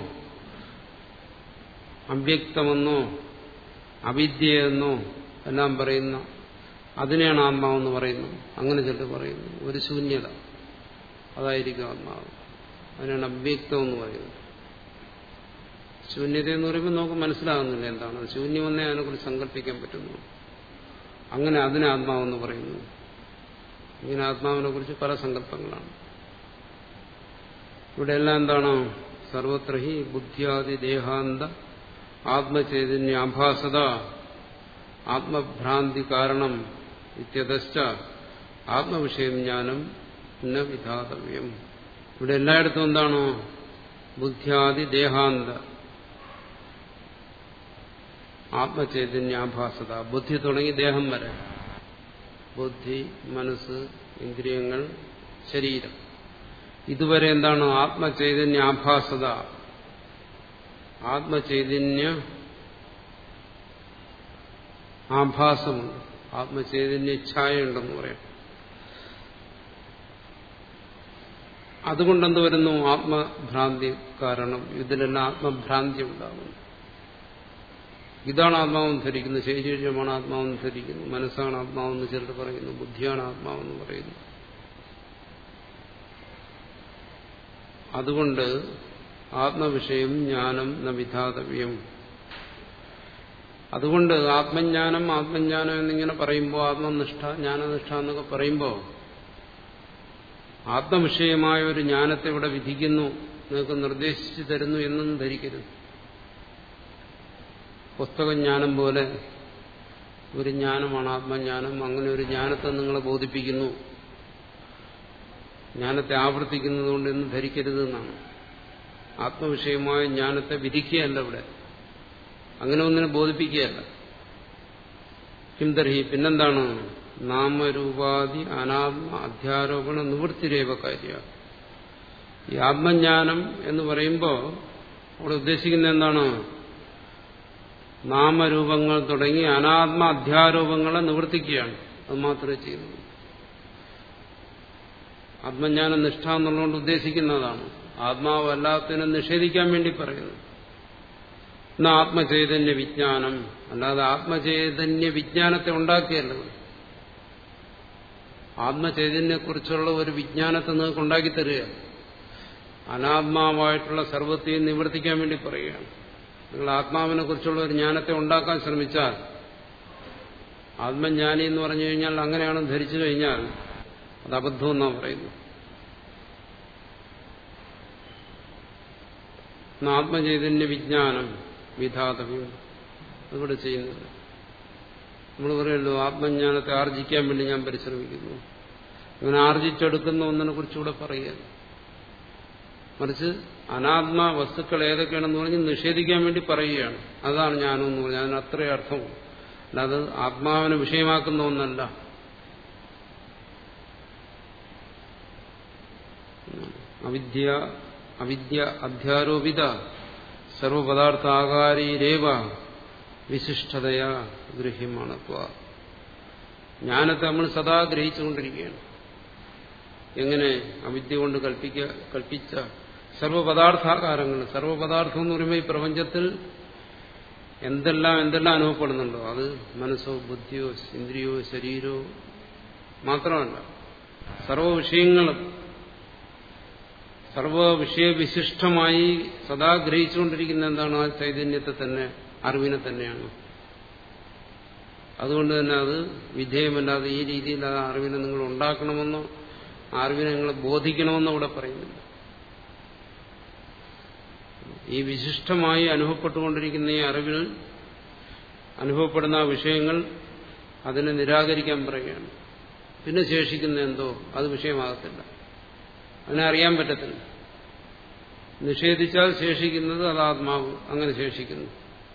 അവ്യക്തമെന്നോ അവിദ്യയെന്നോ എല്ലാം പറയുന്ന അതിനെയാണ് ആത്മാവെന്ന് പറയുന്നു അങ്ങനെ ചിലർ പറയുന്നു ഒരു ശൂന്യത അതായിരിക്കും ആത്മാവ് അതിനാണ് അവ്യക്തം എന്ന് പറയുന്നത് ശൂന്യത എന്ന് പറയുമ്പോൾ നമുക്ക് മനസ്സിലാകുന്നില്ല എന്താണ് അത് ശൂന്യമെന്നേ അതിനെക്കുറിച്ച് സങ്കല്പിക്കാൻ പറ്റുന്നു അങ്ങനെ അതിനെ ആത്മാവെന്ന് പറയുന്നു ഇങ്ങനെ ആത്മാവിനെ കുറിച്ച് പല സങ്കല്പങ്ങളാണ് ഇവിടെ എല്ലാം എന്താണ് സർവത്ര ഹി ബുദ്ധിയാദി ദേഹാന്ത ആത്മചൈതന്യാഭാസത ആത്മഭ്രാന്തി കാരണം ഇത്യതശ്ച ആത്മവിഷയം ജ്ഞാനം ന വിധാതവ്യം ഇവിടെ എല്ലായിടത്തും എന്താണ് ബുദ്ധിയാദി ദേഹാന്ത ആത്മചൈതന്യാഭാസത ബുദ്ധി തുടങ്ങി ദേഹം വരെ ബുദ്ധി മനസ്സ് ഇന്ദ്രിയങ്ങൾ ശരീരം ഇതുവരെ എന്താണ് ആത്മചൈതന്യാഭാസത ആത്മചൈതന്യ ആഭാസമുണ്ട് ആത്മചൈതന്യ ഛായ ഉണ്ടെന്ന് പറയാം അതുകൊണ്ടെന്ത് വരുന്നു ആത്മഭ്രാന്തി കാരണം ഇതിലെല്ലാം ആത്മഭ്രാന്തി ഉണ്ടാകുന്നു ഇതാണ് ആത്മാവെന്ന് ധരിക്കുന്നത് ശരീരമാണ് ആത്മാവെന്ന് ധരിക്കുന്നു മനസ്സാണ് ആത്മാവെന്ന് ചിലർ പറയുന്നു ബുദ്ധിയാണ് ആത്മാവെന്ന് പറയുന്നു അതുകൊണ്ട് ആത്മവിഷയം ജ്ഞാനം ന വിധാതവ്യം അതുകൊണ്ട് ആത്മജ്ഞാനം ആത്മജ്ഞാനം എന്നിങ്ങനെ പറയുമ്പോൾ ആത്മനിഷ്ഠ ജ്ഞാനനിഷ്ഠ എന്നൊക്കെ പറയുമ്പോൾ ആത്മവിഷയമായ ഒരു ജ്ഞാനത്തെ ഇവിടെ വിധിക്കുന്നു നിങ്ങൾക്ക് നിർദ്ദേശിച്ചു തരുന്നു എന്നൊന്നും ധരിക്കരുത് പുസ്തകജ്ഞാനം പോലെ ഒരു ജ്ഞാനമാണ് ആത്മജ്ഞാനം അങ്ങനെ ഒരു ജ്ഞാനത്തെ നിങ്ങളെ ബോധിപ്പിക്കുന്നു ജ്ഞാനത്തെ ആവർത്തിക്കുന്നതുകൊണ്ട് എന്ന് ധരിക്കരുത് എന്നാണ് ആത്മവിഷയമായ ജ്ഞാനത്തെ വിധിക്കുകയല്ല ഇവിടെ അങ്ങനെ ഒന്നിനെ ബോധിപ്പിക്കുകയല്ല കിംതർഹി പിന്നെന്താണ് നാമരൂപാധി അനാത്മ അധ്യാരോപണ നിവൃത്തിരേവ കാര്യ ഈ ആത്മജ്ഞാനം എന്ന് പറയുമ്പോൾ അവിടെ ഉദ്ദേശിക്കുന്നത് എന്താണ് നാമരൂപങ്ങൾ തുടങ്ങി അനാത്മ അധ്യാരോപങ്ങളെ നിവർത്തിക്കുകയാണ് അത് മാത്രമേ ചെയ്യുന്നത് ആത്മജ്ഞാന നിഷ്ഠ എന്നുള്ളതുകൊണ്ട് ഉദ്ദേശിക്കുന്നതാണ് ആത്മാവ് അല്ലാത്തതിനെ നിഷേധിക്കാൻ വേണ്ടി പറയുന്നു എന്നാ ആത്മചൈതന്യ വിജ്ഞാനം അല്ലാതെ ആത്മചൈതന്യ വിജ്ഞാനത്തെ ഉണ്ടാക്കിയല്ല ആത്മചൈതന്യത്തെക്കുറിച്ചുള്ള ഒരു വിജ്ഞാനത്തെ നിങ്ങൾക്ക് ഉണ്ടാക്കി തരിക അനാത്മാവായിട്ടുള്ള സർവത്തെയും നിവർത്തിക്കാൻ വേണ്ടി പറയുകയാണ് നിങ്ങൾ ആത്മാവിനെ കുറിച്ചുള്ള ഒരു ജ്ഞാനത്തെ ഉണ്ടാക്കാൻ ശ്രമിച്ചാൽ ആത്മജ്ഞാനി എന്ന് പറഞ്ഞു കഴിഞ്ഞാൽ അങ്ങനെയാണ് ധരിച്ചു കഴിഞ്ഞാൽ അത് അബദ്ധമെന്നാണ് പറയുന്നു ആത്മചൈതന്യ വിജ്ഞാനം വിധാതവ്യം അതിവിടെ ചെയ്യുന്നില്ല നമ്മൾ പറയുമല്ലോ ആത്മജ്ഞാനത്തെ ആർജിക്കാൻ വേണ്ടി ഞാൻ പരിശ്രമിക്കുന്നു അങ്ങനെ ആർജിച്ചെടുക്കുന്ന ഒന്നിനെ കുറിച്ചുകൂടെ പറയുക മറിച്ച് അനാത്മ വസ്തുക്കൾ ഏതൊക്കെയാണെന്ന് പറഞ്ഞ് നിഷേധിക്കാൻ വേണ്ടി പറയുകയാണ് അതാണ് ഞാനെന്ന് പറഞ്ഞാൽ അതിന് അത്രയും അർത്ഥമുള്ളൂ അല്ലാതെ ആത്മാവിനെ വിഷയമാക്കുന്ന ഒന്നല്ല അവിദ്യ അവിദ്യ അധ്യാരോപിത സർവപദാർത്ഥാകാരീരേവ വിശിഷ്ടതയാ ഗൃഹ്യമാണ് ജ്ഞാനത്തെ നമ്മൾ സദാ ഗ്രഹിച്ചുകൊണ്ടിരിക്കുകയാണ് എങ്ങനെ അവിദ്യ കൊണ്ട് കൽപ്പിക്ക കൽപ്പിച്ച സർവപദാർത്ഥാകാരങ്ങൾ സർവപദാർത്ഥം എന്ന് പറയുമ്പോൾ ഈ പ്രപഞ്ചത്തിൽ എന്തെല്ലാം എന്തെല്ലാം അനുഭവപ്പെടുന്നുണ്ടോ അത് മനസ്സോ ബുദ്ധിയോ ഇന്ദ്രിയോ ശരീരോ മാത്രമല്ല സർവ വിഷയങ്ങളും സർവ വിഷയവിശിഷ്ടമായി സദാ ഗ്രഹിച്ചുകൊണ്ടിരിക്കുന്ന എന്താണ് ആ ചൈതന്യത്തെ തന്നെ അറിവിനെ തന്നെയാണ് അതുകൊണ്ട് തന്നെ അത് വിധേയമല്ലാതെ ഈ രീതിയിൽ ആ അറിവിനെ നിങ്ങൾ ഉണ്ടാക്കണമെന്നോ ആ അറിവിനെ നിങ്ങൾ ബോധിക്കണമെന്നോ ഇവിടെ പറയുന്നില്ല ഈ വിശിഷ്ടമായി അനുഭവപ്പെട്ടുകൊണ്ടിരിക്കുന്ന ഈ അറിവിൽ അനുഭവപ്പെടുന്ന ആ വിഷയങ്ങൾ അതിനെ നിരാകരിക്കാൻ പറയുകയാണ് പിന്നെ ശേഷിക്കുന്ന എന്തോ അത് വിഷയമാകത്തില്ല അതിനെ അറിയാൻ പറ്റത്തില്ല നിഷേധിച്ചാൽ ശേഷിക്കുന്നത് അത് ആത്മാവ് അങ്ങനെ ശേഷിക്കുന്നു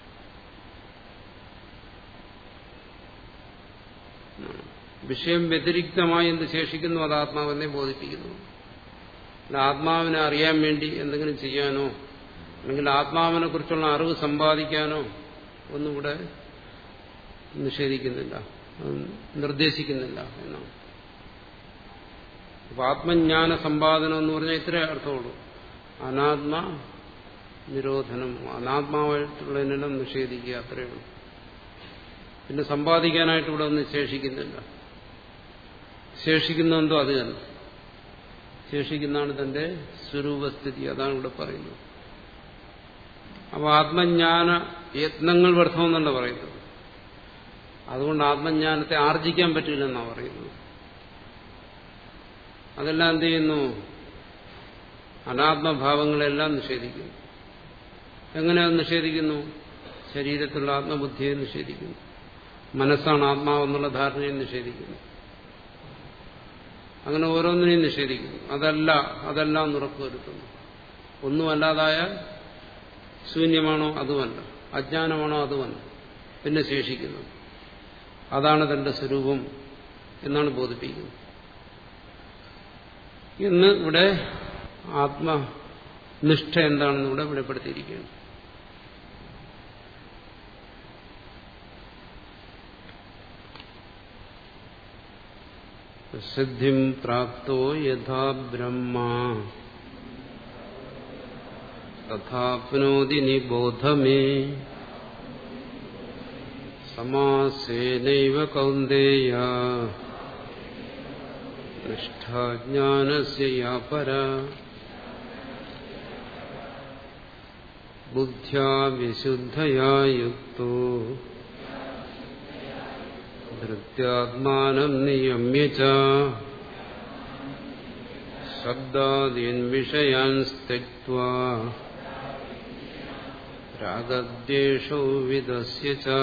വിഷയം വ്യതിരിക്തമായി എന്ത് ശേഷിക്കുന്നു അത് ആത്മാവെന്നെ ബോധിപ്പിക്കുന്നു അല്ല ആത്മാവിനെ അറിയാൻ വേണ്ടി എന്തെങ്കിലും ചെയ്യാനോ അല്ലെങ്കിൽ ആത്മാവിനെ കുറിച്ചുള്ള അറിവ് സമ്പാദിക്കാനോ ഒന്നും ഇവിടെ നിഷേധിക്കുന്നില്ല നിർദ്ദേശിക്കുന്നില്ല എന്നാണ് അപ്പൊ ആത്മജ്ഞാന സമ്പാദനം എന്ന് പറഞ്ഞാൽ ഇത്രേ അർത്ഥമുള്ളൂ അനാത്മ നിരോധനം അനാത്മാവായിട്ടുള്ളതിനെല്ലാം നിഷേധിക്കുക അത്രയേ ഉള്ളൂ പിന്നെ സമ്പാദിക്കാനായിട്ട് ഇവിടെ ഒന്നും ശേഷിക്കുന്നില്ല ശേഷിക്കുന്നതെന്തോ അത് തന്നെ ശേഷിക്കുന്നതാണ് തന്റെ സ്വരൂപസ്ഥിതി അതാണ് ഇവിടെ പറയുന്നത് അപ്പോൾ ആത്മജ്ഞാന യത്നങ്ങൾ വ്യർത്ഥമെന്നല്ല പറയുന്നത് അതുകൊണ്ട് ആത്മജ്ഞാനത്തെ ആർജിക്കാൻ പറ്റില്ലെന്നാണ് പറയുന്നത് അതെല്ലാം എന്ത് ചെയ്യുന്നു അനാത്മഭാവങ്ങളെല്ലാം നിഷേധിക്കുന്നു എങ്ങനെ അത് നിഷേധിക്കുന്നു ശരീരത്തിലുള്ള ആത്മബുദ്ധിയെ നിഷേധിക്കുന്നു മനസ്സാണ് ആത്മാവെന്നുള്ള ധാരണയെ നിഷേധിക്കുന്നു അങ്ങനെ ഓരോന്നിനെയും നിഷേധിക്കുന്നു അതല്ല അതെല്ലാം ഉറപ്പുവരുത്തുന്നു ഒന്നുമല്ലാതായാൽ ശൂന്യമാണോ അതുമല്ല അജ്ഞാനമാണോ അതുമല്ല പിന്നെ ശേഷിക്കുന്നത് അതാണ് തന്റെ സ്വരൂപം എന്നാണ് ബോധിപ്പിക്കുന്നത് ഇന്ന് ഇവിടെ ആത്മനിഷ്ഠ എന്താണെന്ന് ഇവിടെ വെളിപ്പെടുത്തിയിരിക്കുകയാണ് സിദ്ധിം പ്രാപ്തോ യഥാ ബ്രഹ്മ തഥാപ്നോതി നിബോധമേ സമാസേനൈവ കൗന്ദേയ നിഷ്ഠാജ്ഞാനസ്യ യാ പരാ ബുദ്ധ്യാ വിശുദ്ധയാ യുക്തോ ധൃത്യാത്മാനം നിയമ്യ ച ശബ്ദാദീൻ വിഷയാൻ സ്ത്യക്വാ രാഗദ്വേഷോ വിദസ്യ ച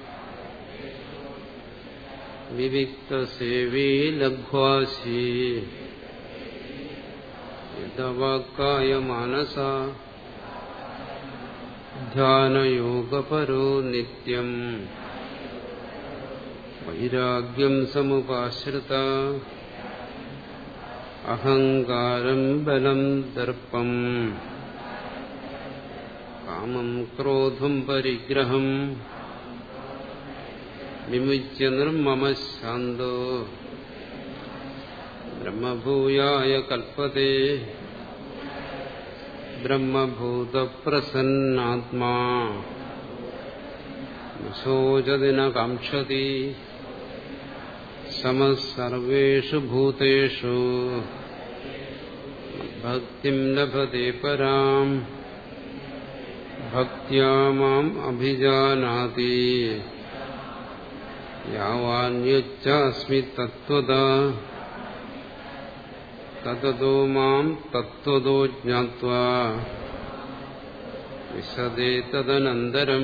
വിവിക്തസേവീ ലഘ്വാസി യഥവാക്കായ മാനസ ധ്യാനയോഗപരോ നിത്യം വൈരാഗ്യം സമുപാശ്രിത അഹങ്കാരം ബലം ദർപ്പം കാമം ക്രോധം പരിഗ്രഹം വിമുച്യ നിർമ്മമ ശാന്തോ ബ്രഹ്മഭൂയായ കൽപ്പത്തെ ബ്രഹ്മഭൂതപ്രസന്നാത്മാ ശോചതിന കാക്ഷതി സമസർവേഷു ഭൂതേഷു ഭക്തിം ലഭത്തെ പരാം ഭക്യാ മാം അഭിജാനാതി യാവാന്യച്ചാസ്മി തത്വത തതോ മാം തത്വതോ ജ്ഞാത്വാ വിശദേ തദനന്തരം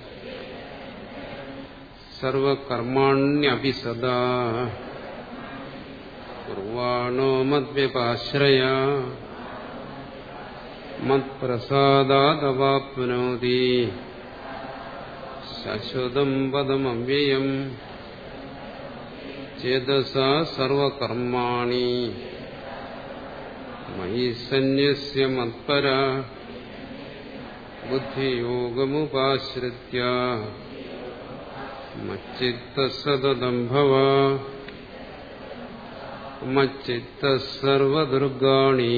സർവകർമാണ്യപി സദാ കുർവാണോ മദ്വ്യപാശ്രയ മത്പ്രസാദാദവാപ്നോതി ശശ്വതം പദമവ്യയം ചേതസാ സർവകർമാണി മയി സന്യസ്യ മത്പര ബുദ്ധിയോഗമുപാശ്രിത്യ മച്ചിത്തസതതം ഭവ മച്ചിത്തസർവദുർഗാണി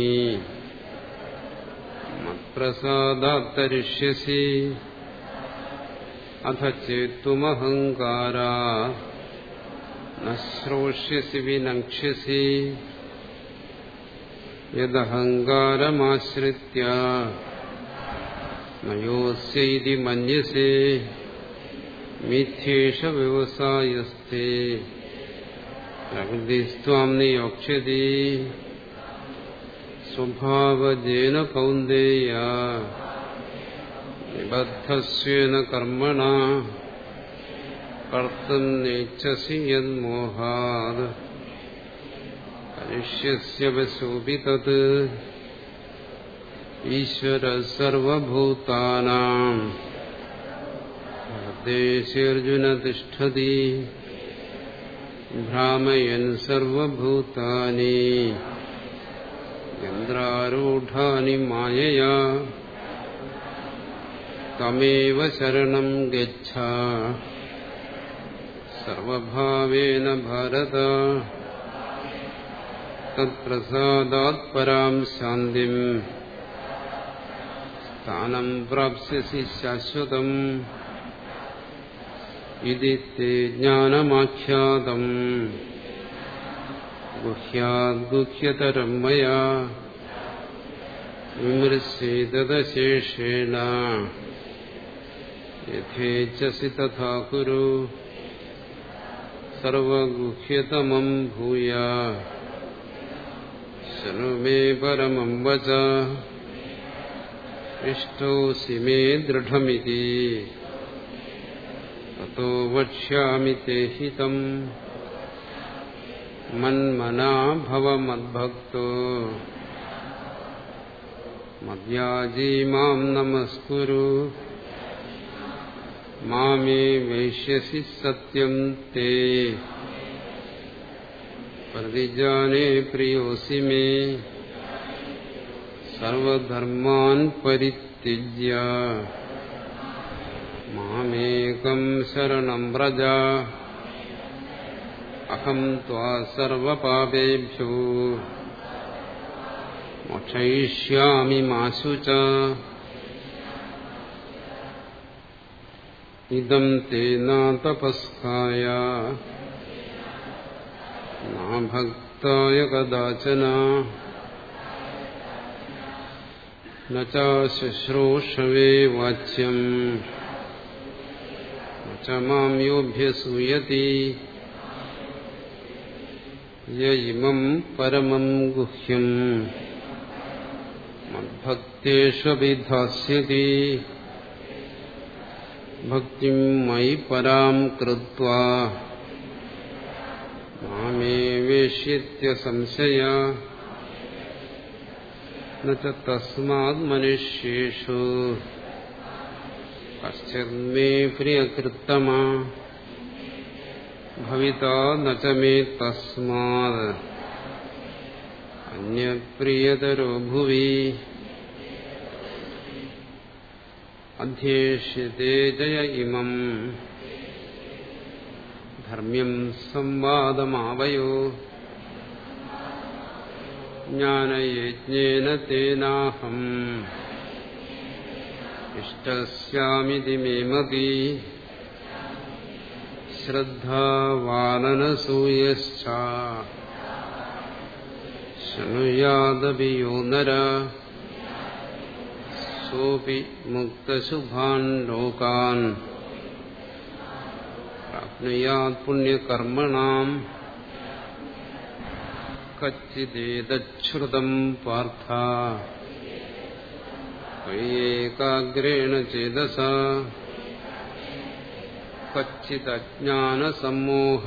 മത്പ്രസാദാത്തരിഷ്യസി അഥ ചേത്തുമഹങ്കാര നശ്രോഷ്യസി വിനക്ഷ്യസി യദഹങ്കാരമാശ്രിത്യ നയോസ്യൈതി മന്യസേ മിഥ്യേഷ വ്യവസായസ്തേ പ്രകൃതിസ്ത്വാം നിയോക്ഷ്യതി സ്വഭാവജേന കൗന്ദേയ നിബദ്ധസ്വേന കർമ്മണ കർത്തും നേച്ഛസി യന്മോഹാത് മനുഷ്യസ്യ വശോപി തത് ഈശ്വര സർവഭൂതാനാം ദേശേർജുന തിഷ്ഠതി ഭ്രാമയൻ സർവഭൂതാനി യന്ത്രാരൂഢാനി മായയാ തമേവ ശരണം ഗച്ഛ സർവഭാവേന ഭാരത തത്പ്രസാദാത് പരാം ശാന്തിം സ്ഥാനം പ്രാപ്സ്യസി ശാശ്വതം ഇതി തേ ജ്ഞാനമാഖ്യാതം ഗുഹ്യാദ്ഗുഹ്യതരം മയാ വിമൃശേതശേഷേണ യഥേച്ഛസി തഥാ കുരു സർവഗുഹ്യതമം ഭൂയ ശൃണു മേ പരമം വച ഇഷ്ടോസി മേ ദൃഢമിതി തോ വക്ഷ്യാമി തേ ഹിതം മന്മനാ ഭവ മദ്ഭക്തോ മദ്യാജീ മാം നമസ്കുരു മാമേ വൈഷ്യസി സത്യം തേ പ്രതിജാനേ പ്രിയോസി മേ സർവധർമാൻ പരിത്യജ്യ മാമേകം ശരണം വ്രജ അഹം ത്വാ സർവപാപേഭ്യോ മോക്ഷയിഷ്യാമി മാശു ച ഇതം തേ നാതപസ്കായ നാഭക്തായ കദാചന ന ചുശ്രൂഷവേ വാച്യം ച മാം യോഭ്യസൂയതി യയിമം പരമം ഗുഹ്യം മദ്ഭക്തേഷ്വഭിധാസ്യതി ഭക്തിം മയി പരാം കൃത്വാ മാമേ വേഷ്യത്യ സംശയ തസ്മാത് മനുഷ്യേഷു കശ്ചിന്മേ പ്രിയകൃത്തമാ ഭവിതാ നച മേ തസ്മാത് അന്യപ്രിയതരോ ഭുവി അധ്യേഷ്യത്തെ ജയ ഇമം ധർമ്മ്യം സംവാദമാവയോ ജ്ഞാനയജ്ഞേന തേനാഹം ഇഷ്ടസ്യാമിതി മേ മതി ശ്രദ്ധാവാനനസൂയശ്ച ശൃണുയാദപി യോ നര സോപി മുക്തശുഭാൻ ലോകാൻ പ്രാപ്നുയാത് പുണ്യകർമ്മണാം കച്ചിദേതശ്രുതം പാർത്ഥ ത്വയേകാഗ്രേണ ചേതസ കച്ചിതജ്ഞാനസമ്മോഹ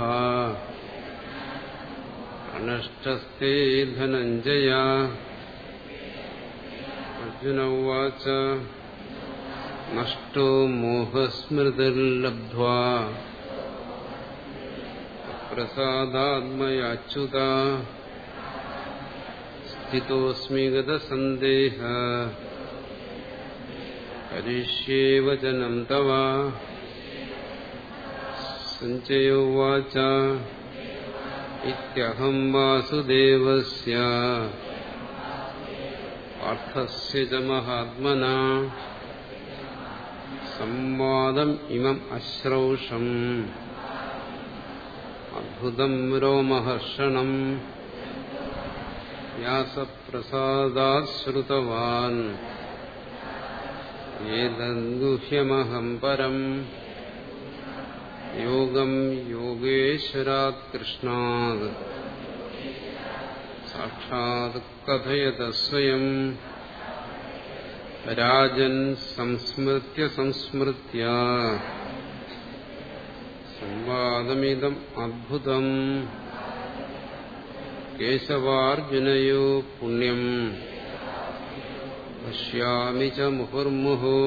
അനഷ്ടസ്തേ ധനഞ്ജയ അർജുന ഉവാച നഷ്ടോ മോഹസ്മൃതിർലബ്ധ്വാ പ്രസാദാത്മയാച്യുത സ്ഥിതോസ്മി ഗതസന്ദേഹ കരിഷ്യേ വചനം തവ സഞ്ജയോവാച ഇത്യഹം വാസുദേവസ്യ പാർത്ഥസ്യ ച മഹാത്മന സംവാദം ഇമം അശ്രൗഷം അദ്ഭുതം രോമഹർഷണം വ്യാസപ്രസാദാശ്രുതവാൻ ഏതന്ദുഹ്യമഹം പരം യോഗം യോഗേശ്വരാത് കൃഷ്ണാത് സാക്ഷാത് കഥയത സ്വയം രാജൻ സംസ്മൃത്യ സംസ്മൃത്യ സംവാദമിതം അദ്ഭുതം കേശവാർജുനയോ പുണ്യം പശ്യാമി ച മുഹുർമുഹു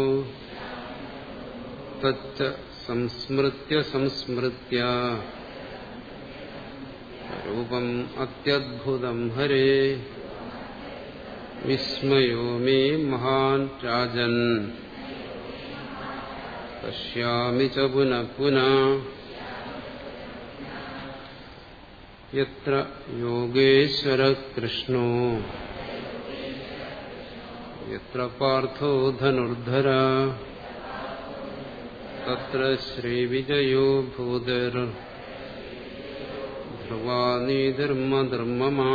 തച്ച സംസ്മൃത്യ സംസ്മൃത്യ രൂപം അത്യദ്ഭുതം ഹരേ വിസ്മയോ മേ മഹാൻ രാജൻ പശ്യാമി ച പുനഃ പുനഃ യത്ര യോഗേശ്വര കൃഷ്ണോ യത്ര പാർത്ഥോ ധനുർധര തത്ര ശ്രീവിജയോ ഭൂതർ ധ്രുവാനീധർമ്മധർമ്മമാ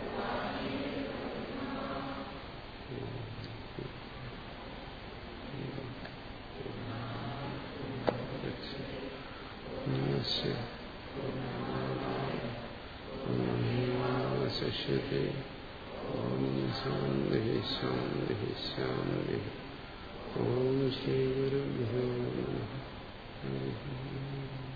ശിഷ്യത്തെ ഓം ശാന്തി ശാന്തി ശാന്തി ഓം ശ്രീ ഗുരുഭ്യോ നമഃ